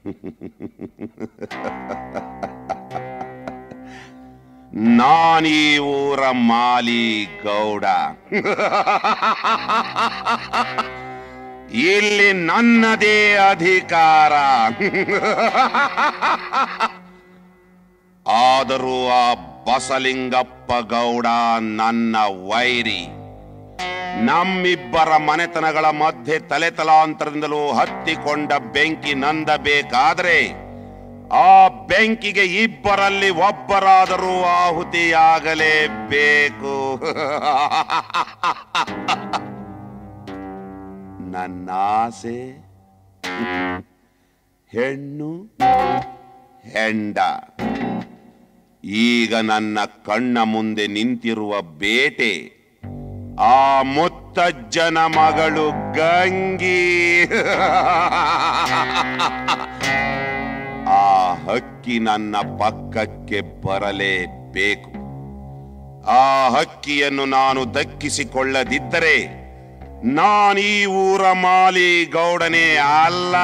ನಾನೀ ಊರ ಮಾಲಿ ಗೌಡ ಇಲ್ಲಿ ನನ್ನದೇ ಅಧಿಕಾರ ಆದರೂ ಆ ಬಸಲಿಂಗಪ್ಪ ಗೌಡ ನನ್ನ ವೈರಿ ನಮ್ಮಿಬ್ಬರ ಮನೆತನಗಳ ಮಧ್ಯೆ ತಲೆತಲಾಂತರದಿಂದಲೂ ಹತ್ತಿಕೊಂಡ ಬೆಂಕಿ ನಂದಬೇಕಾದ್ರೆ ಆ ಬೆಂಕಿಗೆ ಇಬ್ಬರಲ್ಲಿ ಒಬ್ಬರಾದರೂ ಆಹುತಿಯಾಗಲೇಬೇಕು ನನ್ನ ಆಸೆ ಹೆಣ್ಣು ಹೆಂಡ ಈಗ ನನ್ನ ಕಣ್ಣ ಮುಂದೆ ನಿಂತಿರುವ ಬೇಟೆ ಆ ಮುತ್ತಜ್ಜನ ಮಗಳು ಗಂಗಿ ಆ ಹಕ್ಕಿ ನನ್ನ ಪಕ್ಕಕ್ಕೆ ಬರಲೇಬೇಕು ಆ ಹಕ್ಕಿಯನ್ನು ನಾನು ದಕ್ಕಿಸಿಕೊಳ್ಳದಿದ್ದರೆ ನಾನೀ ಊರ ಮಾಲಿ ಗೌಡನೇ ಅಲ್ಲ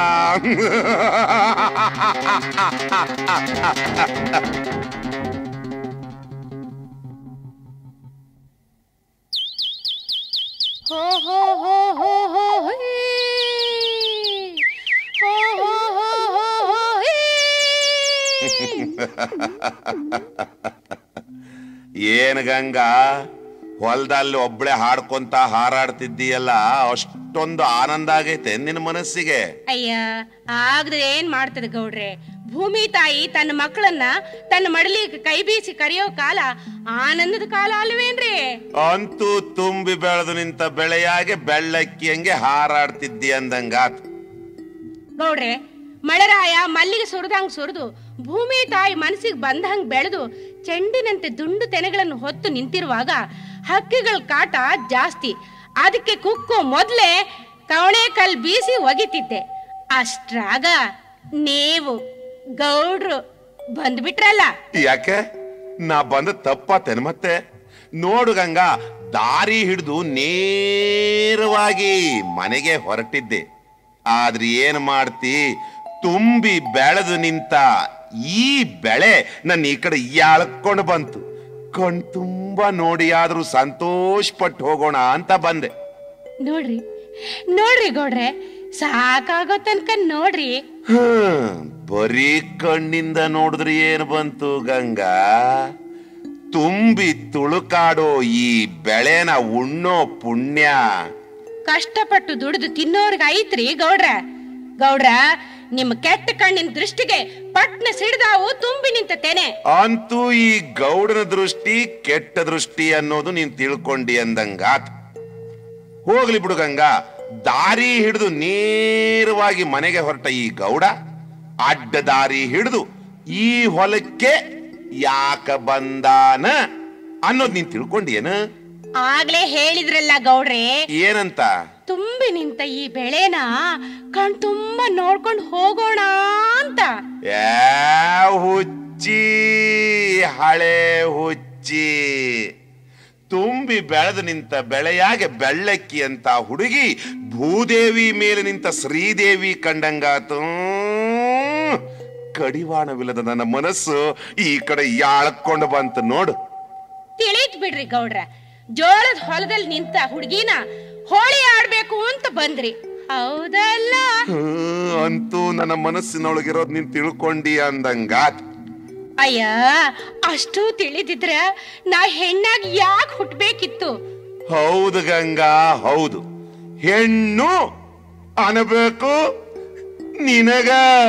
ಹೋ ಹೋ ಹೋ ಹೋ ಹೋ ಹೀ. ಹೋ ಹೋ ಹೋ ಹೋ ಹೋ ಹೀ. ಏನ್ ಗಂಗಾ ಹೊಲದಲ್ಲಿ ಒಬ್ಳೆ ಹಾಡ್ಕೊಂತ ಹಾರಾಡ್ತಿದ್ದೀಯಲ್ಲ ಅಷ್ಟೊಂದು ಆನಂದ ಆಗೈತೆ ನಿನ್ನ ಮನಸ್ಸಿಗೆ ಅಯ್ಯ ಆಗದ್ರೆ ಏನ್ ಮಾಡ್ತದೆ ಗೌಡ್ರೆ ಭೂಮಿ ತಾಯಿ ತನ್ನ ಮಕ್ಕಳನ್ನ ತನ್ನ ಮಡಲಿಗೆ ಕೈ ಬೀಸಿ ಕರೆಯೋ ಕಾಲ ಆನಂದದ ಕಾಲ ಅಲ್ವೇನ್ರಿ ಅಂತೂ ತುಂಬಿ ಬೆಳೆದು ನಿಂತ ಬೆಳೆಯಾಗೆ ಬೆಳ್ಳಕ್ಕಿ ಹಂಗೆ ಹಾರಾಡ್ತಿದ್ದಿ ಅಂದಂಗಾತು ಗೌಡ್ರೆ ಮಳೆರಾಯ ಮಲ್ಲಿಗೆ ಸುರಿದಂಗ್ ಸುರಿದು ಭೂಮಿ ತಾಯಿ ಮನಸ್ಸಿಗೆ ಬಂದಂಗ್ ಬೆಳೆದು ಚೆಂಡಿನಂತೆ ದುಂಡು ತೆನೆಗಳನ್ನು ಹೊತ್ತು ನಿಂತಿರುವಾಗ ಹಕ್ಕಿಗಳ ಕಾಟ ಜಾಸ್ತಿ ಅದಕ್ಕೆ ಕುಕ್ಕೋ ಮೊದ್ಲೇ ಕವಣೆ ಕಲ್ ಬೀಸಿ ಒಗಿತಿದ್ದೆ ಅಷ್ಟ್ರಾಗ ನೀವು ಗೌಡ್ರು ಬಂದ್ಬಿಟ್ರಲ್ಲ ಯಾಕೆ ನಾ ಬಂದ ತಪ್ಪಾತೇನೆ ಮತ್ತೆ ನೋಡು ಗಂಗಾ ದಾರಿ ಹಿಡಿದು ನೇರವಾಗಿ ಮನೆಗೆ ಹೊರಟಿದ್ದೆ ಆದ್ರೆ ಏನ್ ಮಾಡ್ತಿ ತುಂಬಿ ಬೆಳೆದು ನಿಂತ ಈ ಬೆಳೆ ನನ್ನ ಈ ಕಡೆ ಎಳ್ಕೊಂಡು ಬಂತು ಕಣ್ ತುಂಬಾ ನೋಡಿ ಆದ್ರೂ ಸಂತೋಷ ಪಟ್ಟು ಹೋಗೋಣ ಅಂತ ಬಂದೆ ನೋಡ್ರಿ ನೋಡ್ರಿ ಗೌಡ್ರೆ ಸಾಕಾಗೋ ತನಕ ನೋಡ್ರಿ ಹ್ಮ್, ಬರೀ ಕಣ್ಣಿಂದ ನೋಡಿದ್ರೆ ಏನು ಬಂತು ಗಂಗಾ ತುಂಬಿ ತುಳುಕಾಡೋ ಈ ಬೆಳೆನ ಉಣ್ಣೋ ಪುಣ್ಯ ಕಷ್ಟಪಟ್ಟು ದುಡಿದು ತಿನ್ನೋರ್ಗ ಐತ್ರಿ ಗೌಡ್ರ ಗೌಡ್ರ ನಿಮ್ಮ ಕೆಟ್ಟ ಕಣ್ಣಿನ ದೃಷ್ಟಿಗೆ ಪಟ್ನ ಸಿಡ್ದಾವು ತುಂಬಿ ನಿಂತ ತೆನೆ ಅಂತೂ ಈ ಗೌಡನ ದೃಷ್ಟಿ ಕೆಟ್ಟ ದೃಷ್ಟಿ ಅನ್ನೋದು ನೀನ್ ತಿಳ್ಕೊಂಡಿ ಅಂದಂಗಾತ್ ಹೋಗ್ಲಿ ಬಿಡು ಗಂಗಾ ದಾರಿ ಹಿಡಿದು ನೇರವಾಗಿ ಮನೆಗೆ ಹೊರಟ ಈ ಗೌಡ ಅಡ್ಡ ದಾರಿ ಹಿಡಿದು ಈ ಹೊಲಕ್ಕೆ ಯಾಕ ಬಂದಾನ ಅನ್ನೋದು ನೀನ್ ತಿಳ್ಕೊಂಡಿಯೇನ ಆಗ್ಲೇ ಹೇಳಿದ್ರಲ್ಲ ಗೌಡ್ರೆ ಏನಂತ ತುಂಬಿ ನಿಂತ ಈ ಬೆಳೆನ ಕಣ್ ತುಂಬಾ ನೋಡ್ಕೊಂಡು ಹೋಗೋಣ ಅಂತ ಯಾ ಹುಚ್ಚಿ ಹಳೆ ಹುಚ್ಚಿ ತುಂಬಿ ಬೆಳೆದು ನಿಂತ ಬೆಳೆಯಾಗೆ ಬೆಳ್ಳಕ್ಕಿ ಅಂತ ಹುಡುಗಿ ಭೂದೇವಿ ಮೇಲೆ ನಿಂತ ಶ್ರೀದೇವಿ ಕಂಡಂಗಾತು ಕಡಿವಾಣವಿಲ್ಲದ ನನ್ನ ಮನಸ್ಸು ಈ ಕಡೆ ಯಾಳ್ಕೊಂಡು ಬಂತು ನೋಡು ತಿಳಿತ್ ಬಿಡ್ರಿ ಗೌಡ್ರ ಜೋಳದ ಹೊಲದಲ್ಲಿ ನಿಂತ ಹುಡುಗಿನ ಹೋಳಿ ಆಡ್ಬೇಕು ಅಂತ ಬಂದ್ರಿ ಹೌದಲ್ಲ ಹ್ಮ್, ಅಂತೂ ನನ್ನ ಮನಸ್ಸಿನೊಳಗಿರೋದ್ ನೀನ್ ತಿಳ್ಕೊಂಡಿ ಅಂದಂಗಾತ್ ಅಯ್ಯ ಅಷ್ಟು ತಿಳಿದಿದ್ರ ನಾ ಹೆಣ್ಣಾಗಿ ಯಾಕೆ ಹುಟ್ಬೇಕಿತ್ತು ಹೌದು ಗಂಗಾ ಹೌದು ಹೆಣ್ಣು ಅನಬೇಕು ನಿನಗ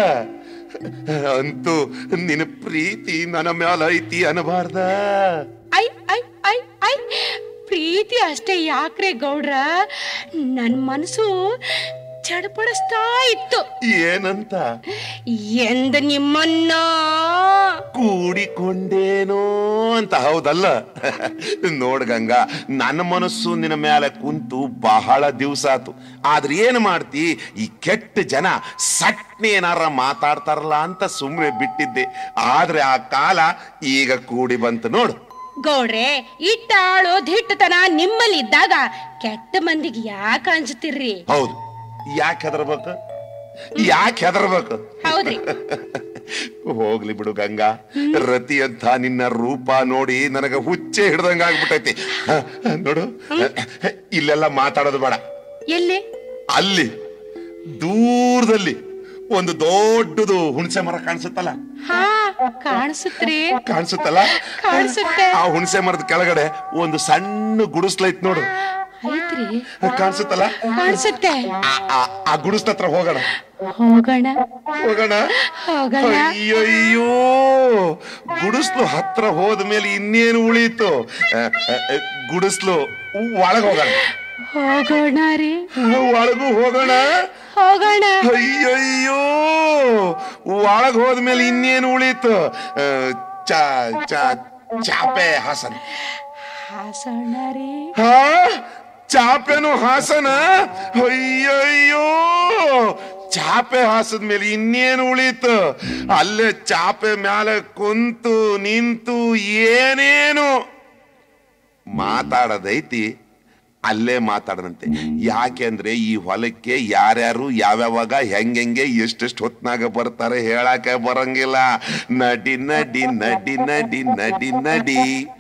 ಅಂತೂ ನಿನ್ನ ಪ್ರೀತಿ ನನ್ನ ಮ್ಯಾಲ ಐತಿ ಅನಬಾರ್ದ ಐ ಐ ಐ ಐ ಪ್ರೀತಿ ಅಷ್ಟೇ ಯಾಕ್ರೆ ಗೌಡ್ರ ನನ್ ಮನಸ್ಸು ಚಡಪಡಿಸ್ತಾ ಇತ್ತು ಏನಂತ ಎಂದ ನಿಮ್ಮನ್ನ ಕೂಡಿಕೊಂಡೇನೋ ಅಂತ ಹೌದಲ್ಲ ನೋಡ್ ಗಂಗಾ ನನ್ನ ಮನಸ್ಸು ನಿನ್ನ ಮ್ಯಾಲ ಕುಂತು ಬಹಳ ದಿವ್ಸ ಆತು ಆದ್ರೆ ಏನ್ ಮಾಡ್ತಿ ಈ ಕೆಟ್ಟ ಜನ ಸಟ್ನೆ ಏನಾರ ಮಾತಾಡ್ತಾರಲ್ಲ ಅಂತ ಸುಮ್ಮನೆ ಬಿಟ್ಟಿದ್ದೆ ಆದ್ರೆ ಆ ಕಾಲ ಈಗ ಕೂಡಿ ಬಂತು ನೋಡು ಗೌಡ್ರೆ ಇಟ್ಟಾಳೋ ದಿಟ್ಟತನ ನಿಮ್ಮಲ್ಲಿ ಇದ್ದಾಗ ಕೆಟ್ಟ ಮಂದಿಗೆ ಯಾಕೆ ಅಂಜುತ್ತಿರ್ರಿ ಹೌದು ಯಾಕೆ ಹೆದರ್ಬೇಕು ಯಾಕೆ ಹೆದರ್ಬೇಕು ಹೌದು ಹೌದ್ರಿ ಹೋಗ್ಲಿ ಬಿಡು ಗಂಗಾ ರತಿ ಅಂತ ನಿನ್ನ ರೂಪ ನೋಡಿ ನನಗ ಹುಚ್ಚೆ ಹಿಡ್ದಂಗ ಆಗ್ಬಿಟ್ಟೈತಿ ಹ, ನೋಡು ಇಲ್ಲೆಲ್ಲ ಮಾತಾಡೋದು ಬೇಡ ಎಲ್ಲಿ ಅಲ್ಲಿ ದೂರದಲ್ಲಿ ಒಂದು ದೊಡ್ಡದು ಹುಣಸೆ ಮರ ಕಾಣಿಸುತ್ತಲ್ಲ ಹಾ ಕಾಣಿಸುತ್ರಿ ಕಾಣಿಸುತ್ತಲ್ಲ ಕಾಣಿಸುತ್ತೆ. ಆ ಹುಣಸೆ ಮರದ ಕೆಳಗಡೆ ಒಂದು ಸಣ್ಣ ಗುಡಿಸ್ಲೈತ್ ನೋಡು ಐತ್ರಿ ಕಾಣಿಸುತ್ತಲ್ಲ ಕಾಣಿಸುತ್ತೆ ಆ- ಆ- ಆ ಗುಡಿಸ್ಲ ಹತ್ರ ಹೋಗೋಣ ಹೋಗೋಣ ಹೋಗೋಣ ಹೋಗೋಣ ಅಯ್ಯಯ್ಯೋ ಗುಡಿಸ್ಲು ಹತ್ರ ಹೋದ್ಮೇಲೆ ಇನ್ನೇನು ಉಳೀತು ಆ, ಆ, ಆ, ಗುಡಿಸ್ಲು ಒಳಗ್ ಹೋಗೋಣ ಹೋಗೋಣ ರೀ ಒಳಗೂ ಹೋಗೋಣ ಹೋಗೋಣ ಅಯ್ಯಯ್ಯೋ ಒಳಗ್ ಹೋದ್ಮೇಲೆ ಇನ್ನೇನು ಉಳೀತು ಆ, ಚಾ ಚಾ ಚಾಪೆ ಹಾಸನ ಹಾಸೋಣ ರೀ ಹಾ ಚಾಪೆನು ಹಾಸನ ಅಯ್ಯಯ್ಯೋ ಚಾಪೆ ಹಾಸದ ಮೇಲೆ ಇನ್ನೇನು ಉಳೀತು ಅಲ್ಲೇ ಚಾಪೆ ಮ್ಯಾಲೆ ಕುಂತು ನಿಂತು ಏನೇನು ಮಾತಾಡೋದೈತಿ ಅಲ್ಲೇ ಮಾತಾಡದಂತೆ ಯಾಕೆಂದ್ರೆ ಈ ಹೊಲಕ್ಕೆ ಯಾರ್ಯಾರು ಯಾವ್ಯಾವಾಗ ಹೆಂಗೆಂಗೆ ಎಷ್ಟೆಷ್ಟು ಹೊತ್ನಾಗ ಬರ್ತಾರೆ ಹೇಳಕ್ಕೆ ಬರಂಗಿಲ್ಲ ನಡಿ ನಡಿ ನಡಿ ನಡಿ ನಡಿ ನಡಿ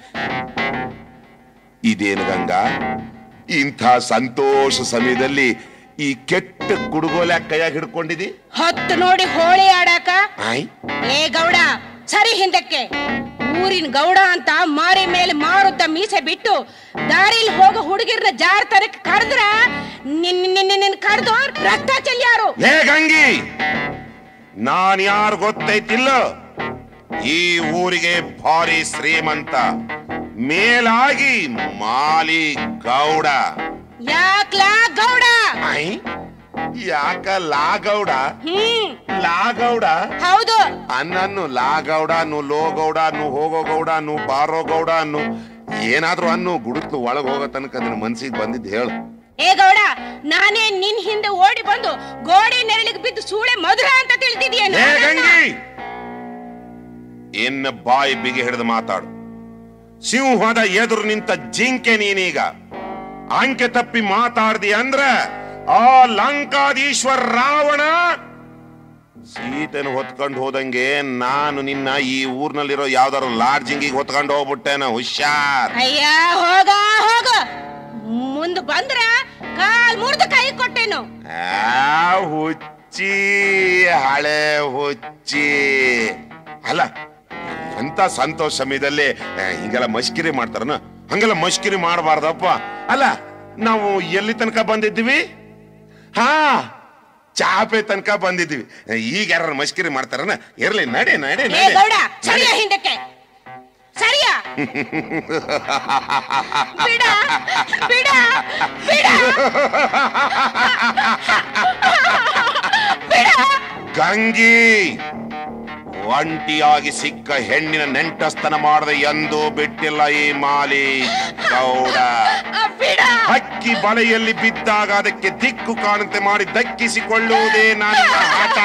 ಇದೇನು ಗಂಗಾ ಇಂಥ ಸಂತೋಷ ಸಮಯದಲ್ಲಿ ಈ ಕೆಟ್ಟ ಕುಡುಗೋಲೆ ಕೈಯಾಗ ಹಿಡ್ಕೊಂಡಿದಿ ಹೊತ್ತು ನೋಡಿ ಹೋಳಿ ಆಡಾಕ ಆಯ್ ಏ ಗೌಡ ಸರಿ ಹಿಂದಕ್ಕೆ ಊರಿನ ಗೌಡ ಅಂತ ಮಾರಿ ಮೇಲೆ ಮಾರುತ್ತ ಮೀಸೆ ಬಿಟ್ಟು ದಾರಿಲಿ ಹೋಗೋ ಹುಡುಗಿರ್ನ ಜಾರ್ತನಕ್ಕೆ ಕರೆದ್ರ ನಿನ್ ನಿನ್ನ ನಿನ್ನ ಕರೆದು ರಕ್ತ ಚೆಲ್ಯಾರು ಲೇ ಗಂಗಿ ನಾನ್ ಯಾರು ಗೊತ್ತೈತಿಲ್ಲ ಈ ಊರಿಗೆ ಭಾರಿ ಶ್ರೀಮಂತ ಮೇಲಾಗಿ ಮಾಲಿ ಗೌಡ ಯಾಕ್ಲಾ ಗೌಡ ಐ ಯಾಕ ಲಾ ಗೌಡ ಹ್ಮ್ ಲಾ ಗೌಡ ಹೌದು ಅನ್ನನ್ನು ಲಾ ಗೌಡ ನು ಲೋ ಗೌಡ ನು ಹೋಗೋ ಗೌಡ ನು ಬಾರೋ ಗೌಡ ಅನ್ನು ಏನಾದ್ರೂ ಅನ್ನು ಗುಡುಕ್ಲು ಒಳಗ್ ಹೋಗೋ ತನಕ ನಿನ್ನ ಮನ್ಸಿಗೆ ಬಂದಿದ್ದು ಹೇಳು ಏ ಗೌಡ ನಾನೇ ನಿನ್ ಹಿಂದೆ ಓಡಿ ಬಂದು ಗೋಡೆ ನೆರಳಿಗೆ ಬಿದ್ದು ಸೂಳೆ ಮಧುರ ಅಂತ ತಿಳಿದಿದ್ಯಾ ಲೇ ಗಂಗಿ ಇನ್ನ ಬಾಯಿ ಬಿಗಿ ಹಿಡಿದು ಮಾತಾಡು ಸಿಂಹದ ಎದುರು ನಿಂತ ಜಿಂಕೆ ನೀನೀಗ ಅಂಕೆ ತಪ್ಪಿ ಮಾತಾಡ್ದಿ ಅಂದ್ರ ಆ ಲಂಕಾದೀಶ್ವರ ರಾವಣ ಸೀತೆನ ಹೊತ್ಕೊಂಡು ಹೋದಂಗೆ ನಾನು ನಿನ್ನ ಈ ಊರ್ನಲ್ಲಿರೋ ಯಾವ್ದಾರು ಲಾಡ್ಜಿಂಗಿಗೆ ಹೊತ್ಕೊಂಡು ಹೋಗ್ಬಿಟ್ಟೇನ ಹುಷಾರ್ ಅಯ್ಯ ಹೋಗ ಹೋಗ ಮುಂದ್ ಬಂದ್ರ ಕಾಲ್ ಮುರಿದು ಕೈ ಕೊಟ್ಟೇನು ಆ ಹುಚ್ಚಿ ಹಳೆ ಹುಚ್ಚಿ ಅಲ್ಲ ಅಂತ ಸಂತೋಷ ಸಮಯದಲ್ಲಿ ಆ, ಹಿಂಗೆಲ್ಲ ಮಶ್ಕಿರಿ ಮಾಡ್ತಾರನ ಹಂಗೆಲ್ಲ ಮಶ್ಕಿರಿ ಮಾಡಬಾರ್ದಪ್ಪ ಅಲ್ಲ ನಾವು ಎಲ್ಲಿ ತನಕ ಬಂದಿದ್ವಿ ಹಾ ಚಾಪೆ ತನಕ ಬಂದಿದ್ವಿ ಈಗ ಯಾರು ಮಶ್ಕಿರಿ ಮಾಡ್ತಾರನ ಇರ್ಲಿ ನಡೆ ನಡೆ ಏ ನಡೆ ಗೌಡ ಸರಿಯ ಹಿಂದಕ್ಕೆ ಸರಿಯ ಬಿಡ ಬಿಡ ಬಿಡ ಬಿಡ ಗಂಗಿ ಒಂಟಿಯಾಗಿ ಸಿಕ್ಕ ಹೆಣ್ಣಿನ ನೆಂಟಸ್ತನ ಮಾಡದೆ ಎಂದೂ ಬಿಟ್ಟಿಲ್ಲ ಈ ಮಾಲಿ ಗೌಡ ಬಿಡ ಹಕ್ಕಿ ಬಲೆಯಲ್ಲಿ ಬಿದ್ದಾಗ ಅದಕ್ಕೆ ದಿಕ್ಕು ಕಾಣುತ್ತೆ ಮಾಡಿ ದಕ್ಕಿಸಿಕೊಳ್ಳುವುದೇ ನನ್ನ ಆಟ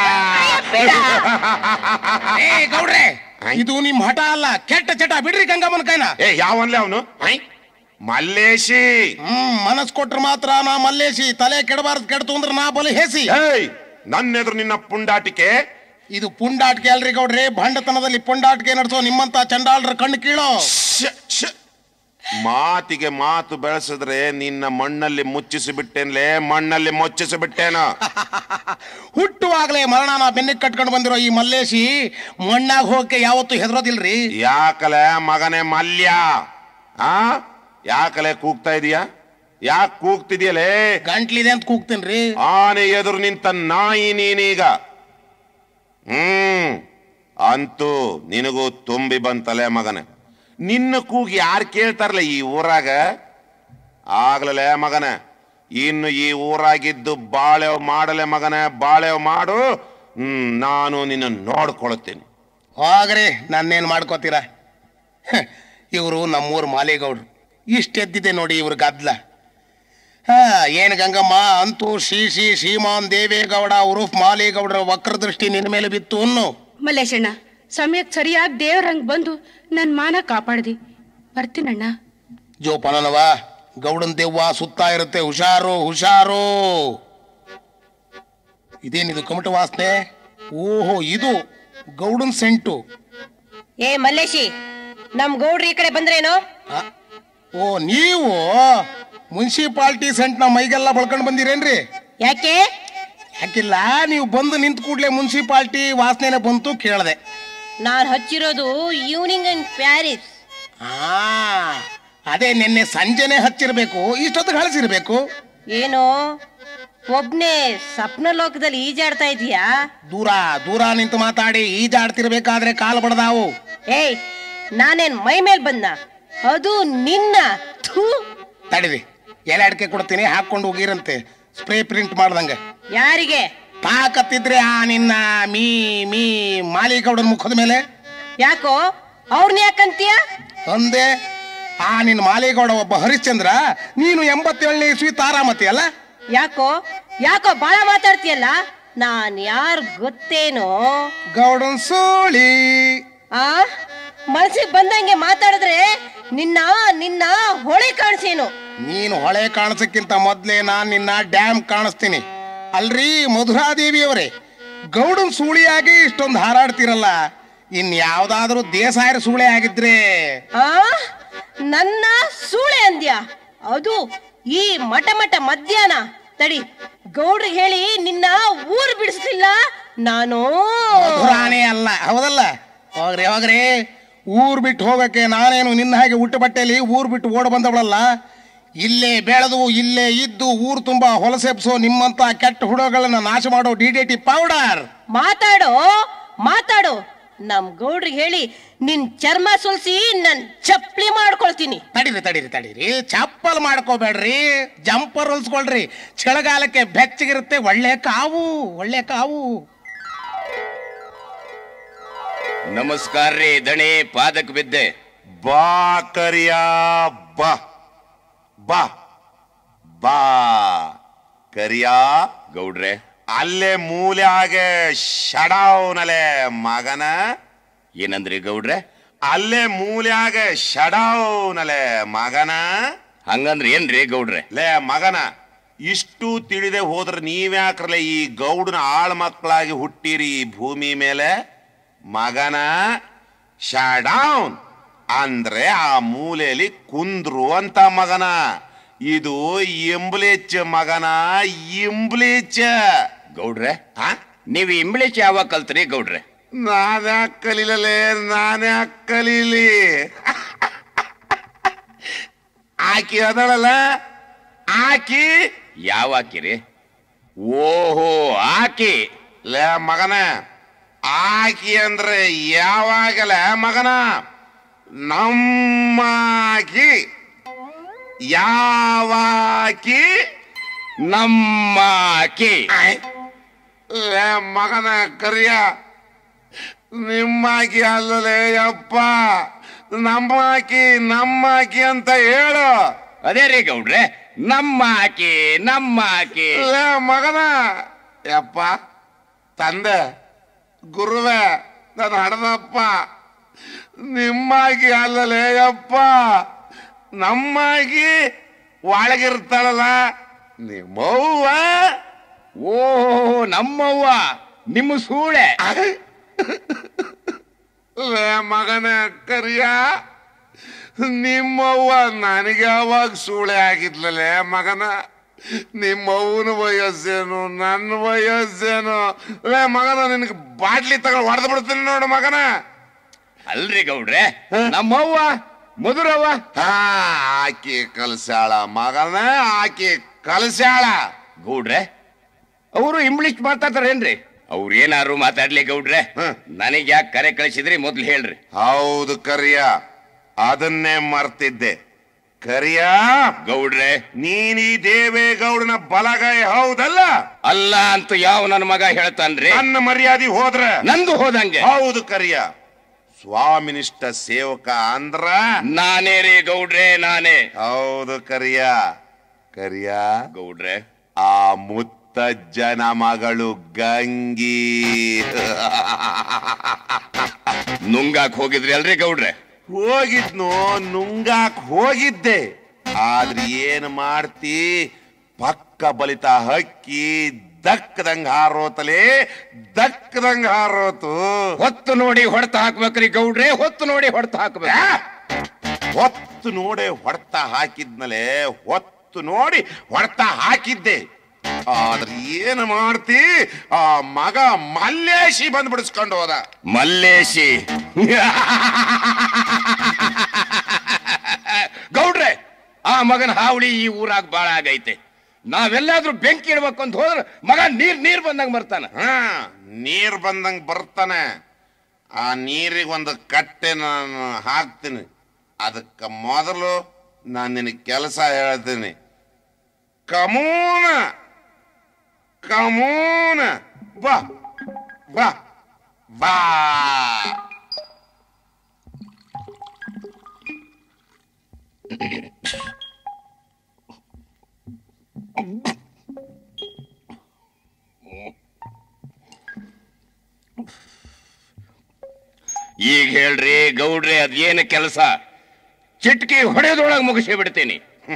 ಏ ಗೌಡ್ರೆ ಇದು ನಿಮ್ ಹಠ ಅಲ್ಲ ಕೆಟ್ಟ ಚಟ ಬಿಡ್ರಿ ಗಂಗಮ್ಮನ ಕೈನ ಏ ಯಾವನ್ಲೆ ಅವನು ಮಲ್ಲೇಶಿ ಹ್ಮ್ ಮನಸ್ ಕೊಟ್ರ ಮಾತ್ರ ನಾ ಮಲ್ಲೇಶಿ ತಲೆ ಕೆಡಬಾರ್ದು ಕೆಡ್ತು ಅಂದ್ರ ನಾ ಬಲಿ ಹೇಸಿ ಏಯ್ ನನ್ನೆದುರು ನಿನ್ನ ಪುಂಡಾಟಿಕೆ ಇದು ಪುಂಡಾಟಿಕೆ ಅಲ್ರಿ ಗೌಡ್ರೆ ಭಂಡತನದಲ್ಲಿ ಪುಂಡಾಟಿಕೆ ನಡೆಸೋ ನಿಮ್ಮಂತ ಚಂಡಾಲ್ರ ಕಣ್ಣು ಕೀಳೋ ಶ್ಶ್, ಶ್ಶ್. ಮಾತಿಗೆ ಮಾತು ಬೆಳೆಸಿದ್ರೆ ನಿನ್ನ ಮಣ್ಣಲ್ಲಿ ಮುಚ್ಚಿಸಿ ಬಿಟ್ಟೇನ್ಲೆ ಮಣ್ಣಲ್ಲಿ ಮುಚ್ಚಿಸಿ ಬಿಟ್ಟೇನೋ ಹುಟ್ಟುವಾಗಲೇ ಮರಣನ ಬೆನ್ನಿಗೆ ಕಟ್ಕೊಂಡು ಬಂದಿರೋ ಈ ಮಲ್ಲೇಶಿ ಮಣ್ಣಾಗ ಹೋಗಕ್ಕೆ ಯಾವತ್ತೂ ಹೆದರೋದಿಲ್ರಿ ಯಾಕಲೆ ಮಗನೇ ಮಲ್ಯ ಆ ಯಾಕಲೆ ಕೂಗ್ತಾ ಇದೀಯಾ ಯಾಕೆ ಕೂಗ್ತಿದ್ಯಲೇ ಗಂಟ್ಲಿದೆ ಅಂತ ಕೂಗ್ತೀನ್ರಿ ಆನೆ ಎದುರು ನಿಂತ ನಾಯಿ ನೀನೀಗ ಹ್ಮ್ ಅಂತೂ ನಿನಗೂ ತುಂಬಿ ಬಂತಲೆ ಮಗನೇ ನಿನ್ನ ಕೂಗಿ ಯಾರು ಕೇಳ್ತಾರಲ್ಲ ಈ ಊರಾಗ ಆಗ್ಲಲೆ ಮಗನ ಇನ್ನು ಈ ಊರಾಗಿದ್ದು ಬಾಳೆವ್ ಮಾಡಲೆ ಮಗನ ಬಾಳೆವ್ ಮಾಡು ಹ್ಮ್ ನಾನು ನಿನ್ನ ನೋಡ್ಕೊಳ್ತೀನಿ ಹೋಗ್ರಿ ನನ್ನೇನ್ ಮಾಡ್ಕೋತೀರ ಇವರು ನಮ್ಮೂರ್ ಮಾಲಿಗೌಡ್ರು ಇಷ್ಟೆದ್ದಿದೆ ನೋಡಿ ಇವ್ರ ಗದ್ಲ ಹಾ ಏನ್ ಗಂಗಮ್ಮ ಅಂತೂ ಶ್ರೀ ಶ್ರೀ ಶ್ರೀಮಾನ್ ದೇವೇಗೌಡ ಉರುಫ್ ಮಾಲಿಗೌಡರ ವಕ್ರ ದೃಷ್ಟಿ ನಿನ್ನ ಮೇಲೆ ಬಿತ್ತು ಅನ್ನು ಮಲ್ಲೇಶಣ್ಣ ಸಮಯಕ್ಕೆ ಸರಿಯಾಗಿ ದೇವ್ರಂಗ್ ಬಂದು ನನ್ ಮಾನ ಕಾಪಾಡ್ದಿ ಬರ್ತೀನಣ್ಣ ಜೋಪಾನನವ ಗೌಡನ್ ದೆವ್ವ ಸುತ್ತಾ ಇರುತ್ತೆ ಹುಷಾರು ಹುಷಾರು ಇದೇನಿದು ಕಮಟ ವಾಸನೆ ಓಹೋ ಇದು ಗೌಡನ್ ಸೆಂಟು ಏ ಮಲ್ಲೇಶಿ ನಮ್ ಗೌಡ್ರು ಈ ಕಡೆ ಬಂದ್ರೇನೋ ಆ, ಓ ನೀವು ಮುನ್ಸಿಪಾಲ್ಟಿ ಸೆಂಟ್ನ ಮೈಗೆಲ್ಲ ಬಳ್ಕೊಂಡು ಬಂದಿರೇನ್ರಿ ಯಾಕೆ ಯಾಕಿಲ್ಲ ನೀವು ಬಂದು ನಿಂತ ಕೂಡಲೇ ಮುನ್ಸಿಪಾಲ್ಟಿ ವಾಸನೆನೆ ಬಂತು ಕೇಳಿದೆ ನಾನ್ ಹಚ್ಚಿರೋದು ಈವ್ನಿಂಗ್ ಇನ್ ಪ್ಯಾರಿಸ್ ಆ ಅದೇ ನಿನ್ನೆ ಸಂಜೆನೆ ಹಚ್ಚಿರ್ಬೇಕು ಇಷ್ಟೊತ್ತಿಗೆ ಹಳಸಿರ್ಬೇಕು ಏನು ಒಬ್ನೇ ಸಪ್ನ ಲೋಕದಲ್ಲಿ ಈಜಾಡ್ತಾ ಇದೀಯಾ ದೂರ ದೂರ ನಿಂತು ಮಾತಾಡಿ ಈಜಾಡ್ತಿರ್ಬೇಕಾದ್ರೆ ಕಾಲು ಬಡದಾವು ಏಯ್ ನಾನೇನ್ ಮೈ ಮೇಲ್ ಬಂದ ಅದು ನಿನ್ನ ಥೂ ತಡಿರಿ ಎಲೆ ಅಡಿಕೆ ಕೊಡ್ತೀನಿ ಹಾಕೊಂಡು ಹೋಗಿರಂತೆ ಸ್ಪ್ರೇ ಪ್ರಿಂಟ್ ಮಾಡ್ದಂಗೆ ಯಾರಿಗೆ ತಾಕತ್ತಿದ್ರೆ ಆ ನಿನ್ನ ಮೀ ಮೀ ಮಾಲಿಗೌಡನ ಮುಖದ ಮೇಲೆ ಯಾಕೋ ಅವ್ರನ್ನ ಯಾಕಂತೀಯ ಅಂದೆ ಆ ನಿನ್ನ ಮಾಲಿಗೌಡ ಒಬ್ಬ ಹರಿಶ್ಚಂದ್ರ ನೀನು ಎಂಬತ್ತೇಳನೇ ಇಸ್ವಿ ತಾರಾಮತಿ ಅಲ್ಲ ಯಾಕೋ ಯಾಕೋ ಬಾಳ ಮಾತಾಡ್ತೀಯಲ್ಲ ನಾನ್ ಯಾರ್ ಗೊತ್ತೇನೋ ಗೌಡನ್ ಸೋಳಿ ಆ ಮನ್ಸಿಗೆ ಬಂದಂಗೆ ಮಾತಾಡಿದ್ರೆ ನಿನ್ನ ನಿನ್ನ ಹೊಳೆ ಕಾಣಿಸೇನು ನೀನು ಹೊಳೆ ಕಾಣಿಸಕ್ಕಿಂತ ಮೊದ್ಲೇ ನಾನ್ ನಿನ್ನ ಡ್ಯಾಮ್ ಕಾಣಿಸ್ತೀನಿ ಅಲ್ರಿ ಮಧುರಾದೇವಿಯವರೇ ಗೌಡನ್ ಸೂಳಿಯಾಗಿ ಇಷ್ಟೊಂದು ಹಾರಾಡ್ತಿರಲ್ಲ ಇನ್ ಯಾವ್ದಾದ್ರೂ ದೇಸಾಯರ ಸೂಳೆ ಆಗಿದ್ರೆ ಆ ನನ್ನ ಸೂಳೆ ಅಂದ್ಯ ಅದು ಈ ಮಠ ಮಠ ಮಧ್ಯಾಹ್ನ ತಡಿ ಗೌಡ್ರಿಗೆ ಹೇಳಿ ನಿನ್ನ ಊರ್ ಬಿಡಿಸ್ತಿಲ್ಲ ನಾನು ಮಧುರಾನೇ ಅಲ್ಲ ಹೌದಲ್ಲ ಹೋಗ್ರಿ ಹೋಗ್ರಿ ಊರ್ ಬಿಟ್ಟು ಹೋಗಕ್ಕೆ ನಾನೇನು ನಿನ್ನ ಹಾಗೆ ಹುಟ್ಟು ಬಟ್ಟೆಯಲ್ಲಿ ಊರ್ ಬಿಟ್ಟು ಓಡ್ ಬಂದವಳಲ್ಲ ಇಲ್ಲೇ ಬೆಳೆದು ಇಲ್ಲೇ ಇದ್ದು ಊರು ತುಂಬಾ ಹೊಲಸೆಪ್ಸೋ ನಿಮ್ಮಂತ ಕೆಟ್ಟ ಹುಡುಗಗಳನ್ನ ನಾಶ ಮಾಡೋ ಡಿ ಡಿ ಟಿ ಪೌಡರ್ ಮಾತಾಡೋ ಮಾತಾಡು ನಮ್ ಗೌಡ್ರಿಗೆ ಹೇಳಿ ನಿನ್ ಚರ್ಮ ಸುಲ್ಸಿ ನನ್ ಚಪ್ಲಿ ಮಾಡ್ಕೊಳ್ತೀನಿ ತಡೀರಿ ತಡೀರಿ ತಡೀರಿ ಚಪ್ಪಲ್ ಮಾಡ್ಕೋಬೇಡ್ರಿ ಜಂಪರ್ ಹೊಲ್ಸ್ಕೊಳ್ರಿ ಚಳಿಗಾಲಕ್ಕೆ ಬೆಚ್ಚಗಿರುತ್ತೆ ಒಳ್ಳೆ ಕಾವು ಒಳ್ಳೆ ಕಾವು ನಮಸ್ಕಾರ ರೀ ದಣಿ ಪಾದಕ್ ಬಿದ್ದೆ ಬಾ ಕರಿಯ ಬಾ ಬಾ ಬಾ ಕರಿಯ ಗೌಡ್ರೆ ಅಲ್ಲೇ ಮೂಲ್ಯಾಗೆ ಶಡಾವ್ನಲೆ ಮಗನ ಏನಂದ್ರಿ ಗೌಡ್ರೆ ಅಲ್ಲೇ ಮೂಲ್ಯಾಗೆ ಶಡಾವ್ನಲೆ ಮಗನ ಹಂಗಂದ್ರೆ ಏನ್ರಿ ಗೌಡ್ರೆ ಲೇ ಮಗನ ಇಷ್ಟು ತಿಳಿದೆ ಹೋದ್ರೆ ನೀವ್ಯಾಕ್ರಲೆ ಈ ಗೌಡನ ಆಳ್ ಮಕ್ಕಳಾಗಿ ಹುಟ್ಟಿರಿ ಈ ಭೂಮಿ ಮೇಲೆ ಮಗನ ಶಡೌನ್ ಅಂದ್ರೆ ಆ ಮೂಲೆಯಲ್ಲಿ ಕುಂದ್ರು ಅಂತ ಮಗನ ಇದು ಇಂಬ್ಲೇಚ್ ಮಗನ ಇಂಬ್ಲೇಚ್ ಗೌಡ್ರೆ ಆ? ನೀವ್ ಇಂಬ್ಲಿಷ್ ಯಾವಾಗ ಕಲ್ತ್ರಿ ಗೌಡ್ರೆ ನಾನ್ಯಾಕ್ ಕಲೀಲಲೇ ನಾನ್ಯಾಕ್ ಕಲೀಲಿ ಆಕಿ ಅದಳಲ್ಲ ಆಕಿ ಯಾವ ಹಾಕಿರಿ ಓಹೋ ಆಕಿ ಲೇ ಮಗನ ಆಕಿ ಅಂದ್ರೆ ಯಾವಾಗಲ ಮಗನ ನಮ್ಮಾಕಿ ಯಾವಾಕಿ ನಮ್ಮ ಆಕಿ ಆಯ್. ಲೇ ಮಗನ ಕರಿಯ ನಿಮ್ಮಾಕಿ ಅಲ್ಲಲೇ ಯಪ್ಪ ನಮ್ಮಾಕಿ ನಮ್ಮಾಕಿ ಅಂತ ಹೇಳು ಅದೇ ರೀ ಗೌಡ್ರೆ ನಮ್ಮ ಆಕಿ ನಮ್ಮ ಆಕಿ ಲೇ ಮಗನ ಯಪ್ಪ ತಂದೆ ಗುರುವೆ ನನ್ನ ಹಡದಪ್ಪ ನಿಮ್ಮಾಗಿ ಅಲ್ಲಲೇ ಯಪ್ಪ ನಮ್ಮಾಗಿ ಒಳಗಿರ್ತಾಳಲ್ಲ ನಿಮ್ಮವ್ವ ಓಹೋ ನಮ್ಮವ್ವ ನಿಮ್ಮ ಸೂಳೆ ಲೇ ಮಗನ ಕರಿಯ ನಿಮ್ಮವ್ವ ನನಗೆ ಯಾವಾಗ ಸೂಳೆ ಆಗಿದ್ಲಲೇ ಮಗನ ನಿಮ್ಮವ್ವನ ವಯಸ್ಸೇನು ನನ್ನ ವಯಸ್ಸೇನು ಲೇ ಮಗನ ನಿನಗೆ ಬಾಟ್ಲಿ ತಗೊಂಡು ಹೊಡೆದು ಬಿಡ್ತೀನಿ ನೋಡು ಮಗನ ಅಲ್ರಿ ಗೌಡ್ರೆ ನಮ್ಮವ್ವ ಮಧುರವ್ವ ಹಾ ಆಕಿ ಕಲ್ಸ್ಯಾಳ ಮಗನ ಆಕಿ ಕಲ್ಸ್ಯಾಳ ಗೌಡ್ರೆ ಅವರು ಇಂಗ್ಲಿಷ್ ಮಾತಾಡ್ತಾರೇನ್ರಿ ಅವ್ರು ಏನಾರು ಮಾತಾಡ್ಲಿ ಗೌಡ್ರೆ ಹ್ಮ್. ನನಗ್ ಯಾಕೆ ಕರೆ ಕಳಿಸಿದ್ರಿ ಮೊದ್ಲು ಹೇಳ್ರಿ ಹೌದು ಕರಿಯ ಅದನ್ನೇ ಮರ್ತಿದ್ದೆ ಕರಿಯ ಗೌಡ್ರೆ ನೀನ್ ಈ ದೇವೇಗೌಡನ ಬಲಗೈ ಹೌದಲ್ಲ ಅಲ್ಲ ಅಂತ ಯಾವ ನನ್ನ ಮಗ ಹೇಳ್ತಾನ್ರಿ ನನ್ನ ಮರ್ಯಾದೆ ಹೋದ್ರ ನಂದು ಹೋದಂಗೆ ಹೌದು ಕರಿಯ ಸ್ವಾಮಿನಿಷ್ಠ ಸೇವಕ ಅಂದ್ರ ನಾನೇ ರೀ ಗೌಡ್ರೆ ನಾನೇ ಹೌದು ಕರಿಯ ಕರಿಯ ಗೌಡ್ರೆ ಆ ಮುತ್ತಜ್ಜನ ಮಗಳು ಗಂಗಿ ನುಂಗಾಕ್ ಹೋಗಿದ್ರಿ ಅಲ್ರಿ ಗೌಡ್ರೆ ಹೋಗಿದ್ನು ನುಂಗಾಕ್ ಹೋಗಿದ್ದೆ ಆದ್ರೆ ಏನ್ ಮಾಡ್ತಿ ಪಕ್ಕ ಬಲಿತ ಹಕ್ಕಿ ದಕ್ಕದಂಗ ಹಾರೋತಲೇ ದಕ್ಕದಂಗ ಹಾರೋತು ಹೊತ್ತು ನೋಡಿ ಹೊಡೆತ ಹಾಕ್ಬೇಕ್ರಿ ಗೌಡ್ರೆ ಹೊತ್ತು ನೋಡಿ ಹೊಡೆತ ಹಾಕ್ಬೇಕು ಆ? ಹೊತ್ತು ನೋಡಿ ಹೊಡ್ತ ಹಾಕಿದ್ನಲೆ ಹೊತ್ತು ನೋಡಿ ಹೊಡ್ತ ಹಾಕಿದ್ದೆ ಆದ್ರೆ ಏನು ಮಾಡ್ತಿ ಆ ಮಗ ಮಲ್ಲೇಶಿ ಬಂದ್ ಬಿಡಿಸ್ಕೊಂಡು ಹೋದ ಮಲ್ಲೇಶಿ ಗೌಡ್ರೆ ಆ ಮಗನ ಹಾವಳಿ ಈ ಊರಾಗ ಬಾಳ ಆಗೈತೆ ನಾವೆಲ್ಲಾದ್ರೂ ಬೆಂಕಿ ಇಡ್ಬೇಕು ಅಂತ ಹೋದ್ರೆ ಮಗ ನೀರ್ ನೀರ್ ಬಂದಂಗ ಬರ್ತಾನ ಹಾ ನೀರ್ ಬಂದಂಗ್ ಬರ್ತಾನೆ ಆ ನೀರಿಗೆ ಒಂದು ಕಟ್ಟೆ ನಾನು ಹಾಕ್ತೀನಿ ಅದಕ್ಕೆ ಮೊದಲು ನಾನು ನಿನಗೆ ಕೆಲಸ ಹೇಳ್ತೀನಿ ಕಮೂನ ಕಮೂನ ಬಾ ಬಾ ಬಾ ಈಗ ಹೇಳ್ರಿ ಗೌಡ್ರೆ ಅದೇನು ಕೆಲಸ ಚಿಟ್ಕಿ ಹೊಡೆಯೋದ್ರೊಳಗೆ ಮುಗಿಸಿ ಬಿಡ್ತೀನಿ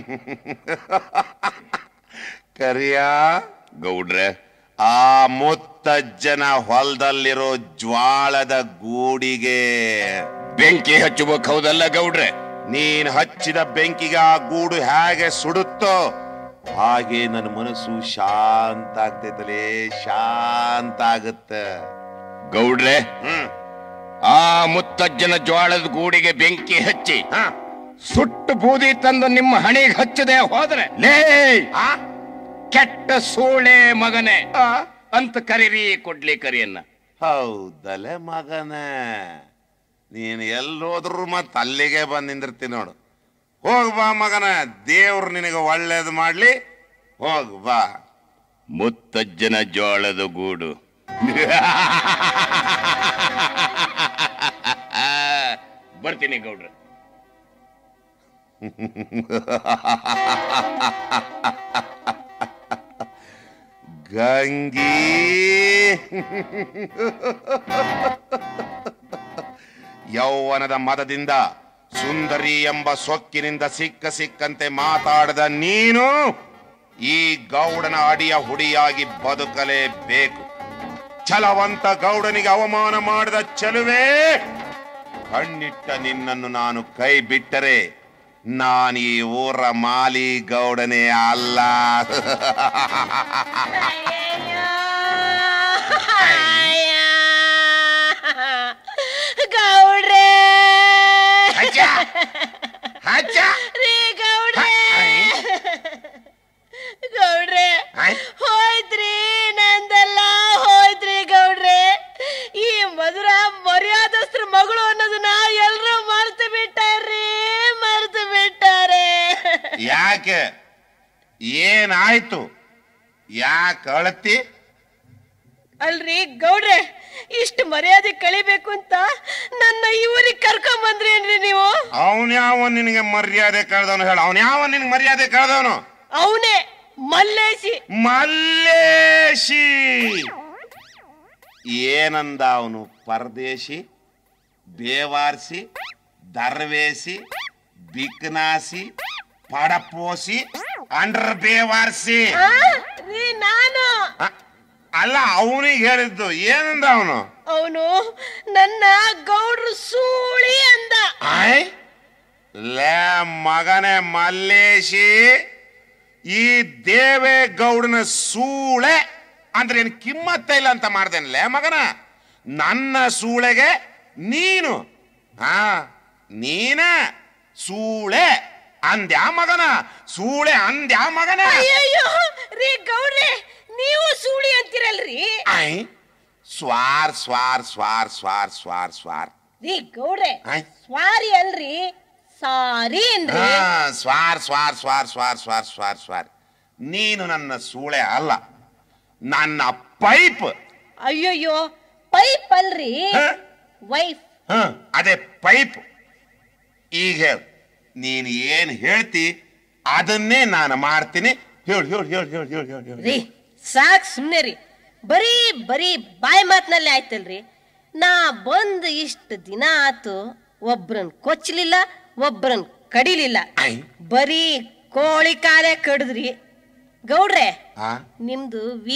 ಕರಿಯ ಗೌಡ್ರೆ ಆ ಮುತ್ತಜ್ಜನ ಹೊಲದಲ್ಲಿರೋ ಜ್ವಾಳದ ಗೂಡಿಗೆ ಬೆಂಕಿ ಹಚ್ಚಬೇಕು ಹೌದಲ್ಲ ಗೌಡ್ರೆ ನೀನ್ ಹಚ್ಚಿದ ಬೆಂಕಿಗೆ ಆ ಗೂಡು ಹೇಗೆ ಸುಡುತ್ತೋ ಹಾಗೆ ನನ್ನ ಮನಸ್ಸು ಶಾಂತ ಆಗ್ತೈತಲೇ ಶಾಂತ ಆಗುತ್ತೆ ಗೌಡ್ರೆ ಹ್ಮ್ ಆ ಮುತ್ತಜ್ಜನ ಜ್ವಾಳದ ಗೂಡಿಗೆ ಬೆಂಕಿ ಹಚ್ಚಿ ಹ. ಸುಟ್ಟು ಬೂದಿ ತಂದು ನಿಮ್ಮ ಹಣೆಗೆ ಹಚ್ಚದೆ ಹೋದ್ರೆ ಲೇ ಆ? ಕೆಟ್ಟ ಸೋಳೆ ಮಗನೇ ಅಂತ ಕರೀರಿ ಕೊಡ್ಲಿ ಕರಿಯನ್ನ ಹೌದಲೆ ಮಗನ ನೀನು ಎಲ್ಲೋದ್ರು ಮತ್ ಅಲ್ಲಿಗೆ ಬಂದ್ ನಿಂದಿರ್ತೀನಿ ನೋಡು ಹೋಗ್ ಬಾ ಮಗನ ದೇವ್ರು ನಿನಗೆ ಒಳ್ಳೇದು ಮಾಡ್ಲಿ ಹೋಗ್ ಬಾ ಮುತ್ತಜ್ಜನ ಜೋಳದ ಗೂಡು ಬರ್ತೀನಿ ಗೌಡ್ರ ಗಂಗಿ ಯೌವನದ ಮದದಿಂದ ಸುಂದರಿ ಎಂಬ ಸೊಕ್ಕಿನಿಂದ ಸಿಕ್ಕ ಸಿಕ್ಕಂತೆ ಮಾತಾಡದ ನೀನು ಈ ಗೌಡನ ಅಡಿಯ ಹುಡಿಯಾಗಿ ಬದುಕಲೇಬೇಕು ಛಲವಂತ ಗೌಡನಿಗೆ ಅವಮಾನ ಮಾಡಿದ ಚೆಲುವೆ ಕಣ್ಣಿಟ್ಟ ನಿನ್ನನ್ನು ನಾನು ಕೈ ಬಿಟ್ಟರೆ ನಾನು ಈ ಊರ ಮಾಲಿ ಗೌಡನೇ ಅಲ್ಲ ಗೌಡ್ರೆ ಅಜ್ಜ! ಅಜ್ಜ! ರೀ ಗೌಡ್ರೆ ಆಯ್. ಗೌಡ್ರೆ ಆಯ್. ಹೋಯ್ತ್ರಿ ನಂದೆಲ್ಲ ಹೋಯ್ತ್ರಿ ಗೌಡ್ರೆ ಈ ಮಧುರ ಮರ್ಯಾದಸ್ತ್ರ ಮಗಳು ಅನ್ನೋದನ್ನ ಎಲ್ರೂ ಮರ್ತು ಬಿಟ್ಟಾರ್ರಿ ಮರ್ತು ಬಿಟ್ಟಾರೆ ಯಾಕೆ ಏನಾಯ್ತು ಯಾಕೆ ಅಳತಿ ಅಲ್ರಿ ಗೌಡ್ರೆ ಇಷ್ಟು ಮರ್ಯಾದೆ ಕಳಿಬೇಕು ಅಂತ ನನ್ನ ಇವರಿಗೆ ಕರ್ಕೊಂಡ್ ಬಂದ್ರೇನ್ರಿ ನೀವು ಅವನ್ ಯಾವ ನಿನಗೆ ಮರ್ಯಾದೆ ಕಳೆದವನು ಹೇಳ ಅವನ್ ಯಾವ ನಿನಗೆ ಮರ್ಯಾದೆ ಕಳೆದವನು ಅವನೇ ಮಲ್ಲೇಶಿ ಮಲ್ಲೇಶಿ ಏನಂದ ಅವನು ಪರದೇಶಿ ಬೇವಾರ್ಸಿ ದರ್ವೇಸಿ ಬಿಕ್ನಾಸಿ ಪಡಪೋಸಿ ಅಂಡ್ರ ಬೇವಾರ್ಸಿ ಆ? ರೀ ನಾನು ಅ- ಅಲ್ಲ ಅವನಿಗೆ ಹೇಳಿದ್ದು ಏನಂದ ಅವನು ಅವನು ನನ್ನ ಗೌಡ್ರು ಸೂಳಿ ಅಂದ ಆಯ್ ಲೇ ಮಗನೇ ಮಲ್ಲೇಶಿ ಈ ದೇವೇಗೌಡನ ಸೂಳೆ ಅಂದ್ರೆ ಏನು ಕಿಮ್ಮತ್ತ ಇಲ್ಲ ಅಂತ ಮಾಡ್ದೇನಲ್ಲೇ ಮಗನ ನನ್ನ ಸೂಳೆಗೆ ನೀನು ಹಾ ನೀನ ಸೂಳೆ ಅಂದ್ಯಾ ಮಗನ ಸೂಳೆ ಅಂದ್ಯಾ ಮಗನ ಅಯ್ಯಯ್ಯೋ ರೀ ಗೌಡ್ರೆ ನೀವು ಸೂಳಿ ಅಂತೀರಲ್ರಿ ಆಯ್ ಸ್ವಾರ್ ಸ್ವಾರ್ ಸ್ವಾರ್ ಸ್ವಾರ್ ಸ್ವಾರ್ ಸ್ವಾರ್ ರೀ ಗೌಡ್ರೆ ಆಯ್. ಸ್ವಾರಿ ಅಲ್ರಿ ಸಾರಿ ಅಂದ್ರಿ ಹಾ, ಸ್ವಾರ್ ಸ್ವಾರ್ ಸ್ವಾರ್ ಸ್ವಾರ್ ಸ್ವಾರ್ ಸ್ವಾರ್ ಸ್ವಾರ್ ನೀನು ನನ್ನ ಸೂಳೆ ಅಲ್ಲ ನನ್ನ ಪೈಪ್ ಅಯ್ಯಯ್ಯೋ ಪೈಪ್ ಅಲ್ರಿ ಹ? ವೈಫ್ ಹ, ಅದೇ ಪೈಪ್ ಈಗ ಹೇಳು ನೀನು ಏನ್ ಹೇಳ್ತಿ ಅದನ್ನೇ ನಾನು ಮಾಡ್ತೀನಿ ಹೇಳು ಹೇಳು ಹೇಳು ಹೇಳು ಹೇಳು ಹೇಳು ಹೇಳು ರೀ ಸಾಕ್ ಸುಮ್ನೆ ರೀ ಬರೀ ಬರೀ ಬಾಯಿ ಮಾತ್ನಲ್ಲೇ ಆಯ್ತಲ್ರಿ ನಾ ಬಂದ್ ಇಷ್ಟ ದಿನ ಆತು ಒಬ್ರನ್ ಕೊಚ್ಚಲಿಲ್ಲ ಒಬ್ರನ್ ಕಡಿಲಿಲ್ಲ ಆಯ್. ಬರೀ ಕೋಳಿ ಕಾಲೇ ಕಡಿದ್ರಿ ಗೌಡ್ರೆ ಆ? ನಿಮ್ದು ವೀಕ್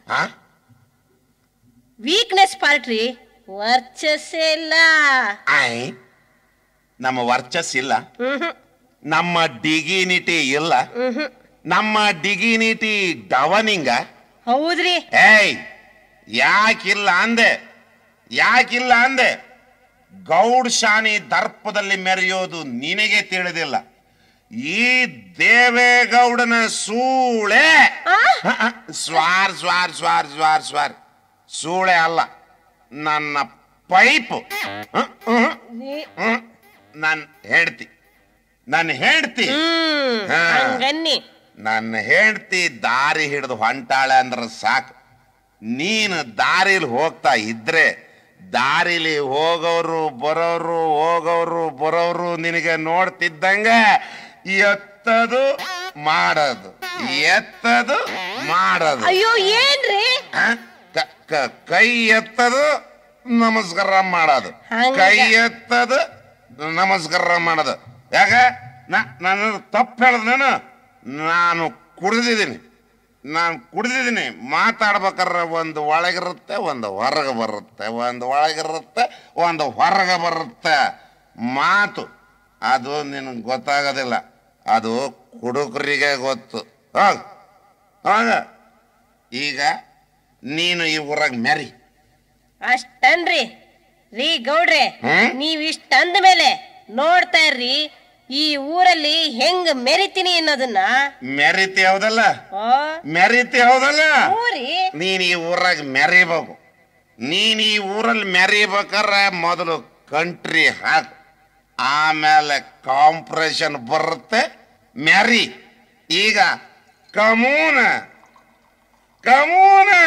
ಆ? ವೀಕ್ನೆಸ್ ಪಾರ್ಟ್ ರೀ ವರ್ಚಸ್ಸೇ ಇಲ್ಲ ಆಯ್ ನಮ್ಮ ವರ್ಚಸ್ ಇಲ್ಲ ಮ್ಹೂ, ನಮ್ಮ ಡಿಗಿನಿಟಿ ಇಲ್ಲ ಮ್ಹೂ. ನಮ್ಮ ಡಿಗಿನಿಟಿ ಡವನಿಂಗ ಹೌದ್ರಿ ಏಯ್ ಯಾಕಿಲ್ಲ ಅಂದೆ ಯಾಕಿಲ್ಲ ಅಂದೆ ಗೌಡ್ ಶಾನಿ ದರ್ಪದಲ್ಲಿ ಮೆರೆಯೋದು ನಿನಗೆ ತಿಳಿದಿಲ್ಲ ಈ ದೇವೇಗೌಡನ ಸೂಳೆ ಆ? ಹ, ಹ, ಸ್ವಾರ್ ಸ್ವಾರ್ ಸ್ವಾರ್ ಸ್ವಾರ್ ಸ್ವಾರ್ ಸೂಳೆ ಅಲ್ಲ ನನ್ನ ಪೈಪ್ ನೀ- ನನ್ನ ಹೆಂಡ್ತಿ ನನ್ನ ಹೆಂಡ್ತಿ ಹ್ಮ್ ಹಾ. ಹಂಗನ್ನಿ ನನ್ನ ಹೆಂಡ್ತಿ ದಾರಿ ಹಿಡಿದು ಹೊಂಟಾಳೆ ಅಂದ್ರೆ ಸಾಕು ನೀನು ದಾರಿಲಿ ಹೋಗ್ತಾ ಇದ್ರೆ ದಾರಿಲಿ ಹೋಗೋರು ಬರೋರು ಹೋಗೋರು ಬರೋರು ನಿನಗೆ ನೋಡ್ತಿದ್ದಂಗ ಎತ್ತದು ಮಾಡೋದು ಎತ್ತದು ಮಾಡೋದು ಅಯ್ಯೋ ಏನ್ರಿ ಆ? ಕ- ಕ- ಕೈ ಎತ್ತದು ನಮಸ್ಕಾರ ಮಾಡೋದು ಹಂಗ. ಕೈ ಎತ್ತದು ನಮಸ್ಕಾರ ಮಾಡೋದು ಯಾಕ ನಾ- ನಾನು ತಪ್ಪು ಹೇಳ್ದ ನಾನು ನಾನು ಕುಡಿದಿದ್ದೀನಿ ನಾನು ಕುಡಿದಿದ್ದೀನಿ ಮಾತಾಡ್ಬೇಕಾದ್ರೆ ಒಂದು ಒಳಗಿರುತ್ತೆ ಒಂದು ಹೊರಗೆ ಬರುತ್ತೆ ಒಂದು ಒಳಗಿರುತ್ತೆ ಒಂದು ಹೊರಗೆ ಬರುತ್ತೆ ಮಾತು ಅದು ನಿನಗೆ ಗೊತ್ತಾಗೋದಿಲ್ಲ ಅದು ಕುಡುಕರಿಗೆ ಗೊತ್ತು ಹೋಗ್ ಹೋಗ ಈಗ ನೀನು ಈ ಊರಾಗ ಮೆರಿ ಅಷ್ಟನ್ರಿ ರೀ ಗೌಡ್ರೆ ಹ್ಮ್? ನೀವ್ ಇಷ್ಟ ಅಂದ ಮೇಲೆ ನೋಡ್ತಾ ಇರ್ರಿ ಈ ಊರಲ್ಲಿ ಹೆಂಗ್ ಮೆರಿತೀನಿ ಅನ್ನೋದನ್ನ ಮೆರಿತಿ ಹೌದಲ್ಲ ಓ ಮೆರಿತಿ ಹೌದಲ್ಲ ಊರಿ ನೀನ್ ಈ ಊರಾಗ ಮೆರಿಬೇಕು ನೀನ್ ಈ ಊರಲ್ಲಿ ಮೆರಿಬೇಕಾದ್ರೆ ಮೊದಲು ಕಂಟ್ರಿ ಹಾಕು ಆಮೇಲೆ ಕಾಂಪ್ರೆಷನ್ ಬರುತ್ತೆ ಮೆರಿ ಈಗ ಕಮೂನ ಕಮೂನ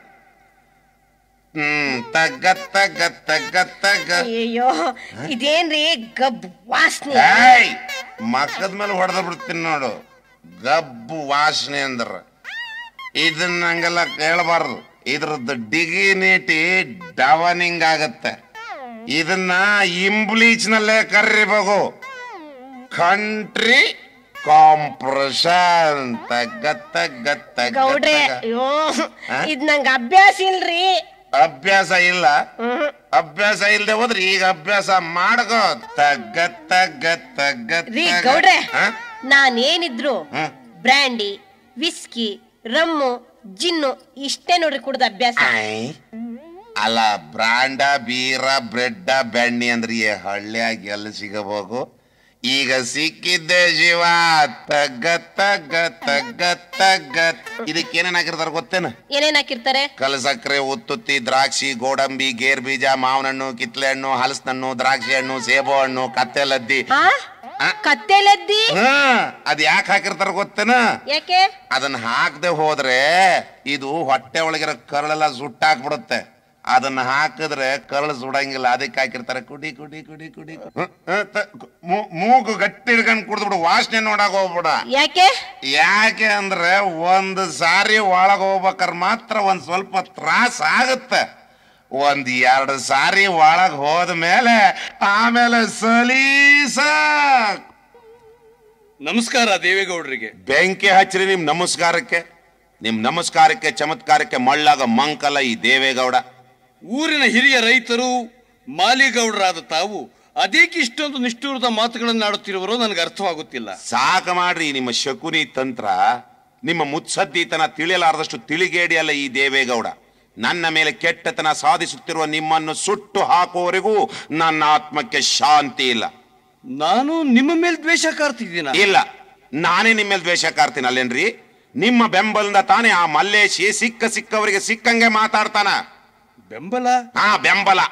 ಹ್ಮ್ ತಗ್ಗ ತಗ್ಗ ತಗ್ಗ ತಗ್ಗ ಅಯ್ಯೋ ಇದೇನ್ರಿ ಗಬ್ ವಾಸನೆ ಏಯ್ ಮಕ್ಕದ ಮೇಲೆ ಹೊಡೆದ ಬಿಡ್ತೀನಿ ನೋಡು ಗಬ್ಬು ವಾಸನೆ ಅಂದ್ರ ಇದನ್ನ ಹಂಗೆಲ್ಲ ಕೇಳಬಾರ್ದು ಇದ್ರದ್ದು ಡಿಗಿನಿಟಿ ಡವನಿಂಗ್ ಆಗತ್ತೆ ಇದನ್ನ ಇಂಬ್ಲೀಚ್ ನಲ್ಲೇ ಕರಿಬೇಕು ಕಂಟ್ರಿ ಕಾಂಪ್ರೆಷನ್ ತಗ್ಗ ತಗ್ಗ ತಗ್ಗ ಗೌಡ್ರೆ ತಗ್ಗ. ಅಯ್ಯೋ ಹಾ? ಇದ್ ನಂಗ ಅಭ್ಯಾಸ ಇಲ್ರಿ ಅಭ್ಯಾಸ ಇಲ್ಲ ಹ್ಮ್. ಅಭ್ಯಾಸ ಇಲ್ದೆ ಹೋದ್ರೆ ಈಗ ಅಭ್ಯಾಸ ಮಾಡ್ಕೋ ತಗ್ಗ ತಗ್ಗ ತಗ್ಗ ರೀ ತಗ್ಗ. ಗೌಡ್ರೆ ಹ? ನಾನೇನಿದ್ರು ಹ? ಬ್ರ್ಯಾಂಡಿ ವಿಸ್ಕಿ ರಮ್ಮು ಜಿನ್ನು ಇಷ್ಟೇ ನೋಡ್ರಿ ಕುಡ್ದ ಅಭ್ಯಾಸ ಆಯ್. ಅಲ್ಲ ಬ್ರಾಂಡ ಬೀರ ಬ್ರೆಡ್ಡ ಬೆಣ್ಣೆ ಅಂದ್ರೆ ಈ ಹಳ್ಳಿಯಾಗ ಎಲ್ಲಿ ಸಿಗಬೇಕು ಈಗ ಸಿಕ್ಕಿದ್ದೆ ಶಿವ ತಗ್ಗ ತಗ್ಗ ತಗ್ಗ ತಗ್ಗ ಇದಕ್ಕೇನೇನ್ ಹಾಕಿರ್ತಾರ ಗೊತ್ತೇನ ಏನೇನ್ ಹಾಕಿರ್ತಾರೆ ಕಲ್ ಸಕ್ಕರೆ ಉತ್ತುತ್ತಿ ದ್ರಾಕ್ಷಿ ಗೋಡಂಬಿ ಗೇರ್ ಬೀಜ ಮಾವಿನ ಹಣ್ಣು ಕಿತ್ಲೆ ಹಣ್ಣು ಹಲಸಿನ ಹಣ್ಣು ದ್ರಾಕ್ಷಿ ಹಣ್ಣು ಸೇಬು ಹಣ್ಣು ಕತ್ತೆಲದ್ದಿ ಆ ಆ? ಕತ್ತೆಲದ್ದಿ ಹಾ ಅದ್ ಯಾಕೆ ಹಾಕಿರ್ತಾರ ಗೊತ್ತೇನ ಯಾಕೆ ಅದನ್ನ ಹಾಕದೆ ಹೋದ್ರೆ ಇದು ಹೊಟ್ಟೆ ಒಳಗಿರೋ ಕರಳೆಲ್ಲ ಸುಟ್ಟಾಕ್ಬಿಡುತ್ತೆ ಅದನ್ನ ಹಾಕಿದ್ರೆ ಕರಳು ಸುಡಂಗಿಲ್ಲ ಅದಕ್ಕೆ ಹಾಕಿರ್ತಾರೆ ಕುಡಿ ಕುಡಿ ಕುಡಿ ಕುಡಿ ಕು- ಹ್ಮ್, ಹ್ಮ್, ತ- ಮೂ- ಮೂಗು ಗಟ್ಟಿ ಹಿಡ್ಕೊಂಡು ಕುಡಿದ್ಬಿಡು ವಾಸನೆ ನೋಡಕ್ ಹೋಗ್ಬಿಡ ಯಾಕೆ ಯಾಕೆ ಅಂದ್ರೆ ಒಂದು ಸಾರಿ ಒಳಗ್ ಹೋಗ್ಬೇಕಾದ್ರೆ ಮಾತ್ರ ಒಂದ್ ಸ್ವಲ್ಪ ತ್ರಾಸ ಆಗುತ್ತೆ ಒಂದ್ ಎರಡು ಸಾರಿ ಒಳಗ್ ಹೋದ್ಮೇಲೆ ಆಮೇಲೆ ಸಲೀಸ ನಮಸ್ಕಾರ ದೇವೇಗೌಡರಿಗೆ ಬೆಂಕಿ ಹಚ್ಚ್ರಿ ನಿಮ್ ನಮಸ್ಕಾರಕ್ಕೆ ನಿಮ್ ನಮಸ್ಕಾರಕ್ಕೆ ಚಮತ್ಕಾರಕ್ಕೆ ಮಳ್ಳಾಗ ಮಂಕಲ ಈ ದೇವೇಗೌಡ ಊರಿನ ಹಿರಿಯ ರೈತರು ಮಾಲಿಗೌಡರಾದ ತಾವು ಅದೇಕೆ ಇಷ್ಟೊಂದು ನಿಷ್ಠೂರದ ಮಾತುಗಳನ್ನು ಆಡುತ್ತಿರುವರೋ ನನಗೆ ಅರ್ಥವಾಗುತ್ತಿಲ್ಲ ಸಾಕ ಮಾಡ್ರಿ ನಿಮ್ಮ ಶಕುನಿ ತಂತ್ರ ನಿಮ್ಮ ಮುತ್ಸದ್ದಿತನ ತಿಳಿಯಲಾರದಷ್ಟು ತಿಳಿಗೇಡಿಯಲ್ಲ ಈ ದೇವೇಗೌಡ ನನ್ನ ಮೇಲೆ ಕೆಟ್ಟತನ ಸಾಧಿಸುತ್ತಿರುವ ನಿಮ್ಮನ್ನು ಸುಟ್ಟು ಹಾಕುವವರೆಗೂ ನನ್ನ ಆತ್ಮಕ್ಕೆ ಶಾಂತಿ ಇಲ್ಲ ನಾನು ನಿಮ್ಮ ಮೇಲೆ ದ್ವೇಷ ಕಾರ್ತಿದ್ದೀನ ಇಲ್ಲ ನಾನೇ ನಿಮ್ಮ ಮೇಲೆ ದ್ವೇಷ ಕಾರ್ತೀನಿ ಅಲ್ಲೇನ್ರಿ ನಿಮ್ಮ ಬೆಂಬಲದಿಂದ ತಾನೇ ಆ ಮಲ್ಲೇಶಿ ಸಿಕ್ಕ ಸಿಕ್ಕವರಿಗೆ ಸಿಕ್ಕಂಗೆ ಮಾತಾಡ್ತಾನ ಬೆಂಬಲ ಹಾ ಬೆಂಬಲ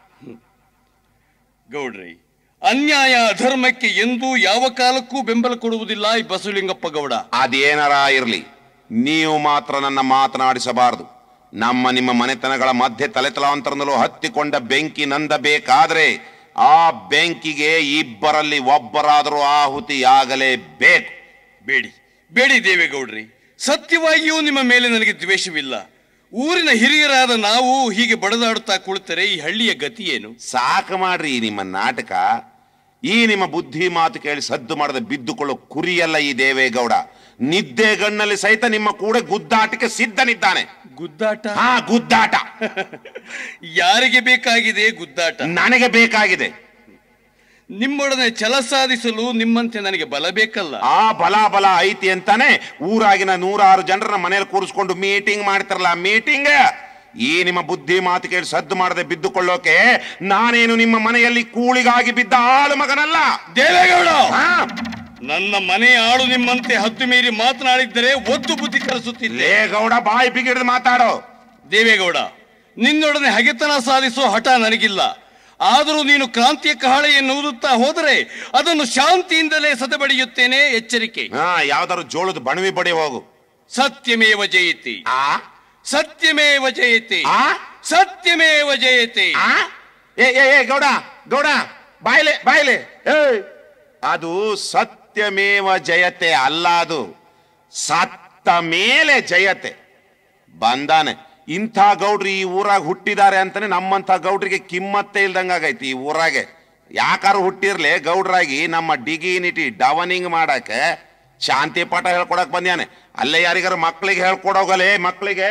ಗೌಡ್ರಿ ಅನ್ಯಾಯ ಅಧರ್ಮಕ್ಕೆ ಎಂದೂ ಯಾವ ಕಾಲಕ್ಕೂ ಬೆಂಬಲ ಕೊಡುವುದಿಲ್ಲ ಈ ಬಸವಲಿಂಗಪ್ಪ ಗೌಡ ಅದೇನಾರ ಇರ್ಲಿ ನೀವು ಮಾತ್ರ ನನ್ನ ಮಾತನಾಡಿಸಬಾರದು ನಮ್ಮ ನಿಮ್ಮ ಮನೆತನಗಳ ಮಧ್ಯೆ ತಲೆತಲಾಂತರದಲ್ಲೂ ಹತ್ತಿಕೊಂಡ ಬೆಂಕಿ ನಂದಬೇಕಾದ್ರೆ ಆ ಬೆಂಕಿಗೆ ಇಬ್ಬರಲ್ಲಿ ಒಬ್ಬರಾದರೂ ಆಹುತಿಯಾಗಲೇಬೇಕು ಬೇಡಿ ಬೇಡಿ ದೇವೇಗೌಡ್ರಿ ಸತ್ಯವಾಗಿಯೂ ನಿಮ್ಮ ಮೇಲೆ ನನಗೆ ದ್ವೇಷವಿಲ್ಲ ಊರಿನ ಹಿರಿಯರಾದ ನಾವು ಹೀಗೆ ಬಡದಾಡುತ್ತಾ ಕುಳಿತರೆ ಈ ಹಳ್ಳಿಯ ಗತಿ ಏನು ಸಾಕು ಮಾಡ್ರಿ ಈ ನಿಮ್ಮ ನಾಟಕ ಈ ನಿಮ್ಮ ಬುದ್ಧಿ ಮಾತು ಕೇಳಿ ಸದ್ದು ಮಾಡದೆ ಬಿದ್ದುಕೊಳ್ಳೋ ಕುರಿಯಲ್ಲ ಈ ದೇವೇಗೌಡ ನಿದ್ದೆಗಣ್ಣಲ್ಲಿ ಸಹಿತ ನಿಮ್ಮ ಕೂಡ ಗುದ್ದಾಟಕ್ಕೆ ಸಿದ್ಧನಿದ್ದಾನೆ ಗುದ್ದಾಟ ಹಾ ಗುದ್ದಾಟ ಯಾರಿಗೆ ಬೇಕಾಗಿದೆ ಗುದ್ದಾಟ ನನಗೆ ಬೇಕಾಗಿದೆ ನಿಮ್ಮೊಡನೆ ಛಲ ಸಾಧಿಸಲು ನಿಮ್ಮಂತೆ ನನಗೆ ಬಲ ಬೇಕಲ್ಲ ಆ ಬಲ ಬಲ ಐತಿ ಅಂತಾನೆ ಊರಾಗಿನ ನೂರಾರು ಜನರನ್ನ ಮನೇಲಿ ಕೂರಿಸ್ಕೊಂಡು ಮೀಟಿಂಗ್ ಮಾಡ್ತಾರಲ್ಲ ಮೀಟಿಂಗ್ ಈ ನಿಮ್ಮ ಬುದ್ಧಿ ಮಾತು ಕೇಳಿ ಸದ್ದು ಮಾಡದೆ ಬಿದ್ದುಕೊಳ್ಳೋಕೆ ನಾನೇನು ನಿಮ್ಮ ಮನೆಯಲ್ಲಿ ಕೂಳಿಗಾಗಿ ಬಿದ್ದ ಆಳು ಮಗನಲ್ಲ ದೇವೇಗೌಡ ಹಾ, ನನ್ನ ಮನೆ ಆಳು ನಿಮ್ಮಂತೆ ಹದ್ದು ಮೀರಿ ಮಾತನಾಡಿದ್ದರೆ ಒದ್ದು ಬುದ್ಧಿ ಕಲಿಸುತ್ತಿದ್ದೆ ಲೇ ಗೌಡ ಬಾಯಿ ಬಿಗಿಡಿದು ಮಾತಾಡೋ ದೇವೇಗೌಡ ನಿನ್ನೊಡನೆ ಹಗೆತನ ಸಾಧಿಸೋ ಹಠ ನನಗಿಲ್ಲ ಆದರೂ ನೀನು ಕ್ರಾಂತಿಯ ಕಹಳೆಯನ್ನು ಊದುತ್ತಾ ಹೋದರೆ ಅದನ್ನು ಶಾಂತಿಯಿಂದಲೇ ಸದಬಡಿಯುತ್ತೇನೆ ಎಚ್ಚರಿಕೆ ಹಾ ಯಾವ್ದಾದ್ರು ಜೋಳದ ಬಣವಿ ಬಡಿ ಹೋಗು ಸತ್ಯಮೇವ ಜಯತಿ ಆ ಸತ್ಯಮೇವ ಜಯತಿ ಆ? ಸತ್ಯಮೇವ ಜಯತಿ ಆ? ಏ ಏ ಏ ಗೌಡ ಗೌಡ ಬಾಯ್ಲೆ ಬಾಯ್ಲೆ ಏ ಅದು ಸತ್ಯಮೇವ ಜಯತೆ ಅಲ್ಲ ಅದು ಸತ್ತ ಮೇಲೆ ಜಯತೆ ಬಂದಾನೆ ಇಂಥ ಗೌಡ್ರು ಈ ಊರಾಗ ಹುಟ್ಟಿದ್ದಾರೆ ಅಂತಾನೆ ನಮ್ಮಂಥ ಗೌಡ್ರಿಗೆ ಕಿಮ್ಮತ್ತೆ ಇಲ್ದಂಗಾಗೈತಿ ಈ ಊರಾಗೆ ಯಾಕಾರು ಹುಟ್ಟಿರ್ಲಿ ಗೌಡ್ರಾಗಿ ನಮ್ಮ ಡಿಗಿನಿಟಿ ಡವನಿಂಗ್ ಮಾಡಕ್ಕೆ ಶಾಂತಿ ಪಾಠ ಹೇಳ್ಕೊಡಕ್ ಬಂದ್ಯಾನೆ ಅಲ್ಲೇ ಯಾರಿಗಾರು ಮಕ್ಳಿಗೆ ಹೇಳ್ಕೊಡೋಗಲೇ ಮಕ್ಳಿಗೆ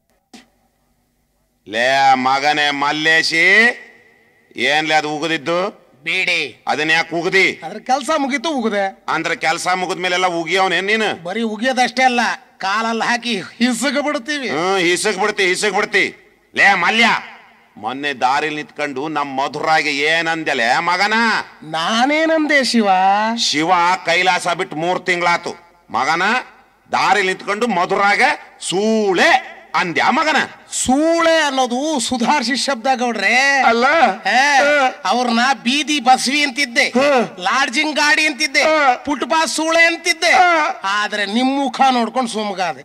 ಲೇ ಮಗನೇ ಮಲ್ಲೇಶಿ ಏನ್ಲೇ ಅದು ಉಗಿದಿದ್ದು ಬೇಡಿ ಅದನ್ನ ಯಾಕೆ ಉಗ್ದಿ ಅದ್ರ ಕೆಲಸ ಮುಗೀತು ಉಗಿದೆ ಅಂದ್ರೆ ಕೆಲಸ ಮುಗಿದ್ಮೇಲೆಲ್ಲ ಉಗಿಯವನೇ ನೀನು ಬರೀ ಉಗಿಯೋದಷ್ಟೇ ಅಲ್ಲ ಕಾಲಲ್ಲಿ ಹಾಕಿ ಹಿಸಗ ಬಿಡ್ತೀವಿ ಹ್ಮ್ ಹಿಸಕ್ ಬಿಡ್ತಿ ಹಿಸಕ್ ಬಿಡ್ತಿ ಲೇ ಮಲ್ಯ ಮೊನ್ನೆ ದಾರಿಲ್ ನಿಂತ್ಕೊಂಡು ನಮ್ ಮಧುರಾಗೆ ಏನಂದಲೆ ಮಗನ ನಾನೇನಂದೆ ಶಿವ ಶಿವ ಕೈಲಾಸ ಬಿಟ್ಟು ಮೂರ್ ತಿಂಗಳಾತು ಮಗನ ದಾರಿಲ್ ನಿಂತ್ಕೊಂಡು ಮಧುರಾಗೆ ಸೂಳೆ ಅಂದ್ಯ ಮಗನ ಸೂಳೆ ಅನ್ನೋದು ಸುಧಾರಿಸಿ ಶಬ್ದ ಗೌಡ್ರೆ ಅಲ್ಲ ಅವ್ರನ್ನ ಬೀದಿ ಬಸ್ವಿ ಅಂತಿದ್ದೆ ಲಾಡ್ಜಿಂಗ್ ಗಾಡಿ ಅಂತಿದ್ದೆ ಪುಟ್ಪಾತ್ ಸೂಳೆ ಅಂತಿದ್ದೆ ಆದ್ರೆ ನಿಮ್ ಮುಖ ನೋಡ್ಕೊಂಡು ಸುಮ್ಗಾದೆ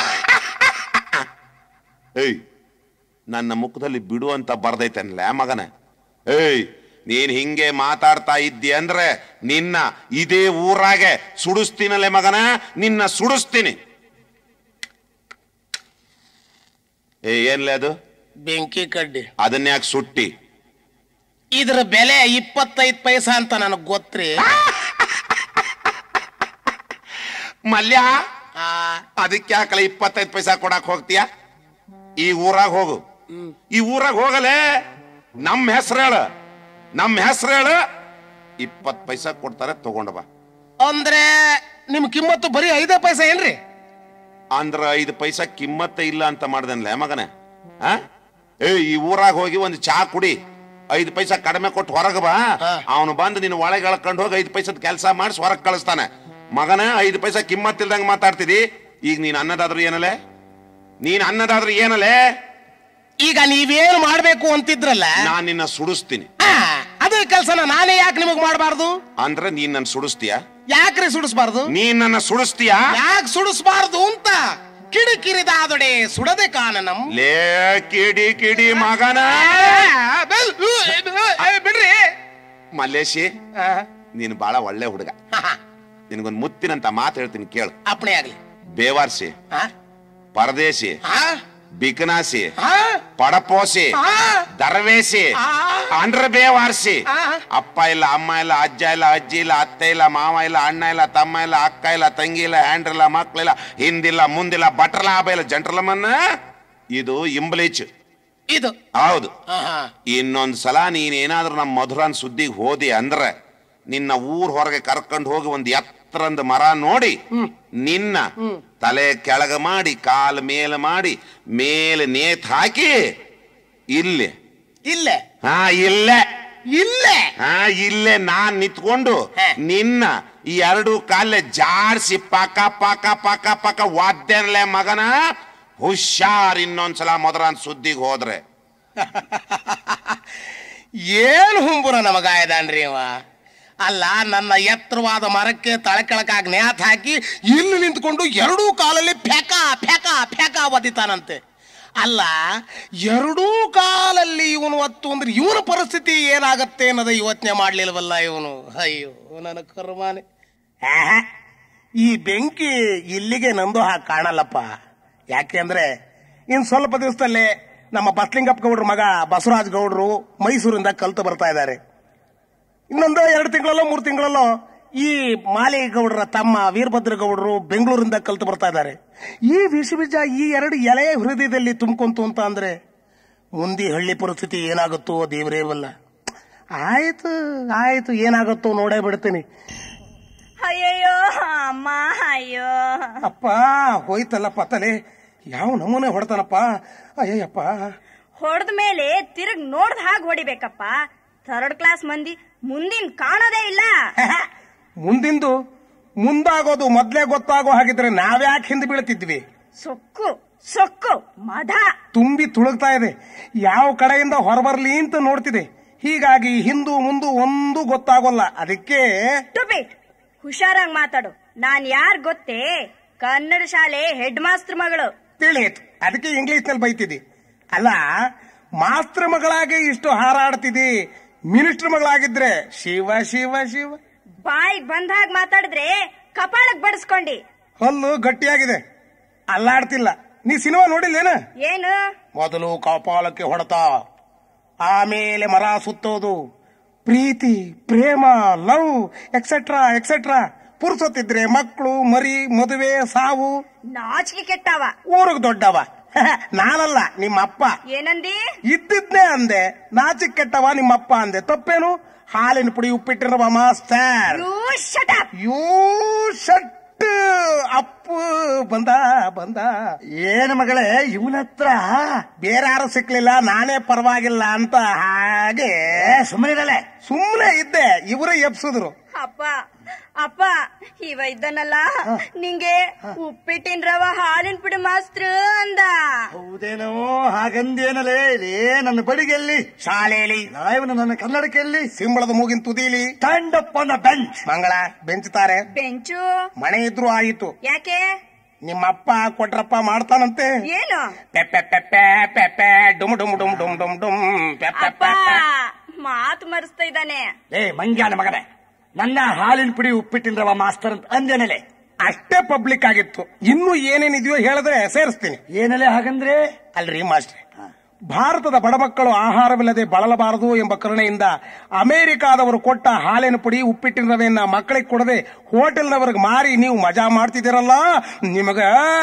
ಏಯ್ ನನ್ನ ಮುಖದಲ್ಲಿ ಬಿಡು ಅಂತ ಬರ್ದೈತನ್ಲ ಮಗನ ಏಯ್ ನೀನ್ ಹಿಂಗೆ ಮಾತಾಡ್ತಾ ಇದ್ದಿ ಅಂದ್ರೆ ನಿನ್ನ ಇದೇ ಊರಾಗೆ ಸುಡಿಸ್ತೀನಲ್ಲೇ ಮಗನ ನಿನ್ನ ಸುಡಿಸ್ತೀನಿ ಏ ಏನ್ಲೇ ಅದು ಬೆಂಕಿ ಕಡ್ಡಿ ಅದನ್ನ ಯಾಕೆ ಸುಟ್ಟಿ ಇದ್ರ ಬೆಲೆ ಇಪ್ಪತ್ತೈದು ಪೈಸಾ ಅಂತ ನನಗ್ ಗೊತ್ತ್ರಿ ಮಲ್ಯ ಆ, ಅದಕ್ಕೆ ಯಾಕಲ್ಲ ಇಪ್ಪತ್ತೈದು ಪೈಸಾ ಕೊಡಕ್ ಹೋಗ್ತೀಯ ಈ ಊರಾಗ ಹೋಗು ಈ ಊರಾಗ ಹೋಗಲೇ ನಮ್ಮ ಹೆಸರು ಹೇಳ ನಮ್ಮ ಹೆಸರು ಹೇಳ ಇಪ್ಪತ್ ಪೈಸಾ ಕೊಡ್ತಾರೆ ತಗೊಂಡ ಬಾ ಅಂದ್ರೆ ನಿಮ್ ಕಿಮ್ಮತ್ತು ಬರೀ ಐದೇ ಪೈಸಾ ಏನ್ರಿ ಅಂದ್ರ ಐದು ಪೈಸಾ ಕಿಮ್ಮತ್ತೆ ಇಲ್ಲ ಅಂತ ಮಾಡ್ದನ್ಲೆ ಮಗನ ಆ? ಏ ಈ ಊರಾಗ ಹೋಗಿ ಒಂದು ಚಾ ಕುಡಿ ಐದು ಪೈಸಾ ಕಡಿಮೆ ಕೊಟ್ಟು ಹೊರಗೆ ಬಾ ಹಾ. ಅವನು ಬಂದು ನಿನ್ನ ಒಳಗೆ ಎಳ್ಕೊಂಡು ಹೋಗಿ ಐದು ಪೈಸದ ಕೆಲಸ ಮಾಡಿಸಿ ಹೊರಗೆ ಕಳಿಸ್ತಾನೆ ಮಗನ ಐದು ಪೈಸಾ ಕಿಮ್ಮತ್ತಿಲ್ದಂಗ ಮಾತಾಡ್ತಿದಿ ಈಗ ನೀನ್ ಅನ್ನದಾದ್ರು ಏನಲೆ ನೀನ್ ಅನ್ನದಾದ್ರು ಏನಲೆ ಈಗ ನೀವೇನು ಮಾಡ್ಬೇಕು ಅಂತಿದ್ರಲ್ಲ ನಾನ್ ನಿನ್ನ ಸುಡಿಸ್ತೀನಿ ಆ, ಅದೇ ಕೆಲ್ಸನ ನಾನೇ ಯಾಕೆ ನಿಮಗ್ ಮಾಡಬಾರ್ದು ಅಂದ್ರೆ ನೀನ್ ನನ್ನ ಸುಡಿಸ್ತೀಯ ಯಾಕ್ರಿ ಸುಡಿಸ್ಬಾರ್ದು ನೀನ್ ನನ್ನ ಸುಡಿಸ್ತೀಯ ಯಾಕೆ ಸುಡಿಸ್ಬಾರ್ದು ಅಂತ ಕಿಡಿಕಿರಿದಾದೊಡೆ ಸುಡದೆ ಕಾನನಂ ಲೇ ಕಿಡಿ ಕಿಡಿ ಮಗನ ಬಿಡ್ರಿ ಮಲ್ಲೇಶಿ ಆ, ನೀನು ಬಾಳ ಒಳ್ಳೆ ಹುಡುಗ ಹಾ, ಹಾ, ನಿನಗೊಂದು ಮುತ್ತಿನಂತ ಮಾತು ಹೇಳ್ತೀನಿ ಕೇಳು ಅಪ್ಪಣೆ ಆಗ್ಲಿ ಬೇವಾರ್ಸಿ ಆ, ಪರದೇಶಿ ಆ, ಬಿಕನಾಸಿ ಆ, ಪಡಪೋಸಿ ಆ, ದರವೇಸಿ ಆ. ಅಂಡ್ರ ಬೇವಾರ್ಸಿ ಆ. ಅಪ್ಪ ಇಲ್ಲ ಅಮ್ಮ ಇಲ್ಲ ಅಜ್ಜ ಇಲ್ಲ ಅಜ್ಜಿ ಇಲ್ಲ ಅತ್ತೆ ಇಲ್ಲ ಮಾವ ಇಲ್ಲ ಅಣ್ಣ ಇಲ್ಲ ತಮ್ಮ ಇಲ್ಲ ಅಕ್ಕ ಇಲ್ಲ ತಂಗಿ ಇಲ್ಲ ಹ್ಯಾಂಡ್ರಿಲ್ಲ ಮಕ್ಳಿಲ್ಲ ಹಿಂದಿಲ್ಲ ಮುಂದಿಲ್ಲ ಬಟ್ರ ಲಾಭ ಇಲ್ಲ ಜಂಟ್ರಲಮನ್ನ ಇದು ಇಂಬ್ಲೀಚ್ ಇದು ಹೌದು ಆ, ಹಾ. ಇನ್ನೊಂದ್ ಸಲ ನೀನೇನಾದ್ರೂ ನಮ್ಮ ಮಧುರನ್ ಸುದ್ದಿಗೆ ಹೋದಿ ಅಂದ್ರೆ ನಿನ್ನ ಊರ್ ಹೊರಗೆ ಕರ್ಕೊಂಡು ಹೋಗಿ ಒಂದ್ ಎತ್ತರಂದ ಮರ ನೋಡಿ ನಿನ್ನ ತಲೆ ಕೆಳಗ ಮಾಡಿ ಕಾಲ್ ಮೇಲೆ ಮಾಡಿ ಮೇಲೆ ನೇತ್ ಹಾಕಿ ಇಲ್ಲಿ ಇಲ್ಲೇ ಹಾ ಇಲ್ಲೇ ಇಲ್ಲೇ ಹಾ ಇಲ್ಲೇ ನಾನ್ ನಿಂತ್ಕೊಂಡು ಹೇ. ನಿನ್ನ ಈ ಎರಡು ಕಾಲೆ ಜಾಡ್ಸಿ ಪಕ ಪಕ ಪಕ ಪಕ ವಾದ್ಯನ್ಲೆ ಮಗನ ಹುಷಾರ್ ಇನ್ನೊಂದ್ಸಲ ಮಧುರನ್ ಸುದ್ದಿಗೆ ಹೋದ್ರೆ ಏನ್ ಹುಂಬುರ ನಮಗಾಯದಾನ್ರಿ ಅವ ಅಲ್ಲ ನನ್ನ ಎತ್ತರವಾದ ಮರಕ್ಕೆ ತಳಕೆಳಕಾಗಿ ನ್ಯಾತ್ ಹಾಕಿ ಇಲ್ಲಿ ನಿಂತ್ಕೊಂಡು ಎರಡೂ ಕಾಲಲ್ಲಿ ಫೆಕ ಫೆಕ ಫೆಕ ಒದಿತಾನಂತೆ ಅಲ್ಲ ಎರಡೂ ಕಾಲಲ್ಲಿ ಇವನು ಒತ್ತು ಅಂದ್ರೆ ಇವನ ಪರಿಸ್ಥಿತಿ ಏನಾಗತ್ತೆ ಅನ್ನೋದು ಯೋಚನೆ ಮಾಡ್ಲಿಲ್ವಲ್ಲ ಇವನು ಅಯ್ಯೋ ನನ್ನ ಕರ್ಮಾನೆ ಆಹಾ, ಈ ಬೆಂಕಿ ಇಲ್ಲಿಗೆ ನಂದು ಹಾಗೆ ಕಾಣಲ್ಲಪ್ಪ ಯಾಕೆಂದ್ರೆ ಇನ್ ಸ್ವಲ್ಪ ದಿವಸದಲ್ಲೇ ನಮ್ಮ ಬಸ್ಲಿಂಗಪ್ಪ ಗೌಡ್ರ ಮಗ ಬಸವರಾಜ್ ಗೌಡ್ರು ಮೈಸೂರಿಂದ ಕಲ್ತು ಬರ್ತಾ ಇದ್ದಾರೆ ಇನ್ನೊಂದು ಎರಡು ತಿಂಗಳಲ್ಲೋ ಮೂರು ತಿಂಗಳಲ್ಲೋ ಈ ಮಾಲೇಗೌಡರ ತಮ್ಮ ವೀರಭದ್ರಗೌಡರು ಬೆಂಗಳೂರಿಂದ ಕಲ್ತು ಬರ್ತಾ ಇದ್ದಾರೆ ಈ ವಿಷ ಬೀಜ ಈ ಎರಡು ಎಲೆ ಹೃದಯದಲ್ಲಿ ತುಂಬ್ಕೊಂತು ಅಂತ ಅಂದ್ರೆ ಮುಂದೆ ಹಳ್ಳಿ ಪರಿಸ್ಥಿತಿ ಏನಾಗುತ್ತೋ ದೇವರೇ ಬಲ್ಲ ಆಯ್ತು ಆಯ್ತು ಏನಾಗುತ್ತೋ ನೋಡೇ ಬಿಡ್ತೀನಿ ಅಯ್ಯಯ್ಯೋ ಅಮ್ಮ ಅಯ್ಯೋ ಅಪ್ಪ ಹೋಯ್ತಲ್ಲಪ್ಪ ತಲೆ ಯಾವ ನಮೂನೆ ಹೊಡ್ತಾನಪ್ಪ ಅಯ್ಯಯ್ಯಪ್ಪ ಹೊಡೆದ ಮೇಲೆ ತಿರುಗ್ ನೋಡ್ದ ಹಾಗೆ ಹೊಡಿಬೇಕಪ್ಪ ಥರ್ಡ್ ಕ್ಲಾಸ್ ಮಂದಿ ಮುಂದಿನ ಕಾಣೋದೇ ಇಲ್ಲ ಮುಂದಿಂದು ಮುಂದಾಗೋದು ಮೊದ್ಲೇ ಗೊತ್ತಾಗೋ ಹಾಗಿದ್ರೆ ನಾವ್ಯಾಕೆ ಹಿಂದೆ ಬೀಳ್ತಿದ್ವಿ ಸೊಕ್ಕು ಸೊಕ್ಕು ಮದ ತುಂಬಿ ತುಳುಕ್ತಾ ಇದೆ ಯಾವ ಕಡೆಯಿಂದ ಹೊರಬರ್ಲಿ ಅಂತ ನೋಡ್ತಿದೆ ಹೀಗಾಗಿ ಹಿಂದು ಮುಂದು ಒಂದು ಗೊತ್ತಾಗೋಲ್ಲ ಅದಕ್ಕೆ ಟುಪಿಟ್ ಹುಷಾರಾಗಿ ಮಾತಾಡು ನಾನ್ ಯಾರ್ ಗೊತ್ತೇ ಕನ್ನಡ ಶಾಲೆ ಹೆಡ್ ಮಾಸ್ಟರ್ ಮಗಳು ತಿಳಿಯಿತು ಅದಕ್ಕೆ ಇಂಗ್ಲಿಷ್ ನಲ್ಲಿ ಬೈತಿದ್ದಿ ಅಲ್ಲ ಮಾಸ್ತ್ರ ಮಗಳಾಗಿ ಇಷ್ಟು ಹಾರಾಡ್ತಿದ್ದಿ ಮಿನಿಸ್ಟರ್ ಮಗಳಾಗಿದ್ರೆ ಶಿವ ಶಿವ ಶಿವ ಬಾಯಿಗ್ ಬಂದಾಗ ಮಾತಾಡಿದ್ರೆ ಕಪಾಳಕ್ ಬಡಿಸ್ಕೊಂಡಿ ಹಲ್ಲು ಗಟ್ಟಿಯಾಗಿದೆ ಅಲ್ಲಾಡ್ತಿಲ್ಲ ನೀ ಸಿನಿಮಾ ನೋಡಿಲ್ಲೇನ ಏನು ಮೊದಲು ಕಪಾಲಕ್ಕೆ ಹೊಡೆತ ಆಮೇಲೆ ಮರ ಸುತ್ತೋದು ಪ್ರೀತಿ ಪ್ರೇಮ ಲವ್ ಎಕ್ಸೆಟ್ರಾ ಎಕ್ಸೆಟ್ರಾ ಪುರ್ಸೊತ್ತಿದ್ರೆ ಮಕ್ಕಳು ಮರಿ ಮದುವೆ ಸಾವು ನಾಚಿಕೆ ಕೆಟ್ಟವ ಊರಿಗೆ ದೊಡ್ಡವ ನಾನಲ್ಲ ನಿಮ್ಮಪ್ಪ ಏನಂದಿ ಇದ್ದಿದ್ನೇ ಅಂದೆ ನಾಚಿಕ್ ಕೆಟ್ಟವ ನಿಮ್ಮಪ್ಪ ಅಂದೆ ತಪ್ಪೇನು ಹಾಲಿನ ಪುಡಿ ಉಪ್ಪಿಟ್ಟಿರುವ master you shut up you shut up ಬಂದ ಬಂದ ಏನು ಮಗಳೇ ಇವನ ಹತ್ರ ಬೇರೆ ಯಾರು ಸಿಕ್ಲಿಲ್ಲ ನಾನೇ ಪರವಾಗಿಲ್ಲ ಅಂತ ಹಾಗೆ ಸುಮ್ಮನಿರಲೆ ಸುಮ್ಮನೆ ಇದ್ದೆ ಇವರೇ ಎಬ್ಸಿದ್ರು ಅಪ್ಪ ಅಪ್ಪ ಇವ ಇದ್ದನಲ್ಲ ನಿಂಗೆ ಉಪ್ಪಿಟ್ಟಿನ ರವ ಹಾಲಿನ ಪುಡಿ ಮಾಸ್ತ್ರ ಅಂದ ಹೌದೇನೋ ಹಾಗಂದೇನಲೇ ಇದೇ ನನ್ನ ಬಡಿಗೆಲ್ಲಿ ಶಾಲೆಯಲ್ಲಿ ನಾಯವನು ನನ್ನ ಕನ್ನಡಕ್ಕೆಲ್ಲಿ ಸಿಂಬಳದ ಮೂಗಿನ ತುದೀಲಿ stand up on the bench Mangala ಬೆಂಚ್ತಾರೆ ಬೆಂಚು ಮನೆ ಇದ್ರು ಆಯಿತು ಯಾಕೆ ನಿಮ್ಮಪ್ಪ ಕೊಟ್ರಪ್ಪ ಮಾಡ್ತಾನಂತೆ ಏನು ಪೆಪ್ಪೆ ಪೆಪ್ಪೆ ಪೆಪ್ಪೆ ಡುಮ್ ಡುಮ್ ಡುಮ್ ಡುಮ್ ಡುಮ್ ಡುಮ್ ಪೆಪ್ಪೆ ಅಪ್ಪ ಪೆಪ್ಪೆ ಮಾತು ಮರೆಸ್ತಾ ಇದ್ದಾನೆ ಏ ಮಂಗ್ಯಾನ ಮಗನೇ ನನ್ನ ಹಾಲಿನ ಪುಡಿ ಉಪ್ಪಿಟ್ಟಿನ ರವ ಮಾಸ್ತರ್ ಅಂತ ಅಂದೇನಲೆ ಅಷ್ಟೇ ಪಬ್ಲಿಕ್ ಆಗಿತ್ತು ಇನ್ನು ಏನೇನಿದೆಯೋ ಹೇಳಿದ್ರೆ ಸೇರಿಸ್ತೀನಿ ಏನಲೆ ಹಾಗಂದ್ರೆ ಅಲ್ರಿ ಮಾಸ್ಟ್ರೆ ಭಾರತದ ಬಡಮಕ್ಕಳು ಆಹಾರವಿಲ್ಲದೆ ಬಳಲಬಾರದು ಎಂಬ ಕರುಣೆಯಿಂದ ಅಮೆರಿಕಾದವರು ಕೊಟ್ಟ ಹಾಲಿನ ಪುಡಿ ಉಪ್ಪಿಟ್ಟಿನ ರವೆಯನ್ನ ಮಕ್ಕಳಿಗೆ ಕೊಡದೆ ಹೋಟೆಲ್ನವರಿಗೆ ಮಾರಿ ನೀವು ಮಜಾ ಮಾಡ್ತಿದ್ದೀರಲ್ಲ ನಿಮಗ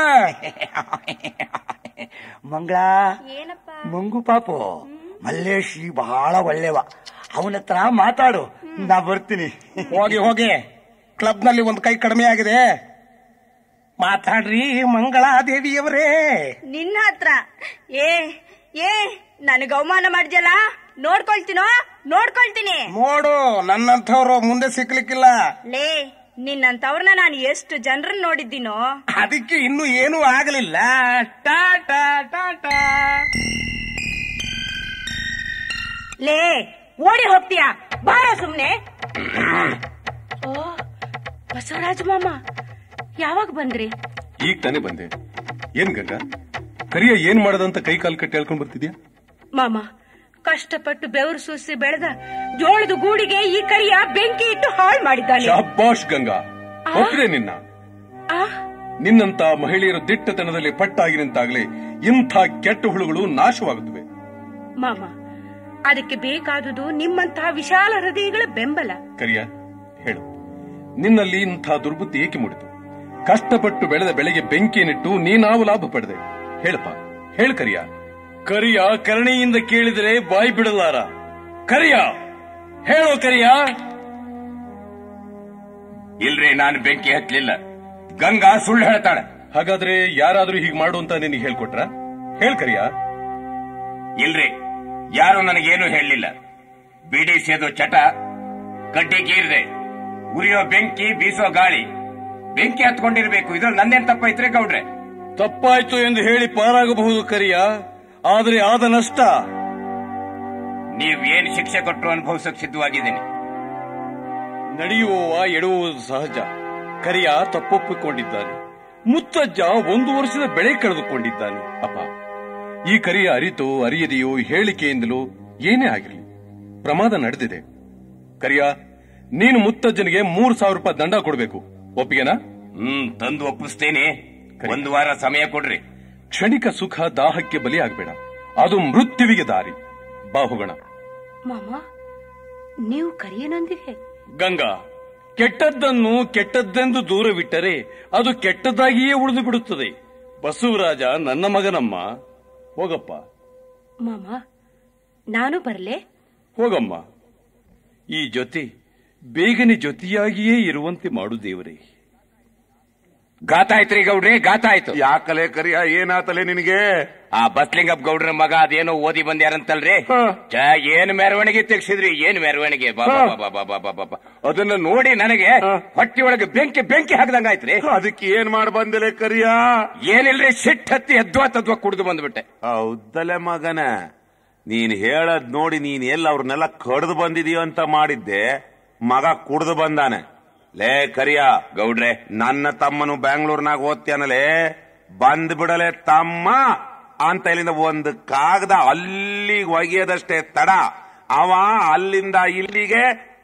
ಮಂಗಳ ಏನಪ್ಪ ಮಂಗು ಪಾಪು ಮಲ್ಲೇಶಿ ಬಹಳ ಒಳ್ಳೆವ ಅವನ ಹತ್ರ ಮಾತಾಡು ನಾ ಬರ್ತೀನಿ ಹೋಗಿ ಹೋಗಿ ಕ್ಲಬ್ನಲ್ಲಿ ಒಂದು ಕೈ ಕಡಿಮೆ ಆಗಿದೆ ಮಾತಾಡ್ರಿ ಮಂಗಳಾದೇವಿಯವರೇ ನಿನ್ನ ಹತ್ರ ಏ ಏ ನನಗ ಅವಮಾನ ಮಾಡಿದ್ಯಲ್ಲ ನೋಡ್ಕೊಳ್ತೀನೋ ನೋಡ್ಕೊಳ್ತೀನಿ ನೋಡು ನನ್ನಂಥವ್ರು ಮುಂದೆ ಸಿಕ್ಲಿಕ್ಕಿಲ್ಲ ಲೇ ನಿನ್ನಂತವ್ರನ್ನ ನಾನು ಎಷ್ಟು ಜನರನ್ನ ನೋಡಿದ್ದೀನೋ ಅದಕ್ಕೆ ಇನ್ನು ಏನೂ ಆಗಲಿಲ್ಲ ಟಾಟಾ ಟಾಟಾ ಲೇ ಓಡಿ ಹೋಗ್ತೀಯಾ ಬಾರ ಸುಮ್ನೆ ಓ ಬಸವರಾಜ ಮಾಮ ಯಾವಾಗ ಬಂದ್ರಿ ಈಗ ತಾನೇ ಬಂದೆ ಏನ್ ಗಂಗಾ ಕರಿಯ ಏನ್ ಮಾಡದಂತ ಕೈ ಕಾಲು ಕಟ್ಟಿ ಹೇಳ್ಕೊಂಡ್ ಬರ್ತಿದ್ಯಾ ಮಾಮ ಕಷ್ಟಪಟ್ಟು ಬೆವರು ಸೂಸಿ ಬೆಳೆದ ಜೋಳದ ಗೂಡಿಗೆ ಈ ಕರಿಯ ಬೆಂಕಿ ಇಟ್ಟು ಹಾಳು ಮಾಡಿದ್ದಾನೆ ಶಾಬಾಷ್ ಗಂಗಾ ಒಪ್ಪಿದೆ ನಿನ್ನ ಆ ನಿನ್ನಂತ ಮಹಿಳೆಯರು ದಿಟ್ಟತನದಲ್ಲಿ ಪಟ್ಟಾಗಿ ನಿಂತಾಗ್ಲೇ ಇಂಥ ಕೆಟ್ಟ ಹುಳುಗಳು ನಾಶವಾಗುತ್ತವೆ ಮಾಮ ಅದಕ್ಕೆ ಬೇಕಾದುದು ನಿಮ್ಮಂತಹ ವಿಶಾಲ ಹೃದಯಗಳ ಬೆಂಬಲ ಕರಿಯ ಹೇಳು ನಿನ್ನಲ್ಲಿ ಇಂಥ ದುರ್ಬುದ್ಧಿ ಏಕೆ ಮೂಡಿತು ಕಷ್ಟಪಟ್ಟು ಬೆಳೆದ ಬೆಳೆಗೆ ಬೆಂಕಿಯನ್ನಿಟ್ಟು ನೀನಾವು ಲಾಭ ಪಡೆದೆ ಹೇಳಪ್ಪ ಹೇಳು ಕರಿಯ ಕರಿಯ ಕರುಣೆಯಿಂದ ಕೇಳಿದರೆ ಬಾಯಿ ಬಿಡಲಾರ ಕರಿಯ ಹೇಳೋ ಕರಿಯ ಇಲ್ರಿ ನಾನು ಬೆಂಕಿ ಹಚ್ಚಲಿಲ್ಲ ಗಂಗಾ ಸುಳ್ಳು ಹೇಳ್ತಾಳೆ ಹಾಗಾದ್ರೆ ಯಾರಾದ್ರೂ ಹೀಗೆ ಮಾಡು ಅಂತ ನಿನಗೆ ಹೇಳ್ಕೊಟ್ರ ಹೇಳ್ ಕರಿಯ ಇಲ್ರಿ ಯಾರು ನನಗೇನು ಹೇಳಲಿಲ್ಲ ಬಿಡಿ ಸೇದು ಚಟ ಕಡ್ಡಿ ಗೀರ್ದೆ ಉರಿಯೋ ಬೆಂಕಿ ಬೀಸೋ ಗಾಳಿ ಬೆಂಕಿ ಹತ್ಕೊಂಡಿರ್ಬೇಕು ಇದ್ರಲ್ಲಿ ನಂದೇನ್ ತಪ್ಪೈತ್ರಿ ಗೌಡ್ರೆ ತಪ್ಪಾಯ್ತು ಎಂದು ಹೇಳಿ ಪಾರಾಗಬಹುದು ಕರಿಯ ಆದರೆ ಆದ ನಷ್ಟ ನೀವ್ ಏನ್ ಶಿಕ್ಷೆ ಕೊಟ್ಟರು ಅನುಭವಿಸಕ್ ಸಿದ್ಧವಾಗಿದ್ದೀನಿ ನಡೆಯುವವ ಎಡುವುದು ಸಹಜ ಕರಿಯ ತಪ್ಪೊಪ್ಪಿಕೊಂಡಿದ್ದಾನೆ ಮುತ್ತಜ್ಜ ಒಂದು ವರ್ಷದ ಬೆಳೆ ಕಳೆದುಕೊಂಡಿದ್ದಾನೆ ಅಪ್ಪ ಈ ಕರಿಯ ಅರಿತು ಅರಿಯದೆಯೋ ಹೇಳಿಕೆಯಿಂದಲೋ ಏನೇ ಆಗಿರಲಿ ಪ್ರಮಾದ ನಡೆದಿದೆ ಕರಿಯ ನೀನು ಮುತ್ತಜ್ಜನಿಗೆ ಮೂರು ಸಾವಿರ ರೂಪಾಯಿ ದಂಡ ಕೊಡಬೇಕು ಒಪ್ಪಿಗೆನಾ ಹ್ಮ್ ತಂದು ಒಪ್ಪಿಸ್ತೇನೆ ಒಂದು ವಾರ ಸಮಯ ಕೊಡ್ರಿ ಕ್ಷಣಿಕ ಸುಖ ದಾಹಕ್ಕೆ ಬಲಿ ಆಗ್ಬೇಡ ಅದು ಮೃತ್ಯುವಿಗೆ ದಾರಿ ಬಾಹುಗಣ ಮಾಮ ನೀವು ಕರಿಯನೊಂದಿಗೆ ಗಂಗಾ ಕೆಟ್ಟದ್ದನ್ನು ಕೆಟ್ಟದ್ದೆಂದು ದೂರವಿಟ್ಟರೆ ಅದು ಕೆಟ್ಟದ್ದಾಗಿಯೇ ಉಳಿದು ಬಿಡುತ್ತದೆ ಬಸವರಾಜ ನನ್ನ ಮಗನಮ್ಮ ಹೋಗಪ್ಪ ಮಾಮ ನಾನು ಬರ್ಲೆ ಹೋಗಮ್ಮ ಈ ಜೊತೆ ಬೇಗನೆ ಜೊತೆಯಾಗಿಯೇ ಇರುವಂತೆ ಮಾಡು ದೇವರೇ ಗಾತ ಆಯ್ತ್ರಿ ಗೌಡ್ರೆ ಗಾತ ಆಯ್ತು ಯಾಕಲೆ ಕರಿಯ ಏನಾತಲೆ ನಿನಗೆ ಆ ಬಸ್ಲಿಂಗಪ್ಪ ಗೌಡ್ರ ಮಗ ಅದೇನೋ ಓದಿ ಬಂದ್ಯಾರಂತಲ್ರಿ ಛ, ಏನ್ ಮೆರವಣಿಗೆ ತೆಗ್ಸಿದ್ರಿ ಏನ್ ಮೆರವಣಿಗೆ ಬಾ, ಬಾ, ಬಾ, ಬಾ, ಬಾ, ಬಾ, ಬಾ, ಬಾ. ಅದನ್ನ ನೋಡಿ ನನಗೆ ಹೊಟ್ಟಿ ಒಳಗೆ ಬೆಂಕಿ ಬೆಂಕಿ ಹಾಕ್ದಂಗಾಯ್ತ್ರಿ ಅದಕ್ಕೆ ಏನ್ ಮಾಡಿ ಬಂದಲೆ ಕರಿಯ ಏನಿಲ್ರಿ ಸಿಟ್ ಹತ್ತಿ ಎದ್ವಾ ತದ್ವಾ ಕುಡಿದು ಬಂದ್ಬಿಟ್ಟೆ ಹೌದಲೆ ಮಗನ ನೀನ್ ಹೇಳದ್ ನೋಡಿ ನೀನ್ ಎಲ್ಲ ಅವ್ರನ್ನೆಲ್ಲ ಕಡ್ದು ಬಂದಿದೀಯ ಅಂತ ಮಾಡಿದ್ದೆ ಮಗ ಕುಡ್ದು ಬಂದಾನೆ ಲೇ ಕರಿಯ ಗೌಡ್ರೆ ನನ್ನ ತಮ್ಮನು ಬ್ಯಾಂಗ್ಳೂರ್ನಾಗ ಓದ್ತಾನಲೇ ಬಂದ್ ಬಿಡಲೆ ತಮ್ಮ ಅಂತ ಇಲ್ಲಿಂದ ಒಂದು ಕಾಗದ ಅಲ್ಲಿಗೆ ಒಗೆಯದಷ್ಟೇ ತಡ ಅವ ಅಲ್ಲಿಂದ ಇಲ್ಲಿಗೆ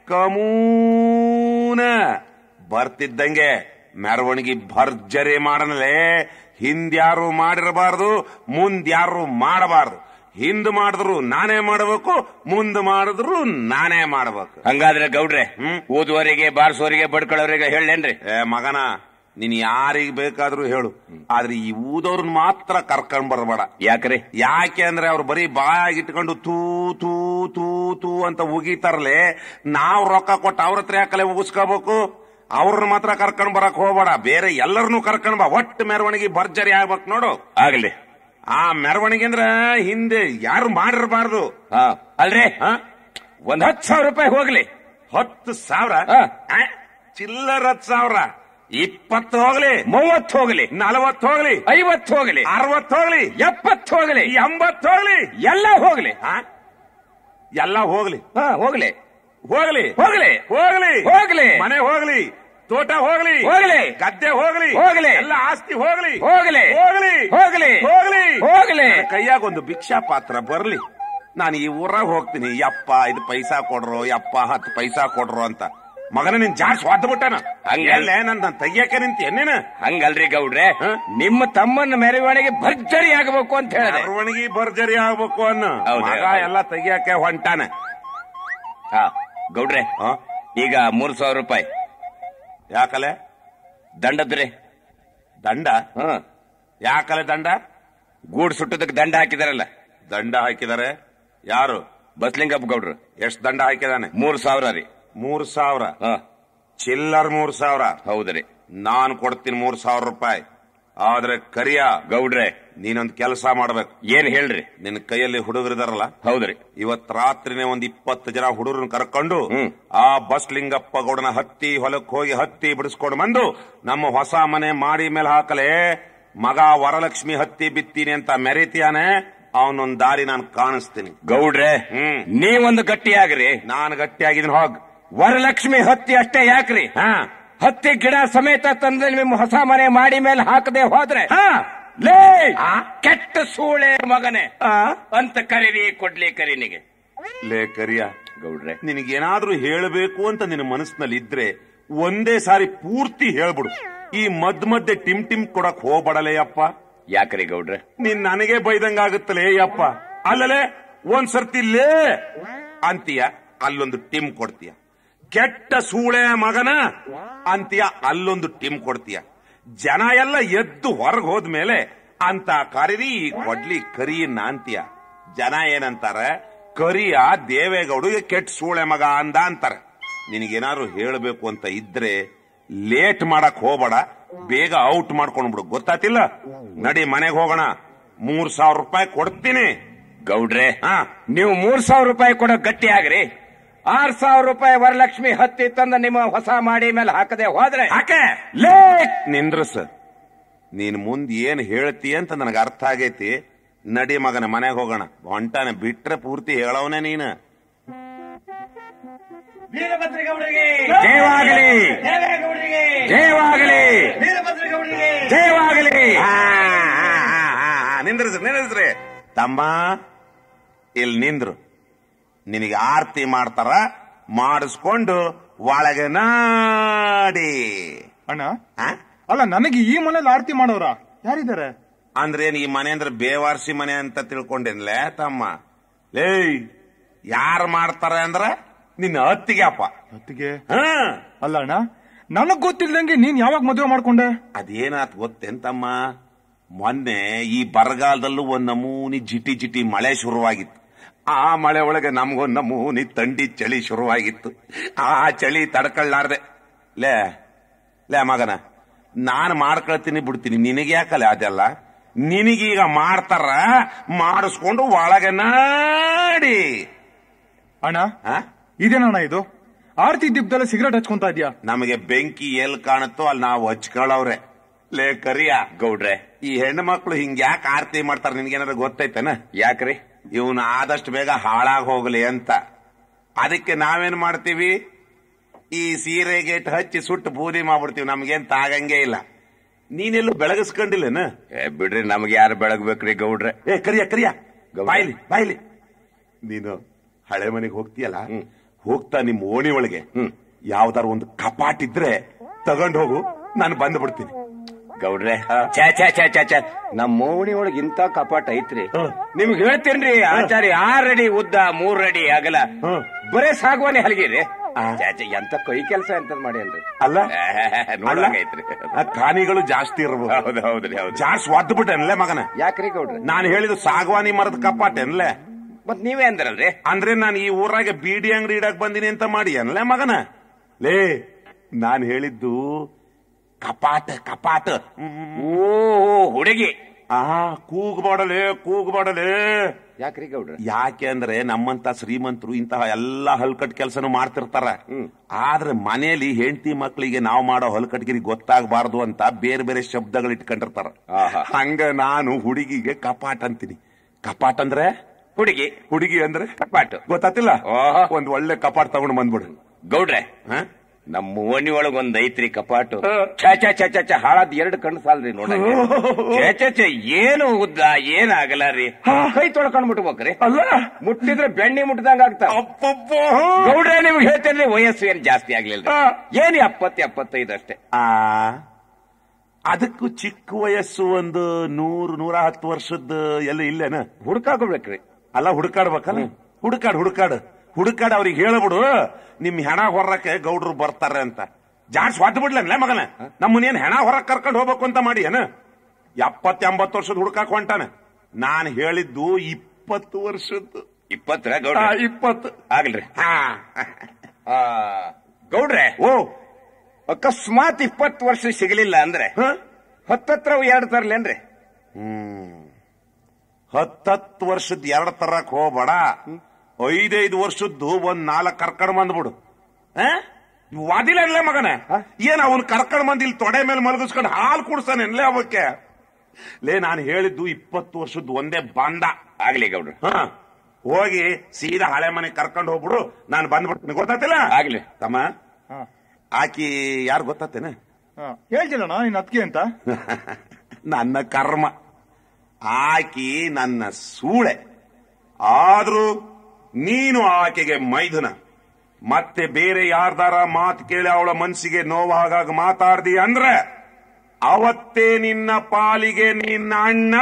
ಕಮೂನ ಬರ್ತಿದ್ದಂಗೆ ಮೆರವಣಿಗೆ ಭರ್ಜರಿ ಮಾಡನಲೇ ಹಿಂದ್ಯಾರು ಮಾಡಿರಬಾರ್ದು ಮುಂದ್ಯಾರು ಮಾಡಬಾರ್ದು ಹಿಂದ್ ಮಾಡಿದ್ರು ನಾನೇ ಮಾಡಬೇಕು ಮುಂದ್ ಮಾಡಿದ್ರು ನಾನೇ ಮಾಡಬೇಕು ಹಂಗಾದ್ರೆ ಗೌಡ್ರೆ ಹ್ಮ್. ಓದುವರಿಗೆ ಬಾರ್ಸೋರಿಗೆ ಬಡ್ಕೊಳ್ಳೋರಿಗೆ ಹೇಳೇನ್ರಿ ಏ ಮಗನ ನೀನ್ ಯಾರಿಗ್ ಬೇಕಾದ್ರೂ ಹೇಳು ಆದ್ರೆ ಈ ಊದವ್ರನ್ನ ಮಾತ್ರ ಕರ್ಕೊಂಡ್ ಬರಬೇಡ ಯಾಕ್ರಿ ಯಾಕೆ ಅಂದ್ರೆ ಅವ್ರು ಬರೀ ಬಾಯಾಗಿ ಇಟ್ಕೊಂಡು ತೂ ತೂ ತೂ ತೂ ಅಂತ ಉಗಿತಾರಲೆ ನಾವ್ ರೊಕ್ಕ ಕೊಟ್ಟು ಅವ್ರ ಹತ್ರ ಯಾಕಲೆ ಉಗಿಸ್ಕೋಬೇಕು ಅವ್ರನ್ನ ಮಾತ್ರ ಕರ್ಕೊಂಡ್ ಬರಕ್ ಹೋಗ್ಬೇಡ ಬೇರೆ ಎಲ್ಲರನ್ನೂ ಕರ್ಕೊಂಡ್ ಬಾ ಒಟ್ಟು ಮೆರವಣಿಗೆ ಭರ್ಜರಿ ಆಗ್ಬೇಕು ನೋಡು ಆಗ್ಲಿ ಆ ಮೆರವಣಿಗೆ ಅಂದ್ರೆ ಹಿಂದೆ ಯಾರು ಮಾಡಿರಬಾರ್ದು ಹಾ ಅಲ್ರಿ ಹಾ? ಒಂದ್ ಹತ್ತು ಸಾವಿರ ರೂಪಾಯಿ ಹೋಗ್ಲಿ ಹತ್ತು ಸಾವಿರ ಹಾ. ಆ? ಚಿಲ್ಲರ ಹತ್ತು ಸಾವಿರ ಇಪ್ಪತ್ತು ಹೋಗ್ಲಿ ಮೂವತ್ತು ಹೋಗ್ಲಿ ನಲವತ್ತು ಹೋಗ್ಲಿ ಐವತ್ತು ಹೋಗ್ಲಿ ಅರವತ್ತು ಹೋಗ್ಲಿ ಎಪ್ಪತ್ತು ಹೋಗ್ಲಿ ಎಂಬತ್ತು ಹೋಗ್ಲಿ ಎಲ್ಲ ಹೋಗ್ಲಿ ಆ? ಎಲ್ಲ ಹೋಗ್ಲಿ ಹಾ ಹೋಗ್ಲಿ ಹೋಗ್ಲಿ ಹೋಗ್ಲಿ ಹೋಗ್ಲಿ ಹೋಗ್ಲಿ ಮನೆ ಹೋಗ್ಲಿ ತೋಟ ಹೋಗ್ಲಿ ಹೋಗ್ಲಿ ಗದ್ದೆ ಹೋಗ್ಲಿ ಹೋಗ್ಲಿ. ಎಲ್ಲ ಆಸ್ತಿ ಹೋಗ್ಲಿ ಹೋಗ್ಲಿ ಹೋಗ್ಲಿ ಹೋಗ್ಲಿ ಹೋಗ್ಲಿ ಹೋಗ್ಲಿ ನನ್ನ ಕೈಯಾಗ ಒಂದು ಭಿಕ್ಷಾ ಪಾತ್ರ ಬರ್ಲಿ ನಾನು ಈ ಊರಾಗ ಹೋಗ್ತೀನಿ ಯಪ್ಪ ಇದು ಪೈಸಾ ಕೊಡ್ರು ಯಪ್ಪ ಹತ್ತು ಪೈಸಾ ಕೊಡ್ರು ಅಂತ ಮಗನ ನಿನ್ ಜಾಡ್ ಸ್ವಾದ ಬಿಟ್ಟನ ಹಂಗೆ. ಹಂಗಲ್ಲೇ ನನ್ನ ತೆಗಿಯಕ್ಕೆ ನಿಂತಿ ನೀನು ಹಂಗಲ್ರಿ ಗೌಡ್ರೆ ಹಾ? ನಿಮ್ಮ ತಮ್ಮನ ಮೆರವಣಿಗೆ ಭರ್ಜರಿ ಆಗಬೇಕು ಅಂತ ಹೇಳಿದೆ ಮೆರವಣಿಗೆ ಭರ್ಜರಿ ಆಗ್ಬೇಕು ಅನ್ನ ಹೌದು, ಮಗ ಹೌದು. ಎಲ್ಲ ತೆಗಿಯಕ್ಕೆ ಹೊಂಟಾನೆ ಹಾ ಗೌಡ್ರೆ ಹಾ? ಈಗ ಮೂರ್ ಸಾವಿರ ರೂಪಾಯಿ ಯಾಕಲೆ ದಂಡದ್ರಿ ದಂಡ ಹಾ ಯಾಕಲೆ ದಂಡ ಗೂಡ್ ಸುಟ್ಟದಕ್ಕೆ ದಂಡ ಹಾಕಿದಾರಲ್ಲ ದಂಡ ಹಾಕಿದಾರೆ ಯಾರು ಬಸ್ಲಿಂಗಪ್ಪ ಗೌಡ್ರು ಎಷ್ಟ್ ದಂಡ ಹಾಕಿದಾನೆ ಮೂರ್ ಸಾವಿರ ರೀ ಮೂರ್ ಸಾವಿರ ಹಾ ಚಿಲ್ಲರ್ ಮೂರ್ ಸಾವಿರ ಹೌದ್ರಿ ನಾನು ಕೊಡ್ತೀನಿ ಮೂರ್ ಸಾವಿರ ರೂಪಾಯಿ ಆದ್ರೆ ಕರಿಯ ಗೌಡ್ರೆ ನೀನೊಂದ್ ಕೆಲಸ ಮಾಡ್ಬೇಕು ಏನ್ ಹೇಳ್ರಿ ನಿನ್ ಕೈಯಲ್ಲಿ ಹುಡುಗರಿದಾರಲ್ಲ ಹೌದ್ರಿ ಇವತ್ ರಾತ್ರಿನೇ ಒಂದ್ ಇಪ್ಪತ್ತು ಜನ ಹುಡುಗರನ್ನ ಕರ್ಕೊಂಡು ಹ್ಮ್. ಆ ಬಸ್ ಲಿಂಗಪ್ಪ ಗೌಡನ ಹತ್ತಿ ಹೊಲಕ್ ಹೋಗಿ ಹತ್ತಿ ಬಿಡಿಸ್ಕೊಂಡು ಬಂದು ನಮ್ಮ ಹೊಸ ಮನೆ ಮಾಡಿ ಮೇಲೆ ಹಾಕಲೆ ಮಗ ವರಲಕ್ಷ್ಮಿ ಹತ್ತಿ ಬಿತ್ತೀನಿ ಅಂತ ಮೆರೀತಿಯಾನೆ ಅವನೊಂದ್ ದಾರಿ ನಾನು ಕಾಣಿಸ್ತೀನಿ ಗೌಡ್ರೆ ಹ್ಮ್. ನೀವೊಂದು ಗಟ್ಟಿಯಾಗ್ರಿ ನಾನು ಗಟ್ಟಿಯಾಗಿದ್ದೀನಿ ಹೋಗ್ ವರಲಕ್ಷ್ಮಿ ಹತ್ತಿ ಅಷ್ಟೇ ಯಾಕ್ರಿ ಹಾ ಹತ್ತಿ ಗಿಡ ಸಮೇತ ತಂದ್ರೆ ನಿಮ್ಮ ಹೊಸ ಮನೆ ಮಾಡಿ ಮೇಲೆ ಹಾಕದೆ ಹೋದ್ರೆ ಹಾ. ಲೇ ಆ? ಕೆಟ್ಟ ಸೂಳೆ ಮಗನೇ ಆ? ಅಂತ ಕರೀರಿ ಕೊಡ್ಲಿ ಕರೀನಿಗೆ ಲೇ ಕರಿಯ ಗೌಡ್ರೆ ನಿನಗೇನಾದ್ರೂ ಹೇಳಬೇಕು ಅಂತ ನಿನ್ನ ಮನಸ್ಸಿನಲ್ಲಿ ಇದ್ರೆ ಒಂದೇ ಸಾರಿ ಪೂರ್ತಿ ಹೇಳ್ಬಿಡು ಈ ಮದ್ ಮಧ್ಯೆ ಟಿಮ್ ಟಿಮ್ ಕೊಡಕ್ ಹೋಗ್ಬಡಲೇ ಅಪ್ಪ ಯಾಕ್ರಿ ಗೌಡ್ರೆ ನೀನ್ ನನಗೆ ಬೈದಂಗಾಗುತ್ತಲೇ ಯಪ್ಪ ಅಲ್ಲಲೇ ಒಂದ್ ಸರ್ತಿ ಲೇ ಅಂತೀಯ ಅಲ್ಲೊಂದು ಟಿಮ್ ಕೊಡ್ತೀಯ ಕೆಟ್ಟ ಸೂಳೆ ಮಗನ ಅಂತೀಯ ಅಲ್ಲೊಂದು ಟಿಮ್ ಕೊಡ್ತೀಯ ಜನ ಎಲ್ಲ ಎದ್ದು ಹೊರಗೆ ಹೋದ್ಮೇಲೆ ಅಂತ ಕರೀರಿ ಈ ಕೊಡ್ಲಿ ಕರಿಯನ್ನ ಅಂತೀಯ ಜನ ಏನಂತಾರೆ ಕರಿಯ ದೇವೇಗೌಡಗೆ ಕೆಟ್ಟ ಸೂಳೆ ಮಗ ಅಂದ ಅಂತಾರೆ ನಿನಗೇನಾದ್ರು ಹೇಳಬೇಕು ಅಂತ ಇದ್ರೆ ಲೇಟ್ ಮಾಡಕ್ ಹೋಗ್ಬೇಡ ಬೇಗ ಔಟ್ ಮಾಡ್ಕೊಂಡ್ಬಿಡು ಗೊತ್ತಾತಿಲ್ಲ ನಡಿ ಮನೆಗೆ ಹೋಗೋಣ ಮೂರ್ ಸಾವಿರ ರೂಪಾಯಿ ಕೊಡ್ತೀನಿ ಗೌಡ್ರೆ ಹಾ ನೀವು ಮೂರ್ ಸಾವಿರ ರೂಪಾಯಿ ಕೊಡೋ ಗಟ್ಟಿ ಆಗ್ರಿ ಆರ್ ಸಾವಿರ ರೂಪಾಯಿ ವರಲಕ್ಷ್ಮಿ ಹತ್ತಿ ತಂದ ನಿಮ್ಮ ಹೊಸ ಮಾಡಿ ಮೇಲೆ ಹಾಕದೆ ಹೋದ್ರೆ ಹಾಕೆ ಲೇ ನಿಂದ್ರಸ ನೀನ್ ಮುಂದ್ ಏನ್ ಹೇಳ್ತಿ ಅಂತ ನನಗೆ ಅರ್ಥ ಆಗೈತಿ ನಡಿ ಮಗನ ಮನೆಗೆ ಹೋಗೋಣ ಹೊಂಟಾನೆ ಬಿಟ್ರೆ ಪೂರ್ತಿ ಹೇಳವನೇ ನೀನು ಜಯವಾಗಲಿ ಜಯವಾಗಲಿ ಜಯವಾಗಲಿ ನಿಂದ್ರಸ್ರಿ ನಿಂದ್ರಸ್ರಿ ತಮ್ಮ ಇಲ್ಲಿ ನಿಂದ್ರು ನಿನಗೆ ಆರತಿ ಮಾಡ್ತಾರ ಮಾಡಿಸ್ಕೊಂಡು ಒಳಗೆ ನಾಡಿ ಅಣ್ಣ ಆ? ಅಲ್ಲ ನನಗೆ ಈ ಮನೇಲಿ ಆರತಿ ಮಾಡೋರ ಯಾರಿದ್ದಾರೆ ಅಂದ್ರೇನ್ ಈ ಮನೆ ಅಂದ್ರೆ ಬೇವಾರ್ಸಿ ಮನೆ ಅಂತ ತಿಳ್ಕೊಂಡೇನ್ಲೇ ತಮ್ಮ ಲೇ ಯಾರು ಮಾಡ್ತಾರೆ ಅಂದ್ರ ನಿನ್ನ ಅತ್ತಿಗೆ ಅಪ್ಪ ಹೊತ್ತಿಗೆ ಹಾ ಅಲ್ಲ ಅಣ್ಣ ನನಗ್ ಗೊತ್ತಿಲ್ದಂಗೆ ನೀನ್ ಯಾವಾಗ ಮದುವೆ ಮಾಡ್ಕೊಂಡೆ ಅದೇನಾತ್ ಗೊತ್ತೆಂತಮ್ಮ ಮೊನ್ನೆ ಈ ಬರಗಾಲದಲ್ಲೂ ಒಂದ್ ನಮೂನಿ ಜಿಟಿ ಜಿಟಿ ಮಳೆ ಶುರುವಾಗಿತ್ತು ಆ ಮಳೆ ಒಳಗೆ ನಮ್ಗೊಂದ್ ನಮೂನಿ ತಂಡಿ ಚಳಿ ಶುರುವಾಗಿತ್ತು ಆ ಚಳಿ ತಡ್ಕೊಳ್ಳಾರ್ದೆ ಲೇ ಲೇ ಮಗನ ನಾನು ಮಾಡ್ಕೊಳ್ತೀನಿ ಬಿಡ್ತೀನಿ ನಿನಗೆ ಯಾಕಲ್ಲ ಅದೆಲ್ಲ ನಿನಗೀಗ ಮಾಡ್ತಾರ ಮಾಡಿಸ್ಕೊಂಡು ಒಳಗೆ ನಾಡಿ ಅಣ್ಣ ಆ? ಇದೇನಣ್ಣ ಇದು ಆರ್ತಿ ದೀಪದಲ್ಲಿ ಸಿಗರೇಟ್ ಹಚ್ಕೊಂತ ಇದ್ಯಾ ನಮಗೆ ಬೆಂಕಿ ಎಲ್ ಕಾಣುತ್ತೋ ಅಲ್ಲಿ ನಾವು ಹಚ್ಕೊಳ್ಳವ್ರೆ ಲೇ ಕರಿಯ ಗೌಡ್ರೆ ಈ ಹೆಣ್ಣು ಮಕ್ಳು ಹಿಂಗ್ ಯಾಕೆ ಆರತಿ ಮಾಡ್ತಾರೆ ನಿನ್ಗೇನಾದ್ರು ಗೊತ್ತೈತೇನ ಯಾಕ್ರಿ ಇವನು ಆದಷ್ಟು ಬೇಗ ಹಾಳಾಗ್ ಹೋಗ್ಲಿ ಅಂತ ಅದಕ್ಕೆ ನಾವೇನ್ ಮಾಡ್ತೀವಿ ಈ ಸೀರೆ ಗೇಟ್ ಹಚ್ಚಿ ಸುಟ್ಟು ಬೂದಿ ಮಾಡ್ಬಿಡ್ತೀವಿ ನಮ್ಗೇನ್ ತಾಗಂಗೆ ಇಲ್ಲ ನೀನೆಲ್ಲೂ ಬೆಳಗಿಸ್ಕೊಂಡಿಲ್ಲೇನ ಏ, ಬಿಡ್ರಿ ನಮ್ಗೆ ಯಾರು ಬೆಳಗ್ಬೇಕ್ರಿ ಗೌಡ್ರೆ ಏ ಕರಿಯ ಕರಿಯ ಗೌಡ್ರೆ. ಬಾಯ್ಲಿ ಬಾಯ್ಲಿ ನೀನು ಹಳೆ ಮನೆಗೆ ಹೋಗ್ತೀಯಲ್ಲ ಹೋಗ್ತಾ ನಿಮ್ ಓಣಿ ಒಳಗೆ ಯಾವ್ದಾರು ಒಂದು ಕಪಾಟ್ ಇದ್ರೆ ತಗೊಂಡ್ ಹೋಗು ನಾನು ಬಂದ್ ಬಿಡ್ತೀನಿ ಗೌಡ್ರೆ ಛೇ ಛೇ ಛೇ ಛೇ ಛೇ ನಮ್ಮ ಮೋಣಿ ಒಳಗ್ ಇಂತ ಕಪಾಟ್ ಐತ್ರಿ ನಿಮ್ಗೆ ಹೇಳ್ತೇನ್ರಿ ಆಚಾರಿ ಆರ್ ಅಡಿ ಉದ್ದ ಮೂರ್ ಅಡಿ ಆಗಲ್ಲ ಬರೇ ಸಾಗುವಾನಿ ಹಲಗಿರಿ ಛೇ ಛೇ ಎಂತ ಕೈ ಕೆಲಸ ಅಂತ ಮಾಡೇನ್ರಿ ಅಲ್ಲ ನೋಡಂಗೈತ್ರಿ ಆ ಕಾನಿಗಳು ಜಾಸ್ತಿ ಇರ್ಬೋದು ಹೌದು ಹೌದ್ರಿ ಹೌದು ಜಾಸ್ತಿ ಒದ್ದು ಬಿಟ್ಟೆನ್ಲೆ ಮಗನ ಯಾಕ್ರಿ ಗೌಡ್ರೆ ನಾನು ಹೇಳಿದ ಸಾಗವಾನಿ ಮರದ ಕಪಾಟ್ ಎನ್ಲೆ ಮತ್ ನೀವೇ ಅಂದ್ರಲ್ರಿ ಅಂದ್ರೆ ನಾನು ಈ ಊರಾಗೆ ಬೀಡಿ ಅಂಗಡಿ ಇಡಕ್ ಬಂದಿನಿ ಅಂತ ಮಾಡಿ ಅನ್ಲೆ ಮಗನ ಲೇ ನಾನ್ ಹೇಳಿದ್ದು ಕಪಾಟ ಕಪಾಟ ಓ ಹುಡುಗಿ ಆ ಕೂಗ್ಬಾಡಲೇ ಕೂಗ್ಬಾಡಲೇ ಯಾಕ್ರಿ ಗೌಡ್ರೆ ಯಾಕೆ ಅಂದ್ರೆ ನಮ್ಮಂತ ಶ್ರೀಮಂತರು ಇಂತಹ ಎಲ್ಲಾ ಹಲ್ಕಟ್ ಕೆಲಸನು ಮಾಡ್ತಿರ್ತಾರ ಆದ್ರೆ ಮನೆಯಲ್ಲಿ ಹೆಂಡತಿ ಮಕ್ಕಳಿಗೆ ನಾವು ಮಾಡೋ ಹಲ್ಕಟ್ಗಿರಿ ಗೊತ್ತಾಗಬಾರ್ದು ಅಂತ ಬೇರೆ ಬೇರೆ ಶಬ್ದಗಳು ಇಟ್ಕೊಂಡಿರ್ತಾರ ಆಹಾ. ಹಂಗ ನಾನು ಹುಡುಗಿಗೆ ಕಪಾಟ್ ಅಂತೀನಿ ಕಪಾಟ್ ಅಂದ್ರೆ ಹುಡುಗಿ ಹುಡುಗಿ ಅಂದ್ರೆ ಕಪಾಟು ಗೊತ್ತಾತಿಲ್ಲ ಆಹಾ. ಒಂದ್ ಒಳ್ಳೆ ಕಪಾಟ್ ತಗೊಂಡು ಬಂದ್ಬಿಡು ಗೌಡ್ರೆ ಹ? ನಮ್ಮ ಓಣಿ ಒಳಗ್ ಒಂದ್ ಐತ್ರಿ ಕಪಾಟು ಛೇ ಛೇ ಛೇ ಛೇ ಛೇ ಹಾಳಾದ್ ಎರಡು ಕಣ್ಣು ಸಾಲ್ರಿ ನೋಡ ಛೇ ಛೇ ಛೇ ಏನು ಉದ್ದ ಏನ್ ಆಗಲ್ಲ ರೀ ಕೈ ತೊಳ್ಕೊಂಡ್ ಮುಟ್ಬೇಕ್ರಿ ಅಲ್ಲ ಮುಟ್ಟಿದ್ರೆ ಬೆಣ್ಣೆ ಮುಟ್ಟದಂಗ ಆಗ್ತಾವ ಅಪ್ಪಪ್ಪ ಗೌಡ್ರೆ ನಿಮ್ಗೆ ಹೇಳ್ತೇನ್ರಿ ವಯಸ್ಸು ಏನ್ ಜಾಸ್ತಿ ಆಗ್ಲಿಲ್ಲ ಏನ್ ಎಪ್ಪತ್ ಎಪ್ಪತ್ತೈದು ಅಷ್ಟೇ ಆ ಅದಕ್ಕೂ ಚಿಕ್ಕ ವಯಸ್ಸು ಒಂದು ನೂರು ನೂರ ಹತ್ತು ವರ್ಷದ ಎಲ್ಲ ಇಲ್ಲೇನ ಹುಡ್ಕಾಕೋಬೇಕ್ರಿ ಅಲ್ಲ ಹುಡುಕಾಡ್ಬೇಕಲ್ಲ ಹುಡುಕಾಡ್ ಹುಡುಕಾಡ್ ಹುಡುಕಾಡ್ ಅವ್ರಿಗೆ ಹೇಳ್ಬಿಡು ನಿಮ್ ಹೆಣ ಹೊರಕ್ಕೆ ಗೌಡ್ರು ಬರ್ತಾರೆ ಅಂತ ಜಾಡ್ಸ್ ಹೊದ್ದು ಬಿಡ್ಲೇ ಮಗನ ನಮ್ಮನ್ನೇನ್ ಹೆಣ ಹೊರಕ್ ಕರ್ಕೊಂಡು ಹೋಗ್ಬೇಕು ಅಂತ ಮಾಡಿ ಏನ ಎಪ್ಪತ್ ಎಂಬತ್ತು ವರ್ಷದ ಹುಡುಕಾಕ್ ಹೊಂಟಾನ ನಾನ್ ಹೇಳಿದ್ದು ಇಪ್ಪತ್ತು ವರ್ಷದ್ದು ಇಪ್ಪತ್ತರ ಆ, ಗೌಡ್ರೆ ಇಪ್ಪತ್ತು ಆಗ್ಲ್ರಿ ಹಾ ಆ, ಗೌಡ್ರೆ ಓ ಅಕಸ್ಮಾತ್ ಇಪ್ಪತ್ತು ವರ್ಷ ಸಿಗಲಿಲ್ಲ ಅಂದ್ರೆ ಹ? ಹತ್ತತ್ರ ಎರಡು ತರ್ಲೇನ್ರಿ ಹ್ಮ್ ಹತ್ತತ್ತು ವರ್ಷದ ಎರಡ್ ತರಕ್ ಹೋಗ್ಬೇಡ ಐದೈದು ವರ್ಷದ್ದು ಒಂದ್ ನಾಲ್ಕು ಕರ್ಕೊಂಡ್ ಬಂದ್ಬಿಡು ವಾದಿಲ್ಲ ಅನ್ಲೇ ಮಗನ ಏನ್ ಅವನ್ ಕರ್ಕೊಂಡ್ ಬಂದ್ ಇಲ್ಲಿ ತೊಡೆ ಮೇಲೆ ಮಲಗಿಸ್ಕೊಂಡು ಹಾಲು ಕುಡ್ಸಾನೆ ಅನ್ಲೇ ಅವಕ್ಕೆ ಲೇ ನಾನು ಹೇಳಿದ್ದು ಇಪ್ಪತ್ತು ವರ್ಷದ್ದು ಒಂದೇ ಬಂದ ಆಗ್ಲಿ ಗೌಡ್ರೆ ಹ ಹೋಗಿ ಸೀದಾ ಹಳೆ ಮನೆ ಕರ್ಕೊಂಡು ಹೋಗ್ಬಿಡು ನಾನು ಬಂದ್ಬಿಡ್ತೀನಿ ಗೊತ್ತಾತಿಲ್ಲ ಆಗ್ಲಿ ತಮ್ಮ ಹಾ. ಆಕಿ ಯಾರು ಗೊತ್ತಾತೇನೆ ಹಾ. ಹೇಳ್ತೀನಣ್ಣ ನಿನ್ ಅತ್ತಿಗೆ ಅಂತ ನನ್ನ ಕರ್ಮ ಆಕಿ ನನ್ನ ಸೂಳೆ ಆದ್ರೂ ನೀನು ಆಕೆಗೆ ಮೈದುನ ಮತ್ತೆ ಬೇರೆ ಯಾರ್ದಾರ ಮಾತು ಕೇಳಿ ಅವಳ ಮನ್ಸಿಗೆ ನೋವಾಗಾಗ ಮಾತಾಡ್ದಿ ಅಂದ್ರೆ ಅವತ್ತೇ ನಿನ್ನ ಪಾಲಿಗೆ ನಿನ್ನ ಅಣ್ಣ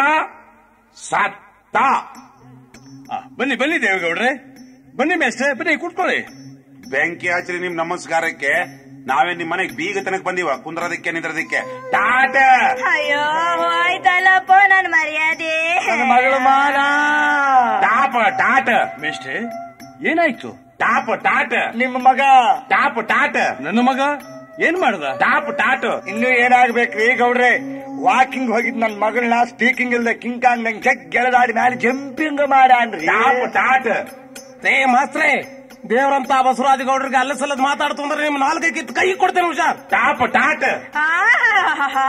ಸತ್ತ ಆ, ಬನ್ನಿ ಬನ್ನಿ ದೇವೇಗೌಡ್ರೆ ಬನ್ನಿ ಮೇಸ್ಟ್ರೆ ಬನ್ನಿ ಕೂತ್ಕೊಳ್ಳಿ ಬೆಂಕಿ ಹಚ್ಚಿರಿ ನಿಮ್ ನಮಸ್ಕಾರಕ್ಕೆ ನಾವೇ ನಿಮ್ ಮನೆಗೆ ಬೀಗ ತನಕ ಬಂದಿವ ಕುಂದ್ರದಕ್ಕೆ ನಿಂದ್ರದಕ್ಕೆ ಟಾಟ ಅಯ್ಯೋ ಹೋಯ್ತಲ್ಲಪ್ಪ ನನ್ ಮರ್ಯಾದೆ ಮಗಳು ಮಾನ ಟಾಪ ಟಾಟ ಮೇಸ್ಟ್ರೆ ಏನಾಯ್ತು ಟಾಪ್ ಟಾಟ್ ನಿಮ್ಮ ಮಗ ಟಾಪ್ ಟಾಟ್ ನನ್ನ ಮಗ ಏನ್ ಮಾಡ್ದ ಟಾಪ್ ಟಾಟ್ ಇನ್ನು ಏನಾಗ್ಬೇಕ್ರಿ ಗೌಡ್ರೆ ವಾಕಿಂಗ್ ಹೋಗಿದ್ ನನ್ ಮಗಳನ್ನ ಸ್ಪೀಕಿಂಗ್ ಇಲ್ದೆ ಕಿಂಕಾಂಗ್ ನಂಗೆ ಚೆಕ್ ಗೆಳದಾಡಿ ಮ್ಯಾಲೆ ಜಂಪಿಂಗ್ ಮಾಡಾನ್ರಿ ಟಾಪ್ ಟಾಟ್ ಏ ಮಾಸ್ತ್ರೆ ದೇವರಂತ ಬಸವರಾಜ ಗೌಡ್ರಿಗೆ ಅಲ್ಲ ಸಲ್ಲದ್ ಮಾತಾಡ್ತು ಅಂದ್ರೆ ನಿಮ್ ನಾಲ್ಕೈ ಕಿತ್ತು ಕೈ ಕೊಡ್ತೇನೆ ಹುಷಾರ್ ಟಾಪ್ ಟಾಟ್ ಆಹಾಹಾಹಾ.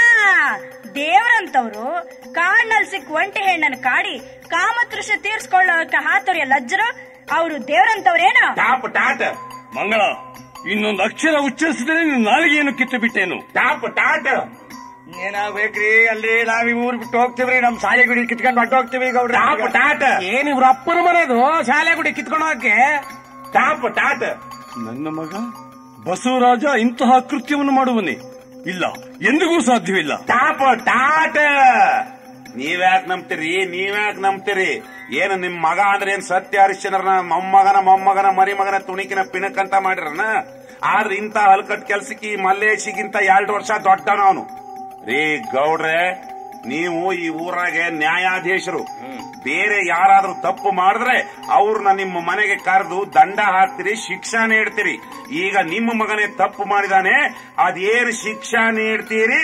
ದೇವ್ರಂತವ್ರು ಕಾಡ್ನಲ್ಲಿ ಸಿಕ್ ಒಂಟಿ ಹೆಣ್ಣನ್ನು ಕಾಡಿ ಕಾಮತೃಷ ತೀರ್ಸ್ಕೊಳ್ಳೋಕೆ ಹಾತೊರೆಯ ಲಜ್ಜರು ಅವರು ದೇವ್ರಂತವ್ರೇನು ಟಾಪ್ ಟಾಟ್ ಮಂಗಳ ಇನ್ನೊಂದು ಅಕ್ಷರ ಉಚ್ಚರಿಸಿದ್ರೆ ನೀನು ನಾಲಿಗೆಯನ್ನು ಕಿತ್ತು ಬಿಟ್ಟೇನು ಟಾಪ್ ಟಾಟ್ ಏನಾಗ್ಬೇಕ್ರಿ ಅಲ್ಲಿ ನಾವ್ ಈ ಊರ್ ಬಿಟ್ಟು ಹೋಗ್ತೀವ್ರಿ ನಮ್ ಶಾಲೆ ಗುಡಿ ಕಿತ್ಕೊಂಡ್ ಹೊಟ್ಟು ಹೋಗ್ತೀವಿ ಗೌಡ್ರೆ ಟಾಪ್ ಟಾಟ್ ಏನ್ ಇವ್ರ ಅಪ್ಪನ ಮನೆದು ಶಾಲೆ ಗುಡಿ ಕಿತ್ಕೊಂಡು ಹೋಗಕ್ಕೆ ಟಾಪ್ ಟಾಟ್ ನನ್ನ ಮಗ ಬಸವರಾಜ ಇಂತಹ ಕೃತ್ಯವನ್ನು ಮಾಡುವನೆ ಇಲ್ಲ ಎಂದಿಗೂ ಸಾಧ್ಯವಿಲ್ಲ ಟಾಪ್ ಟಾಟ್ ನೀವ್ಯಾಕ್ ನಂಬ್ತೀರಿ ನೀವ್ಯಾಕ್ ನಂಬ್ತೀರಿ ಏನು ನಿಮ್ ಮಗ ಅಂದ್ರೆ ಏನ್ ಸತ್ಯ ಹರಿಶ್ಚಂದ್ರನ ಮೊಮ್ಮಗನ ಮೊಮ್ಮಗನ ಮರಿಮಗನ ತುಣಿಕಿನ ಪಿಣಕಂತ ಮಾಡಿರನ ಆದ್ರೆ ಇಂತ ಹಲ್ಕಟ್ ಕೆಲ್ಸಕ್ಕೆ ಈ ಮಲ್ಲೇಶಿಗಿಂತ ಎರಡು ವರ್ಷ ದೊಡ್ಡನವನು ರೀ ಗೌಡ್ರೆ ನೀವು ಈ ಊರಾಗೆ ನ್ಯಾಯಾಧೀಶರು ಬೇರೆ ಯಾರಾದ್ರೂ ತಪ್ಪು ಮಾಡಿದ್ರೆ ಅವ್ರನ್ನ ನಿಮ್ಮ ಮನೆಗೆ ಕರೆದು ದಂಡ ಹಾಕ್ತಿರಿ ಶಿಕ್ಷಾ ನೀಡ್ತೀರಿ ಈಗ ನಿಮ್ಮ ಮಗನೇ ತಪ್ಪು ಮಾಡಿದಾನೆ ಅದೇನು ಶಿಕ್ಷಾ ನೀಡ್ತೀರಿ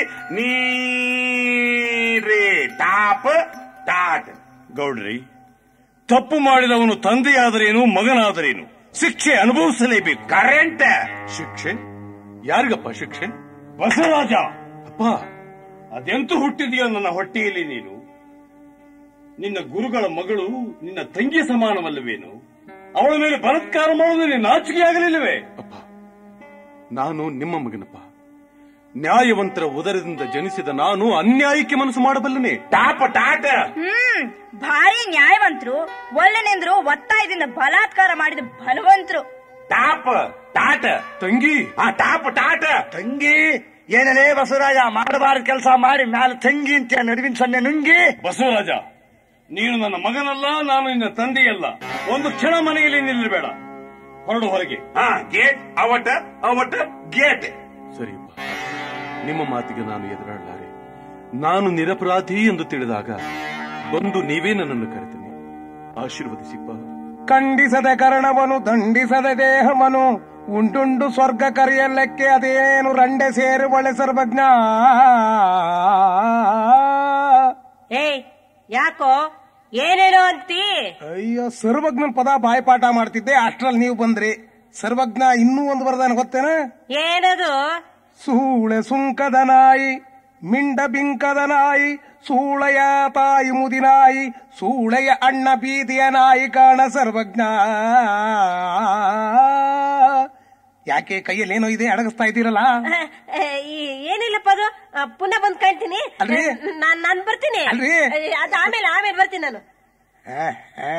ನೀಡ್ರಿ ಟಾಪ್ ಟಾಟ್ ಗೌಡ್ರಿ ತಪ್ಪು ಮಾಡಿದವನು ತಂದೆಯಾದರೇನು ಮಗನಾದರೇನು ಶಿಕ್ಷೆ ಅನುಭವಿಸಲೇಬೇಕು ಕರೆಂಟ್ ಶಿಕ್ಷೆ ಯಾರಿಗಪ್ಪ ಶಿಕ್ಷೆ ಬಸವರಾಜ ಅಪ್ಪ ಅದೆಂತೂ ಹುಟ್ಟಿದೆಯೋ ನನ್ನ ಹೊಟ್ಟೆಯಲ್ಲಿ ನೀನು ನಿನ್ನ ಗುರುಗಳ ಮಗಳು ನಿನ್ನ ತಂಗಿ ಸಮಾನವಲ್ಲವೇನು ಅವಳ ಮೇಲೆ ಬಲಾತ್ಕಾರ ಮಾಡುವುದು ನಿನ್ನ ನಾಚಿಕೆ ಆಗಲಿಲ್ಲವೇ ಅಪ್ಪ ನಾನು ನಿಮ್ಮ ಮಗನಪ್ಪ ನ್ಯಾಯವಂತರ ಉದರದಿಂದ ಜನಿಸಿದ ನಾನು ಅನ್ಯಾಯಕ್ಕೆ ಮನಸ್ಸು ಮಾಡಬಲ್ಲನೆ ಟಾಪ್ ಟಾಟ್ ಹ್ಮ್ ಭಾರಿ ನ್ಯಾಯವಂತರು ಒಳ್ಳೆನೆಂದ್ರು ಒತ್ತಾಯದಿಂದ ಬಲಾತ್ಕಾರ ಮಾಡಿದ ಬಲವಂತರು ಟಾಪ್ ಟಾಟ್ ತಂಗಿ ಆ ಟಾಪ್ ಟಾಟ್ ತಂಗಿ ಏನೇನೇ ಬಸವರಾಜ ಮಾಡಬಾರದು ಕೆಲಸ ಮಾಡಿ ಮ್ಯಾಲ ತಂಗಿ ಅಂತ ನಡುವಿನ ಸೊನ್ನೆ ನುಂಗಿ ಬಸವರಾಜ ನೀನು ನನ್ನ ಮಗನಲ್ಲ ನಾನು ನಿನ್ನ ತಂದೆಯಲ್ಲ ಒಂದು ಕ್ಷಣ ಮನೆಯಲ್ಲಿ ನಿಲ್ಲಬೇಡ ಹೊರಡು ಹೊರಗೆ ಹಾ ಗೇಟ್ ಅವಟ ಅವಟ ಗೇಟ್ ಸರಿಯಪ್ಪ ನಿಮ್ಮ ಮಾತಿಗೆ ನಾನು ಎದುರಾಡಲಾರೆ ನಾನು ನಿರಪರಾಧಿ ಎಂದು ತಿಳಿದಾಗ ಬಂದು ನೀವೇ ನನ್ನನ್ನು ಕರೆತೀನಿ ಆಶೀರ್ವದಿಸಿಪ್ಪ ಖಂಡಿಸದೆ ಕರ್ಣವನು ದಂಡಿಸದೆ ದೇಹವನು ಉಂಟುಂಡು ಸ್ವರ್ಗ ಕರೆಯಲ್ಲಕ್ಕೆ ಅದೇನು ರಂಡೆ ಸೇರು ಒಳೆ ಸರ್ವಜ್ಞ ಏಯ್ ಯಾಕೋ ಏನೇನೋ ಅಂತಿ ಅಯ್ಯೋ ಸರ್ವಜ್ಞನ್ ಪದ ಬಾಯ್ಪಾಠ ಮಾಡ್ತಿದ್ದೆ ಅಷ್ಟ್ರಲ್ಲಿ ನೀವು ಬಂದ್ರಿ ಸರ್ವಜ್ಞ ಇನ್ನೂ ಒಂದು ಬರದಾನ ಗೊತ್ತೇನ ಏನದು ಸೂಳೆ ಸುಂಕದ ನಾಯಿ ಮಿಂಡ ಬಿಂಕದ ನಾಯಿ ಸೂಳೆಯ ತಾಯಿ ಮುದಿನಾಯಿ ಸೂಳೆಯ ಅಣ್ಣ ಬೀದಿಯ ನಾಯಿ ಕಾಣ ಸರ್ವಜ್ಞ ಯಾಕೆ ಕೈಯಲ್ಲಿ ಏನೋ ಇದೆ ಅಡಗಿಸ್ತಾ ಇದ್ದೀರಲ್ಲ ಅಹ್, ಅಹ್, ಈ- ಏನಿಲ್ಲಪ್ಪ ಅದು ಅಹ್, ಪುನಃ ಬಂದ್ ಕಾಣ್ತೀನಿ ಅಲ್ರಿ? ನಾನ್ ನಾನ್ ಬರ್ತೀನಿ ಅಲ್ರಿ? ಅಹ್, ಅದ್ ಆಮೇಲೆ ಆಮೇಲೆ ಬರ್ತೀನಿ ನಾನು ಆ, ಆ.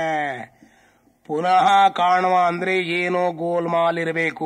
ಪುನಃ ಕಾಣುವ ಅಂದ್ರೆ ಏನೋ ಗೋಲ್ಮಾಲ್ ಇರಬೇಕು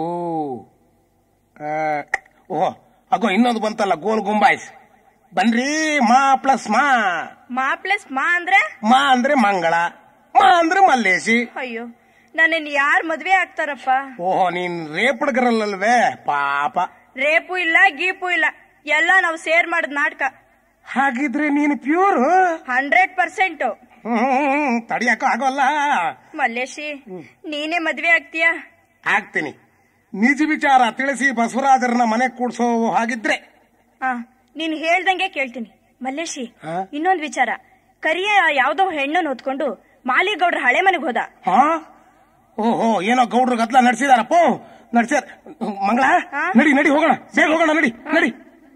ಓಹೋ ಅಗೋ ಇನ್ನೊಂದು ಬಂತಲ್ಲ ಗೋಲ್ ಗುಂಬಾಯ್ಸ್ ಬನ್ರಿ ಮಾ ಪ್ಲಸ್ ಮಾ ಮಾ ಪ್ಲಸ್ ಮಾ ಅಂದ್ರೆ ಮಾ ಅಂದ್ರೆ ಮಂಗಳ ಮಾ ಅಂದ್ರೆ ಮಲ್ಲೇಶಿ ಅಯ್ಯೋ ನನ್ನನ್ ಯಾರ್ ಮದ್ವೆ ಆಗ್ತಾರಪ್ಪ ಓಹೋ ನೀನ್ ರೇಪಡ್ಗರಲ್ಲಲ್ವೇ ಪಾಪ ರೇಪು ಇಲ್ಲ ಗೀಪು ಇಲ್ಲ ಎಲ್ಲ ನಾವು ಸೇರ್ ಮಾಡಿದ ನಾಟಕ ಹಾಗಿದ್ರೆ ನೀನು ಪ್ಯೂರ್ ಹಂಡ್ರೆಡ್ ಪರ್ಸೆಂಟ್ ಹ್ಮ್ ತಡಿಯಕ್ಕ ಆಗೋಲ್ಲ ಮಲ್ಲೇಶಿ ನೀನೇ ಮದ್ವೆ ಆಗ್ತೀಯಾ ಆಗ್ತೀನಿ ನಿಜ ವಿಚಾರ ತಿಳಿಸಿ ಬಸವರಾಜರನ್ನ ಮನೆ ಕೂಡ್ಸೋ ಹಾಗಿದ್ರೆ ಆ ನೀನ್ ಹೇಳ್ದಂಗೆ ಕೇಳ್ತೀನಿ ಮಲ್ಲೇಶಿ ಹಾ? ಇನ್ನೊಂದ್ ವಿಚಾರ ಕರಿಯ ಯಾವ್ದೋ ಹೆಣ್ಣನ್ನು ಹೊತ್ಕೊಂಡು ಮಾಲಿಗೌಡ್ರ ಹಳೆ ಮನೆಗೆ ಹೋದ ಹಾ ಓಹೋ ಏನೋ ಗೌಡ್ರು ಗದ್ಲ ನಡೆಸಿದಾರಪ್ಪ ನಡ್ಸ್ಯಾರ ಮಂಗಳ ಹಾ? ನಡಿ ನಡಿ ಹೋಗೋಣ ಬೇಗ ಹೋಗೋಣ ನಡಿ ನಡಿ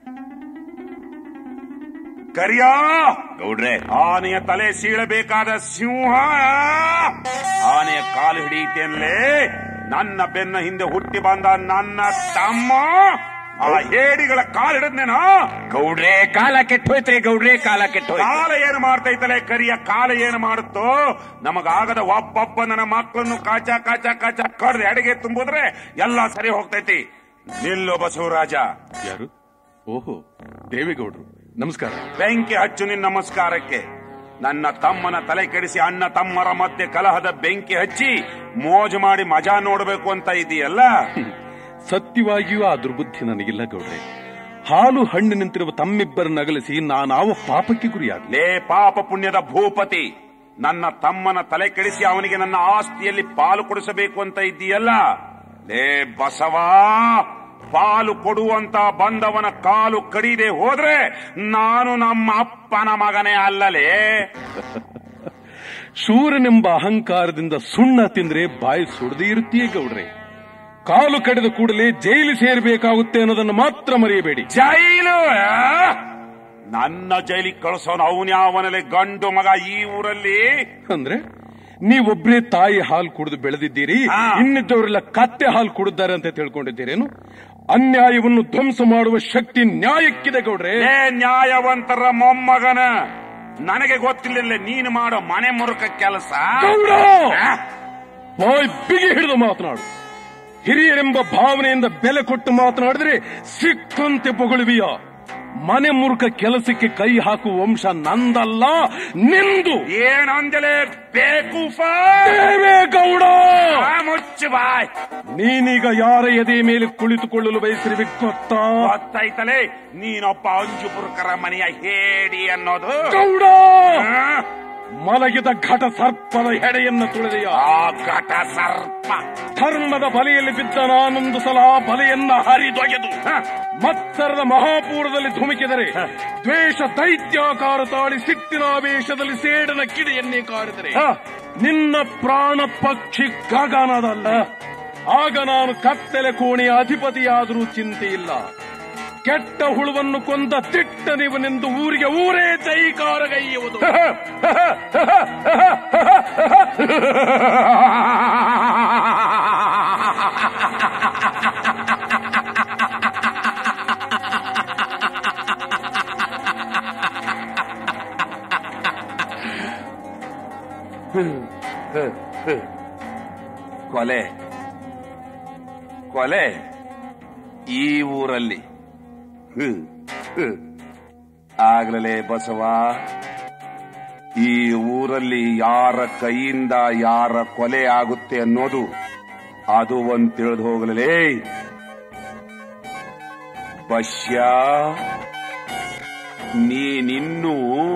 ಕರಿಯ ಗೌಡ್ರೆ ಆನೆಯ ತಲೆ ಸೀಳಬೇಕಾದ ಸಿಂಹ ಆನೆಯ ಕಾಲು ಹಿಡಿಯುತ್ತೇನ್ಲೇ ನನ್ನ ಬೆನ್ನ ಹಿಂದೆ ಹುಟ್ಟಿ ಬಂದ ನನ್ನ ತಮ್ಮ ಆ ಹೇಡಿಗಳ ಕಾಲು ಹಿಡಿದ್ನೇನೋ ಗೌಡ್ರೆ ಕಾಲ ಕೆಟ್ಟೋಯ್ತ್ರಿ ಗೌಡ್ರೆ ಕಾಲ ಕೆಟ್ಟೋಯ್ತು ಕಾಲ ಏನು ಮಾಡ್ತೈತಲೆ ಕರಿಯ ಕಾಲ ಏನು ಮಾಡುತ್ತೋ ನಮಗಾಗದ ಒಬ್ಬೊಬ್ಬ ನನ್ನ ಮಕ್ಕಳನ್ನು ಕಾಚ ಕಾಚ ಕಾಚ ಕಡ್ದು ಎಡೆಗೆ ತುಂಬಿದ್ರೆ ಎಲ್ಲ ಸರಿ ಹೋಗ್ತೈತಿ ನಿಲ್ಲು ಬಸವರಾಜ ಯಾರು ಓಹೋ ದೇವೇಗೌಡರು ನಮಸ್ಕಾರ ಬೆಂಕಿ ಹಚ್ಚು ನಿನ್ನ ನಮಸ್ಕಾರಕ್ಕೆ ನನ್ನ ತಮ್ಮನ ತಲೆ ಕೆಡಿಸಿ ಅಣ್ಣ ತಮ್ಮರ ಮಧ್ಯೆ ಕಲಹದ ಬೆಂಕಿ ಹಚ್ಚಿ ಮೋಜು ಮಾಡಿ ಮಜಾ ನೋಡಬೇಕು ಅಂತ ಇದೆಯಲ್ಲ ಸತ್ಯವಾಗಿಯೂ ಆ ದುರ್ಬುದ್ಧಿ ನನಗಿಲ್ಲ ಗೌಡ್ರೆ ಹಾಲು ಹಣ್ಣು ನಿಂತಿರುವ ತಮ್ಮಿಬ್ಬರನ್ನ ಅಗಲಿಸಿ ನಾನಾವ ಪಾಪಕ್ಕೆ ಗುರಿಯಾಗಲಿ ಲೇ ಪಾಪ ಪುಣ್ಯದ ಭೂಪತಿ ನನ್ನ ತಮ್ಮನ ತಲೆ ಕೆಡಿಸಿ ಅವನಿಗೆ ನನ್ನ ಆಸ್ತಿಯಲ್ಲಿ ಪಾಲು ಕೊಡಿಸಬೇಕು ಅಂತ ಇದ್ದೀಯಲ್ಲ ಲೇ ಬಸವ ಪಾಲು ಕೊಡುವಂತ ಬಂದವನ ಕಾಲು ಕಡಿದೆ ಹೋದ್ರೆ ನಾನು ನಮ್ಮ ಅಪ್ಪನ ಮಗನೇ ಅಲ್ಲಲೇ ಶೂರನೆಂಬ ಅಹಂಕಾರದಿಂದ ಸುಣ್ಣ ತಿಂದ್ರೆ ಬಾಯಿ ಸುಡದೇ ಇರುತ್ತೀಯೇ ಗೌಡ್ರೆ ಕಾಲು ಕಡಿದ ಕೂಡಲೇ ಜೈಲು ಸೇರಬೇಕಾಗುತ್ತೆ ಅನ್ನೋದನ್ನು ಮಾತ್ರ ಮರೆಯಬೇಡಿ ಜೈಲು ಆ? ನನ್ನ ಜೈಲಿಗೆ ಕಳಿಸೋನು ಅವನ್ಯಾವನಲೆ ಗಂಡು ಮಗ ಈ ಊರಲ್ಲಿ ಅಂದ್ರೆ ನೀವೊಬ್ರೇ ತಾಯಿ ಹಾಲು ಕುಡಿದು ಬೆಳೆದಿದ್ದೀರಿ ಹಾ. ಇನ್ನಿದ್ದವರೆಲ್ಲ ಕತ್ತೆ ಹಾಲು ಕುಡಿದ್ದಾರೆ ಅಂತ ತಿಳ್ಕೊಂಡಿದ್ದೀರೇನು ಅನ್ಯಾಯವನ್ನು ಧ್ವಂಸ ಮಾಡುವ ಶಕ್ತಿ ನ್ಯಾಯಕ್ಕಿದೆ ಗೌಡ್ರೆ ಏ ನ್ಯಾಯವಂತರ ಮೊಮ್ಮಗನ ನನಗೆ ಗೊತ್ತಿಲ್ಲ ನೀನು ಮಾಡೋ ಮನೆ ಮುರುಕ ಕೆಲಸ ಗೌಡ! ಬಾಯ್ ಬಿಗಿ ಹಿಡಿದು ಮಾತನಾಡು ಹಿರಿಯರೆಂಬ ಭಾವನೆಯಿಂದ ಬೆಲೆ ಕೊಟ್ಟು ಮಾತನಾಡಿದ್ರೆ ಸಿಕ್ಕಂತೆ ಪೊಗಳುವಿಯ ಮನೆ ಮುರುಕ ಕೆಲಸಕ್ಕೆ ಕೈ ಹಾಕುವ ವಂಶ ನಂದಲ್ಲ ನಿಂದು ಏನಂದಲೇ ಬೇಕು ದೇವೇಗೌಡ ಮುಚ್ಚು ಬಾಯ್ ನೀನೀಗ ಯಾರ ಎದೆ ಮೇಲೆ ಕುಳಿತುಕೊಳ್ಳಲು ಬಯಸಿರುವೆ ಗೊತ್ತಾ ಗೊತ್ತಾಯ್ತಲೇ ನೀನೊಬ್ಬ ಅಂಜುಪುರಕರ ಮನೆಯ ಹೇಡಿ ಅನ್ನೋದು ಗೌಡ ಆ? ಮಲಗಿದ ಘಟ ಸರ್ಪದ ಹೆಡೆಯನ್ನು ತುಳಿದೆಯ ಆ ಘಟ ಸರ್ಪ ಧರ್ಮದ ಬಲೆಯಲ್ಲಿ ಬಿದ್ದ ನಾನೊಂದು ಸಲ ಆ ಬಲೆಯನ್ನ ಹರಿದೊಗೆದು ಮತ್ಸರದ ಮಹಾಪೂರದಲ್ಲಿ ಧುಮುಕಿದರೆ ದ್ವೇಷ ದೈತ್ಯಾಕಾರ ತಾಳಿ ಸಿಟ್ಟಿನ ಆವೇಶದಲ್ಲಿ ಸೇಡನ ಕಿಡಿಯನ್ನೇ ಕಾಡಿದರೆ ನಿನ್ನ ಪ್ರಾಣ ಪಕ್ಷಿ ಗಗನದಲ್ಲ ಆಗ ನಾನು ಕತ್ತಲೆ ಕೋಣೆಯ ಅಧಿಪತಿಯಾದರೂ ಚಿಂತೆ ಇಲ್ಲ ಕೆಟ್ಟ ಹುಳುವನ್ನು ಕೊಂದ ತಿಟ್ಟ ನೀವನೆಂದು ಊರಿಗೆ ಊರೇ ಜೈಕಾರಗೈಯುವುದು ಕೊಲೆ ಕೊಲೆ ಈ ಊರಲ್ಲಿ ಹ್ಮ್, ಹ್ಮ್. ಆಗ್ಲಲೇ ಬಸವ ಈ ಊರಲ್ಲಿ ಯಾರ ಕೈಯಿಂದ ಯಾರ ಕೊಲೆ ಆಗುತ್ತೆ ಅನ್ನೋದು ಅದು ಒಂದ್ ತಿಳಿದು ಹೋಗಲೇ ಬಶ್ಯ ನೀನಿನ್ನೂ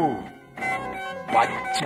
ಬಚ್ಚ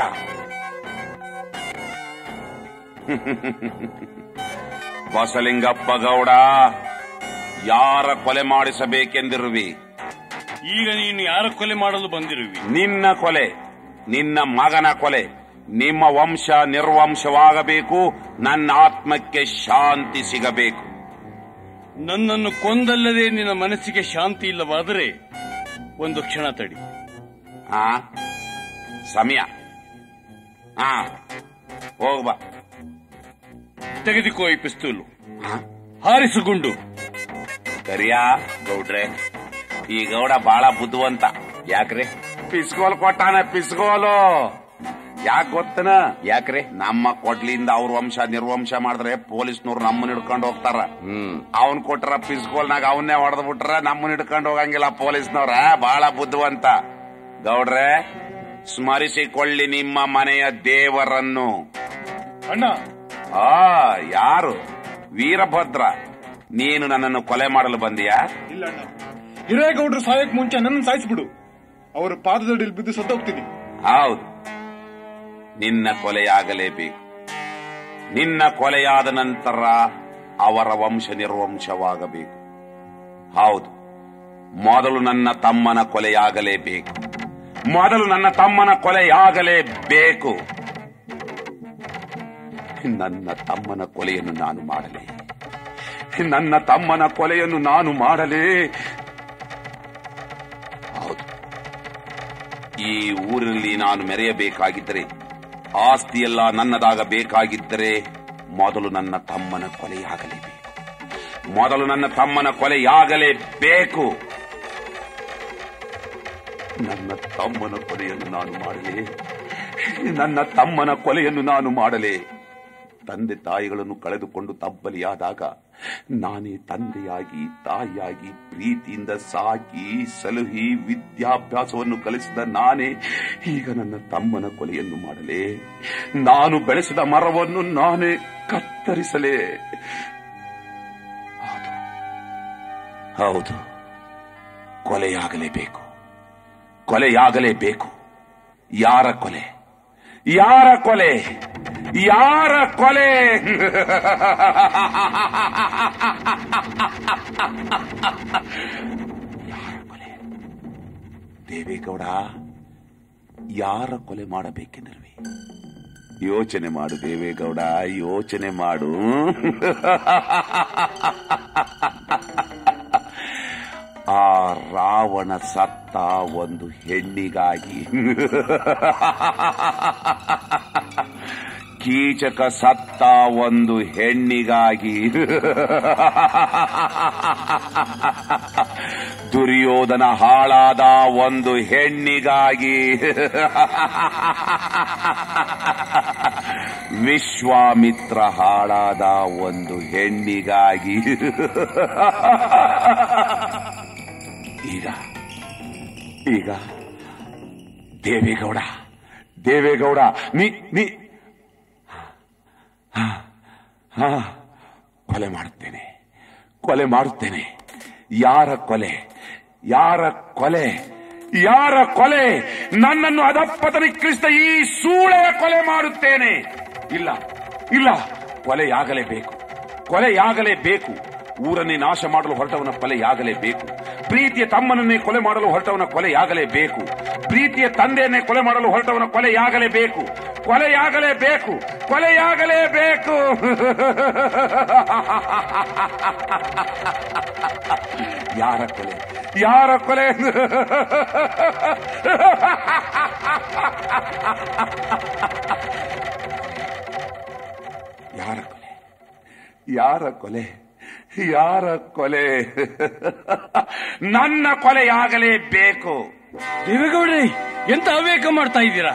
ಬಸಲಿಂಗಪ್ಪ ಗೌಡ ಯಾರ ಕೊಲೆ ಮಾಡಿಸಬೇಕೆಂದಿರುವಿ ಈಗ ನೀನು ಯಾರ ಕೊಲೆ ಮಾಡಲು ಬಂದಿರುವಿ ನಿನ್ನ ಕೊಲೆ ನಿನ್ನ ಮಗನ ಕೊಲೆ ನಿಮ್ಮ ವಂಶ ನಿರ್ವಂಶವಾಗಬೇಕು ನನ್ನ ಆತ್ಮಕ್ಕೆ ಶಾಂತಿ ಸಿಗಬೇಕು ನನ್ನನ್ನು ಕೊಂದಲ್ಲದೆ ನಿನ್ನ ಮನಸ್ಸಿಗೆ ಶಾಂತಿ ಇಲ್ಲವಾದರೆ ಒಂದು ಕ್ಷಣ ತಡಿ ಆ ಸಮಯ ಹಾ ಹೋಗ್ಬಾ ತೆಗೆದುಕೋ ಈ ಪಿಸ್ತೂಲು ಹಾರಿಸು ಗುಂಡು ಕರಿಯಾ ಗೌಡ್ರೆ ಈ ಗೌಡ ಬಹಳ ಬುದ್ಧಿವಂತ ಯಾಕ್ರಿ ಪಿಸ್ಕೋಲ್ ಕೊಟ್ಟಾನ ಪಿಸ್ಕೋಲು ಯಾಕೆ ಗೊತ್ತನ ಯಾಕ್ರಿ ನಮ್ಮ ಕೊಡ್ಲಿಂದ ಅವ್ರ ವಂಶ ನಿರ್ವಂಶ ಮಾಡಿದ್ರೆ ಪೊಲೀಸ್ನವ್ರು ನಮ್ಮನ್ನ ಹಿಡ್ಕೊಂಡು ಹೋಗ್ತಾರ ಅವನ್ ಕೊಟ್ರ ಪಿಸ್ಕೋಲ್ನಾಗ ಅವನ್ನೇ ಹೊಡೆದ್ ಬಿಟ್ರ ನಮ್ಮನ್ನ ಹಿಡ್ಕೊಂಡು ಹೋಗಂಗಿಲ್ಲ ಪೊಲೀಸ್ನವ್ರ ಬಹಳ ಬುದ್ಧಿವಂತ ಗೌಡ್ರೆ ಸ್ಮರಿಸಿಕೊಳ್ಳಿ ನಿಮ್ಮ ಮನೆಯ ದೇವರನ್ನು ಅಣ್ಣ ಆ ಯಾರು ವೀರಭದ್ರ ನೀನು ನನ್ನನ್ನು ಕೊಲೆ ಮಾಡಲು ಬಂದಿಯಾ ಇಲ್ಲ ಅಣ್ಣ ಹಿರೇಗೌಡರು ಸಾಯಕ್ ಮುಂಚೆ ನನ್ನ ಸಾಯಿಸ್ಬಿಡು ಅವರ ಪಾದದಡಿಯಲ್ಲಿ ಬಿದ್ದು ಸತ್ತೋಗ್ತೀನಿ ಹೌದು ನಿನ್ನ ಕೊಲೆಯಾಗಲೇಬೇಕು ನಿನ್ನ ಕೊಲೆಯಾದ ನಂತರ ಅವರ ವಂಶ ನಿರ್ವಂಶವಾಗಬೇಕು ಹೌದು ಮೊದಲು ನನ್ನ ತಮ್ಮನ ಕೊಲೆಯಾಗಲೇಬೇಕು ಮೊದಲು ನನ್ನ ತಮ್ಮನ ಕೊಲೆಯಾಗಲೇಬೇಕು ನನ್ನ ತಮ್ಮನ ಕೊಲೆಯನ್ನು ನಾನು ಮಾಡಲೇ ನನ್ನ ತಮ್ಮನ ಕೊಲೆಯನ್ನು ನಾನು ಮಾಡಲೇ ಹೌದು ಈ ಊರಿನಲ್ಲಿ ನಾನು ಮೆರೆಯಬೇಕಾಗಿದ್ದರೆ ಆಸ್ತಿಯೆಲ್ಲ ನನ್ನದಾಗಬೇಕಾಗಿದ್ದರೆ ಮೊದಲು ನನ್ನ ತಮ್ಮನ ಕೊಲೆಯಾಗಲೇಬೇಕು ಮೊದಲು ನನ್ನ ತಮ್ಮನ ಕೊಲೆಯಾಗಲೇಬೇಕು ನನ್ನ ತಮ್ಮನ ಕೊಲೆಯನ್ನು ನಾನು ಮಾಡಲೇ ನನ್ನ ತಮ್ಮನ ಕೊಲೆಯನ್ನು ನಾನು ಮಾಡಲೇ ತಂದೆ ತಾಯಿಗಳನ್ನು ಕಳೆದುಕೊಂಡು ತಬ್ಬಲಿಯಾದಾಗ ನಾನೇ ತಂದೆಯಾಗಿ ತಾಯಿಯಾಗಿ ಪ್ರೀತಿಯಿಂದ ಸಾಕಿ ಸಲಹಿ ವಿದ್ಯಾಭ್ಯಾಸವನ್ನು ಕಲಿಸಿದ ನಾನೇ ಈಗ ನನ್ನ ತಮ್ಮನ ಕೊಲೆಯನ್ನು ಮಾಡಲೇ ನಾನು ಬೆಳೆಸಿದ ಮರವನ್ನು ನಾನೇ ಕತ್ತರಿಸಲೇ ಹೌದು. ಹೌದು ಕೊಲೆಯಾಗಲೇಬೇಕು ಕೊಲೆಯಾಗಲೇಬೇಕು ಯಾರ ಕೊಲೆ ಯಾರ ಕೊಲೆ ಯಾರ ಕೊಲೆ ಯಾರ ಕೊಲೆ ದೇವೇಗೌಡ ಯಾರ ಕೊಲೆ ಮಾಡಬೇಕೆಂದಿರುವೆ ಯೋಚನೆ ಮಾಡು ದೇವೇಗೌಡ ಯೋಚನೆ ಮಾಡು ಆ ರಾವಣ ಸತ್ತ ಒಂದು ಹೆಣ್ಣಿಗಾಗಿ ಕೀಚಕ ಸತ್ತ ಒಂದು ಹೆಣ್ಣಿಗಾಗಿ ದುರ್ಯೋಧನ ಹಾಳಾದ ಒಂದು ಹೆಣ್ಣಿಗಾಗಿ ವಿಶ್ವಾಮಿತ್ರ ಹಾಳಾದ ಒಂದು ಹೆಣ್ಣಿಗಾಗಿ ಈಗ ಈಗ ದೇವೇಗೌಡ ದೇವೇಗೌಡ ನೀ ನೀ ಹಾ, ಹಾ, ಕೊಲೆ ಮಾಡುತ್ತೇನೆ ಕೊಲೆ ಮಾಡುತ್ತೇನೆ ಯಾರ ಕೊಲೆ ಯಾರ ಕೊಲೆ ಯಾರ ಕೊಲೆ ನನ್ನನ್ನು ಅದಪ್ಪತನಿಕ್ರಿಸಿದ ಈ ಸೂಳೆಯ ಕೊಲೆ ಮಾಡುತ್ತೇನೆ ಇಲ್ಲ ಇಲ್ಲ ಕೊಲೆಯಾಗಲೇಬೇಕು ಕೊಲೆಯಾಗಲೇಬೇಕು ಊರನ್ನೇ ನಾಶ ಮಾಡಲು ಹೊರಟವನ ಕೊಲೆಯಾಗಲೇಬೇಕು ಪ್ರೀತಿಯ ತಮ್ಮನನ್ನೇ ಕೊಲೆ ಮಾಡಲು ಹೊರಟವನ ಕೊಲೆಯಾಗಲೇಬೇಕು ಪ್ರೀತಿಯ ತಂದೆಯನ್ನೇ ಕೊಲೆ ಮಾಡಲು ಹೊರಟವನ ಕೊಲೆಯಾಗಲೇಬೇಕು ಕೊಲೆಯಾಗಲೇಬೇಕು ಕೊಲೆಯಾಗಲೇಬೇಕು ಯಾರ ಕೊಲೆ ಯಾರ ಕೊಲೆ ಯಾರ ಕೊಲೆ ಯಾರ ಕೊಲೆ ಯಾರ ಕೊಲೆ ನನ್ನ ಕೊಲೆಯಾಗಲೇಬೇಕು ದೇವೇಗೌಡ್ರೆ ಎಂತ ಅವೇಕ ಮಾಡ್ತಾ ಇದ್ದೀರಾ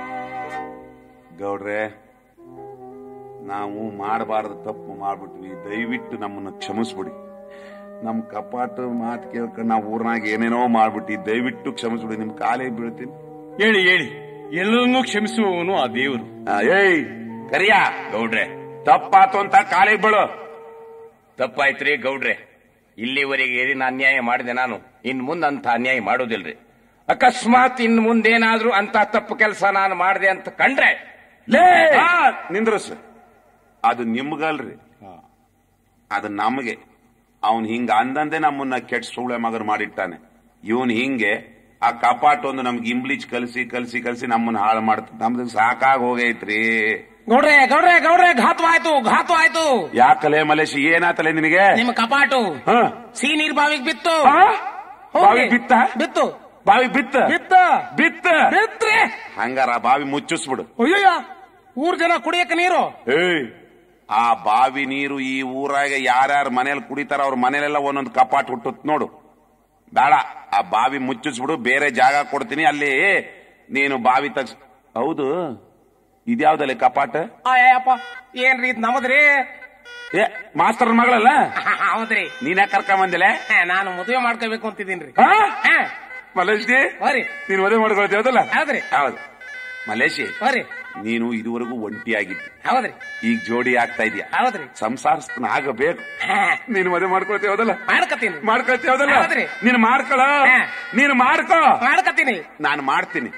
ಗೌಡ್ರೆ ನಾವು ಮಾಡಬಾರದು ತಪ್ಪು ಮಾಡ್ಬಿಟ್ವಿ ದಯವಿಟ್ಟು ನಮ್ಮನ್ನ ಕ್ಷಮಿಸ್ಬಿಡಿ ನಮ್ ಕಪಾಟ ಮಾತು ಕೇಳ್ಕೊಂಡು ನಾವು ಊರ್ನಾಗ ಏನೇನೋ ಮಾಡ್ಬಿಟ್ಟಿ ದಯವಿಟ್ಟು ಕ್ಷಮಿಸ್ಬಿಡಿ ನಿಮ್ ಕಾಲೇ ಬೀಳ್ತೀನಿ ಹೇಳಿ ಹೇಳಿ ಎಲ್ಲರನ್ನೂ ಕ್ಷಮಿಸುವವನು ಆ ದೇವರು ಆ, ಏಯ್ ಕರಿಯ ಗೌಡ್ರೆ ತಪ್ಪಾತು ಅಂತ ಕಾಲಿಗೆ ಬೀಳು ತಪ್ಪಾಯ್ತ್ರಿ ಗೌಡ್ರೆ ಇಲ್ಲಿವರೆಗೆ ಏನೇನು ಅನ್ಯಾಯ ಮಾಡಿದೆ ನಾನು ಇನ್ ಮುಂದೆ ಅಂತ ಅನ್ಯಾಯ ಮಾಡೋದಿಲ್ರಿ ಅಕಸ್ಮಾತ್ ಇನ್ ಮುಂದೇನಾದ್ರೂ ಅಂತ ತಪ್ಪು ಕೆಲಸ ನಾನು ಮಾಡಿದೆ ಅಂತ ಕಂಡ್ರೆ ಲೇ ನಿಂದ್ರಸ್ ಅದು ನಿಮ್ಗಲ್ರಿ ಅದು ನಮಗೆ ಅವನ್ ಹಿಂಗ ಅಂದಂದೆ ನಮ್ಮನ್ನ ಕೆಟ್ಟ ಸುಳ್ಳೆ ಮಗನ್ ಮಾಡಿಟ್ಟಾನೆ ಇವನ್ ಹಿಂಗೆ ಆ ಕಪಾಟ್ ಒಂದು ನಮ್ಗೆ ಇಂಬ್ಲೀಚ್ ಕಲ್ಸಿ ಕಲ್ಸಿ ಕಲ್ಸಿ ನಮ್ಮನ್ನ ಹಾಳು ಮಾಡ್ತ ನಮ್ದು ಸಾಕಾಗ್ ಹೋಗೈತ್ರಿ ಗೌಡ್ರೆ ಗೌಡ್ರೆ ಗೌಡ್ರೆ ಘಾತವಾಯ್ತು ಘಾತವಾಯ್ತು ಯಾಕಲೆ ಮಲೇಶ್ ಏನಾತಲೆ ನಿನಗೆ ನಿಮ್ಮ ಕಪಾಟು ಹ? ಸಿ ನೀರ್ ಬಾವಿಗೆ ಬಿತ್ತು ಆ? ಹೋಗಿ. ಬಾವಿ ಬಿತ್ತ ಬಿತ್ತು ಬಾವಿ ಬಿತ್ತ ಬಿತ್ತ ಬಿತ್ತ ಬಿತ್ರಿ ಹಂಗಾರ ಆ ಬಾವಿ ಮುಚ್ಚಿಸ್ಬಿಡು ಅಯ್ಯಯ್ಯ ಊರ್ ಜನ ಕುಡಿಯಕ್ಕೆ ನೀರು ಏಯ್ ಆ ಬಾವಿ ನೀರು ಈ ಊರಾಗ ಯಾರ್ಯಾರ ಮನೇಲಿ ಕುಡಿತಾರ ಅವ್ರ ಮನೇಲೆಲ್ಲ ಒಂದೊಂದು ಕಪಾಟ್ ಹುಟ್ಟುತ್ ನೋಡು ಬೇಡ ಆ ಬಾವಿ ಮುಚ್ಚಿಸ್ಬಿಡು ಬೇರೆ ಜಾಗ ಕೊಡ್ತೀನಿ ಅಲ್ಲಿ ನೀನು ಬಾವಿ ತಗ್ಸ್ ಹೌದು ಇದ್ಯಾವ್ದಲ್ಲಿ ಕಪಾಟ್ ಅಯ್ಯಪ್ಪ ಏನ್ರಿ ಇದ್ ನಮದ್ರಿ ಏ ಮಾಸ್ತರ್ ಮಗಳಲ್ಲ ಹೌದ್ರಿ ನೀನೇ ಕರ್ಕೊಂಡ್ ಬಂದಿಲ್ಲ ಹಾ, ನಾನು ಮದುವೆ ಮಾಡ್ಕೋಬೇಕು ಅಂತಿದ್ದೀನ್ರಿ ಹಾ? ಹಾ, ಮಲೇಶಿ ಬರ್ರಿ ನೀನು ಮದುವೆ ಮಾಡ್ಕೊಳ್ತಿ ಹೌದಲ್ಲ ಹೌದ್ರಿ ಹೌದು ಮಲೇಶಿ ಬರ್ರಿ ನೀನು ಇದುವರೆಗೂ ಒಂಟಿಯಾಗಿದ್ದಿ ಹೌದ್ರಿ ಈಗ ಜೋಡಿ ಆಗ್ತಾ ಇದೀಯ ಹೌದ್ರಿ ಸಂಸಾರಸ್ಥನ ಆಗಬೇಕು ಹಾ, ನೀನು ಮದುವೆ ಮಾಡ್ಕೊಳ್ತಿ ಹೌದಲ್ಲ ಮಾಡ್ಕತೀನಿ ಮಾಡ್ಕೊಳ್ತಿ ಹೌದಲ್ಲ ಹೌದ್ರಿ. ನೀನು ಮಾಡ್ಕೊಳ ಹಾ. ನೀನು ಮಾಡ್ಕೋ ಮಾಡ್ಕತೀನಿ ನಾನು ಮಾಡ್ತೀನಿ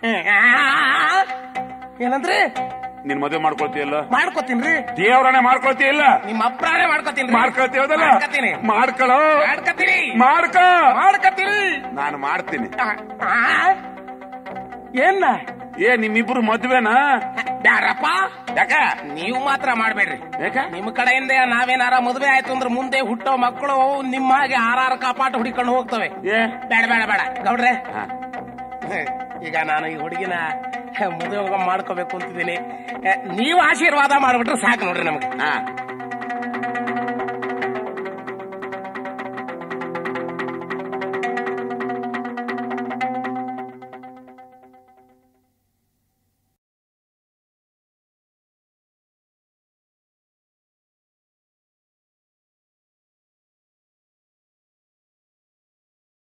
ಏನಂದ್ರಿ ನೀನ್ ಮದುವೆ ಮಾಡ್ಕೊಳ್ತೀಯಲ್ಲ ಮಾಡ್ಕೋತೀನ್ರಿ ದೇವ್ರನ್ನೇ ಮಾಡ್ಕೊಳ್ತೀಯಲ್ಲ ನಿಮ್ಮ ಅಪ್ರಾನೇ ಮಾಡ್ಕೋತೀನಿ ಮಾಡ್ಕೊಳ್ತಿ ಹೌದಲ್ಲ ಮಾಡ್ಕತೀನಿ ಮಾಡ್ಕೊಳೋ ಮಾಡ್ಕತೀನಿ ಮಾಡ್ಕೋ ಮಾಡ್ಕತೀನಿ ನಾನು ಮಾಡ್ತೀನಿ ಆ, ಆ, ಏನ್ನ ಏ ನಿಮ್ಮಿಬ್ರು ಮದ್ವೆನಾ ಬ್ಯಾರಪ್ಪ ಯಾಕ ನೀವು ಮಾತ್ರ ಮಾಡ್ಬೇಡ್ರಿ ಯಾಕ ನಿಮ್ ಕಡೆಯಿಂದ ನಾವೇನಾರ ಮದುವೆ ಆಯ್ತು ಅಂದ್ರೆ ಮುಂದೆ ಹುಟ್ಟೋ ಮಕ್ಕಳು ನಿಮ್ಮ ಹಾಗೆ ಆರಾರು ಕಾಪಾಟ ಹುಡಿಕೊಂಡು ಹೋಗ್ತವೆ ಏ ಬೇಡ ಬೇಡ ಬೇಡ ಗೌಡ್ರೆ ಹಾ. ಈಗ ನಾನು ಈ ಹುಡುಗಿನ ಮದುವೆ ಮಾಡ್ಕೋಬೇಕು ಅಂತಿದ್ದೀನಿ ನೀವು ಆಶೀರ್ವಾದ ಮಾಡ್ಬಿಟ್ರೆ ಸಾಕು ನೋಡ್ರಿ ನಮ್ಗೆ ಹಾ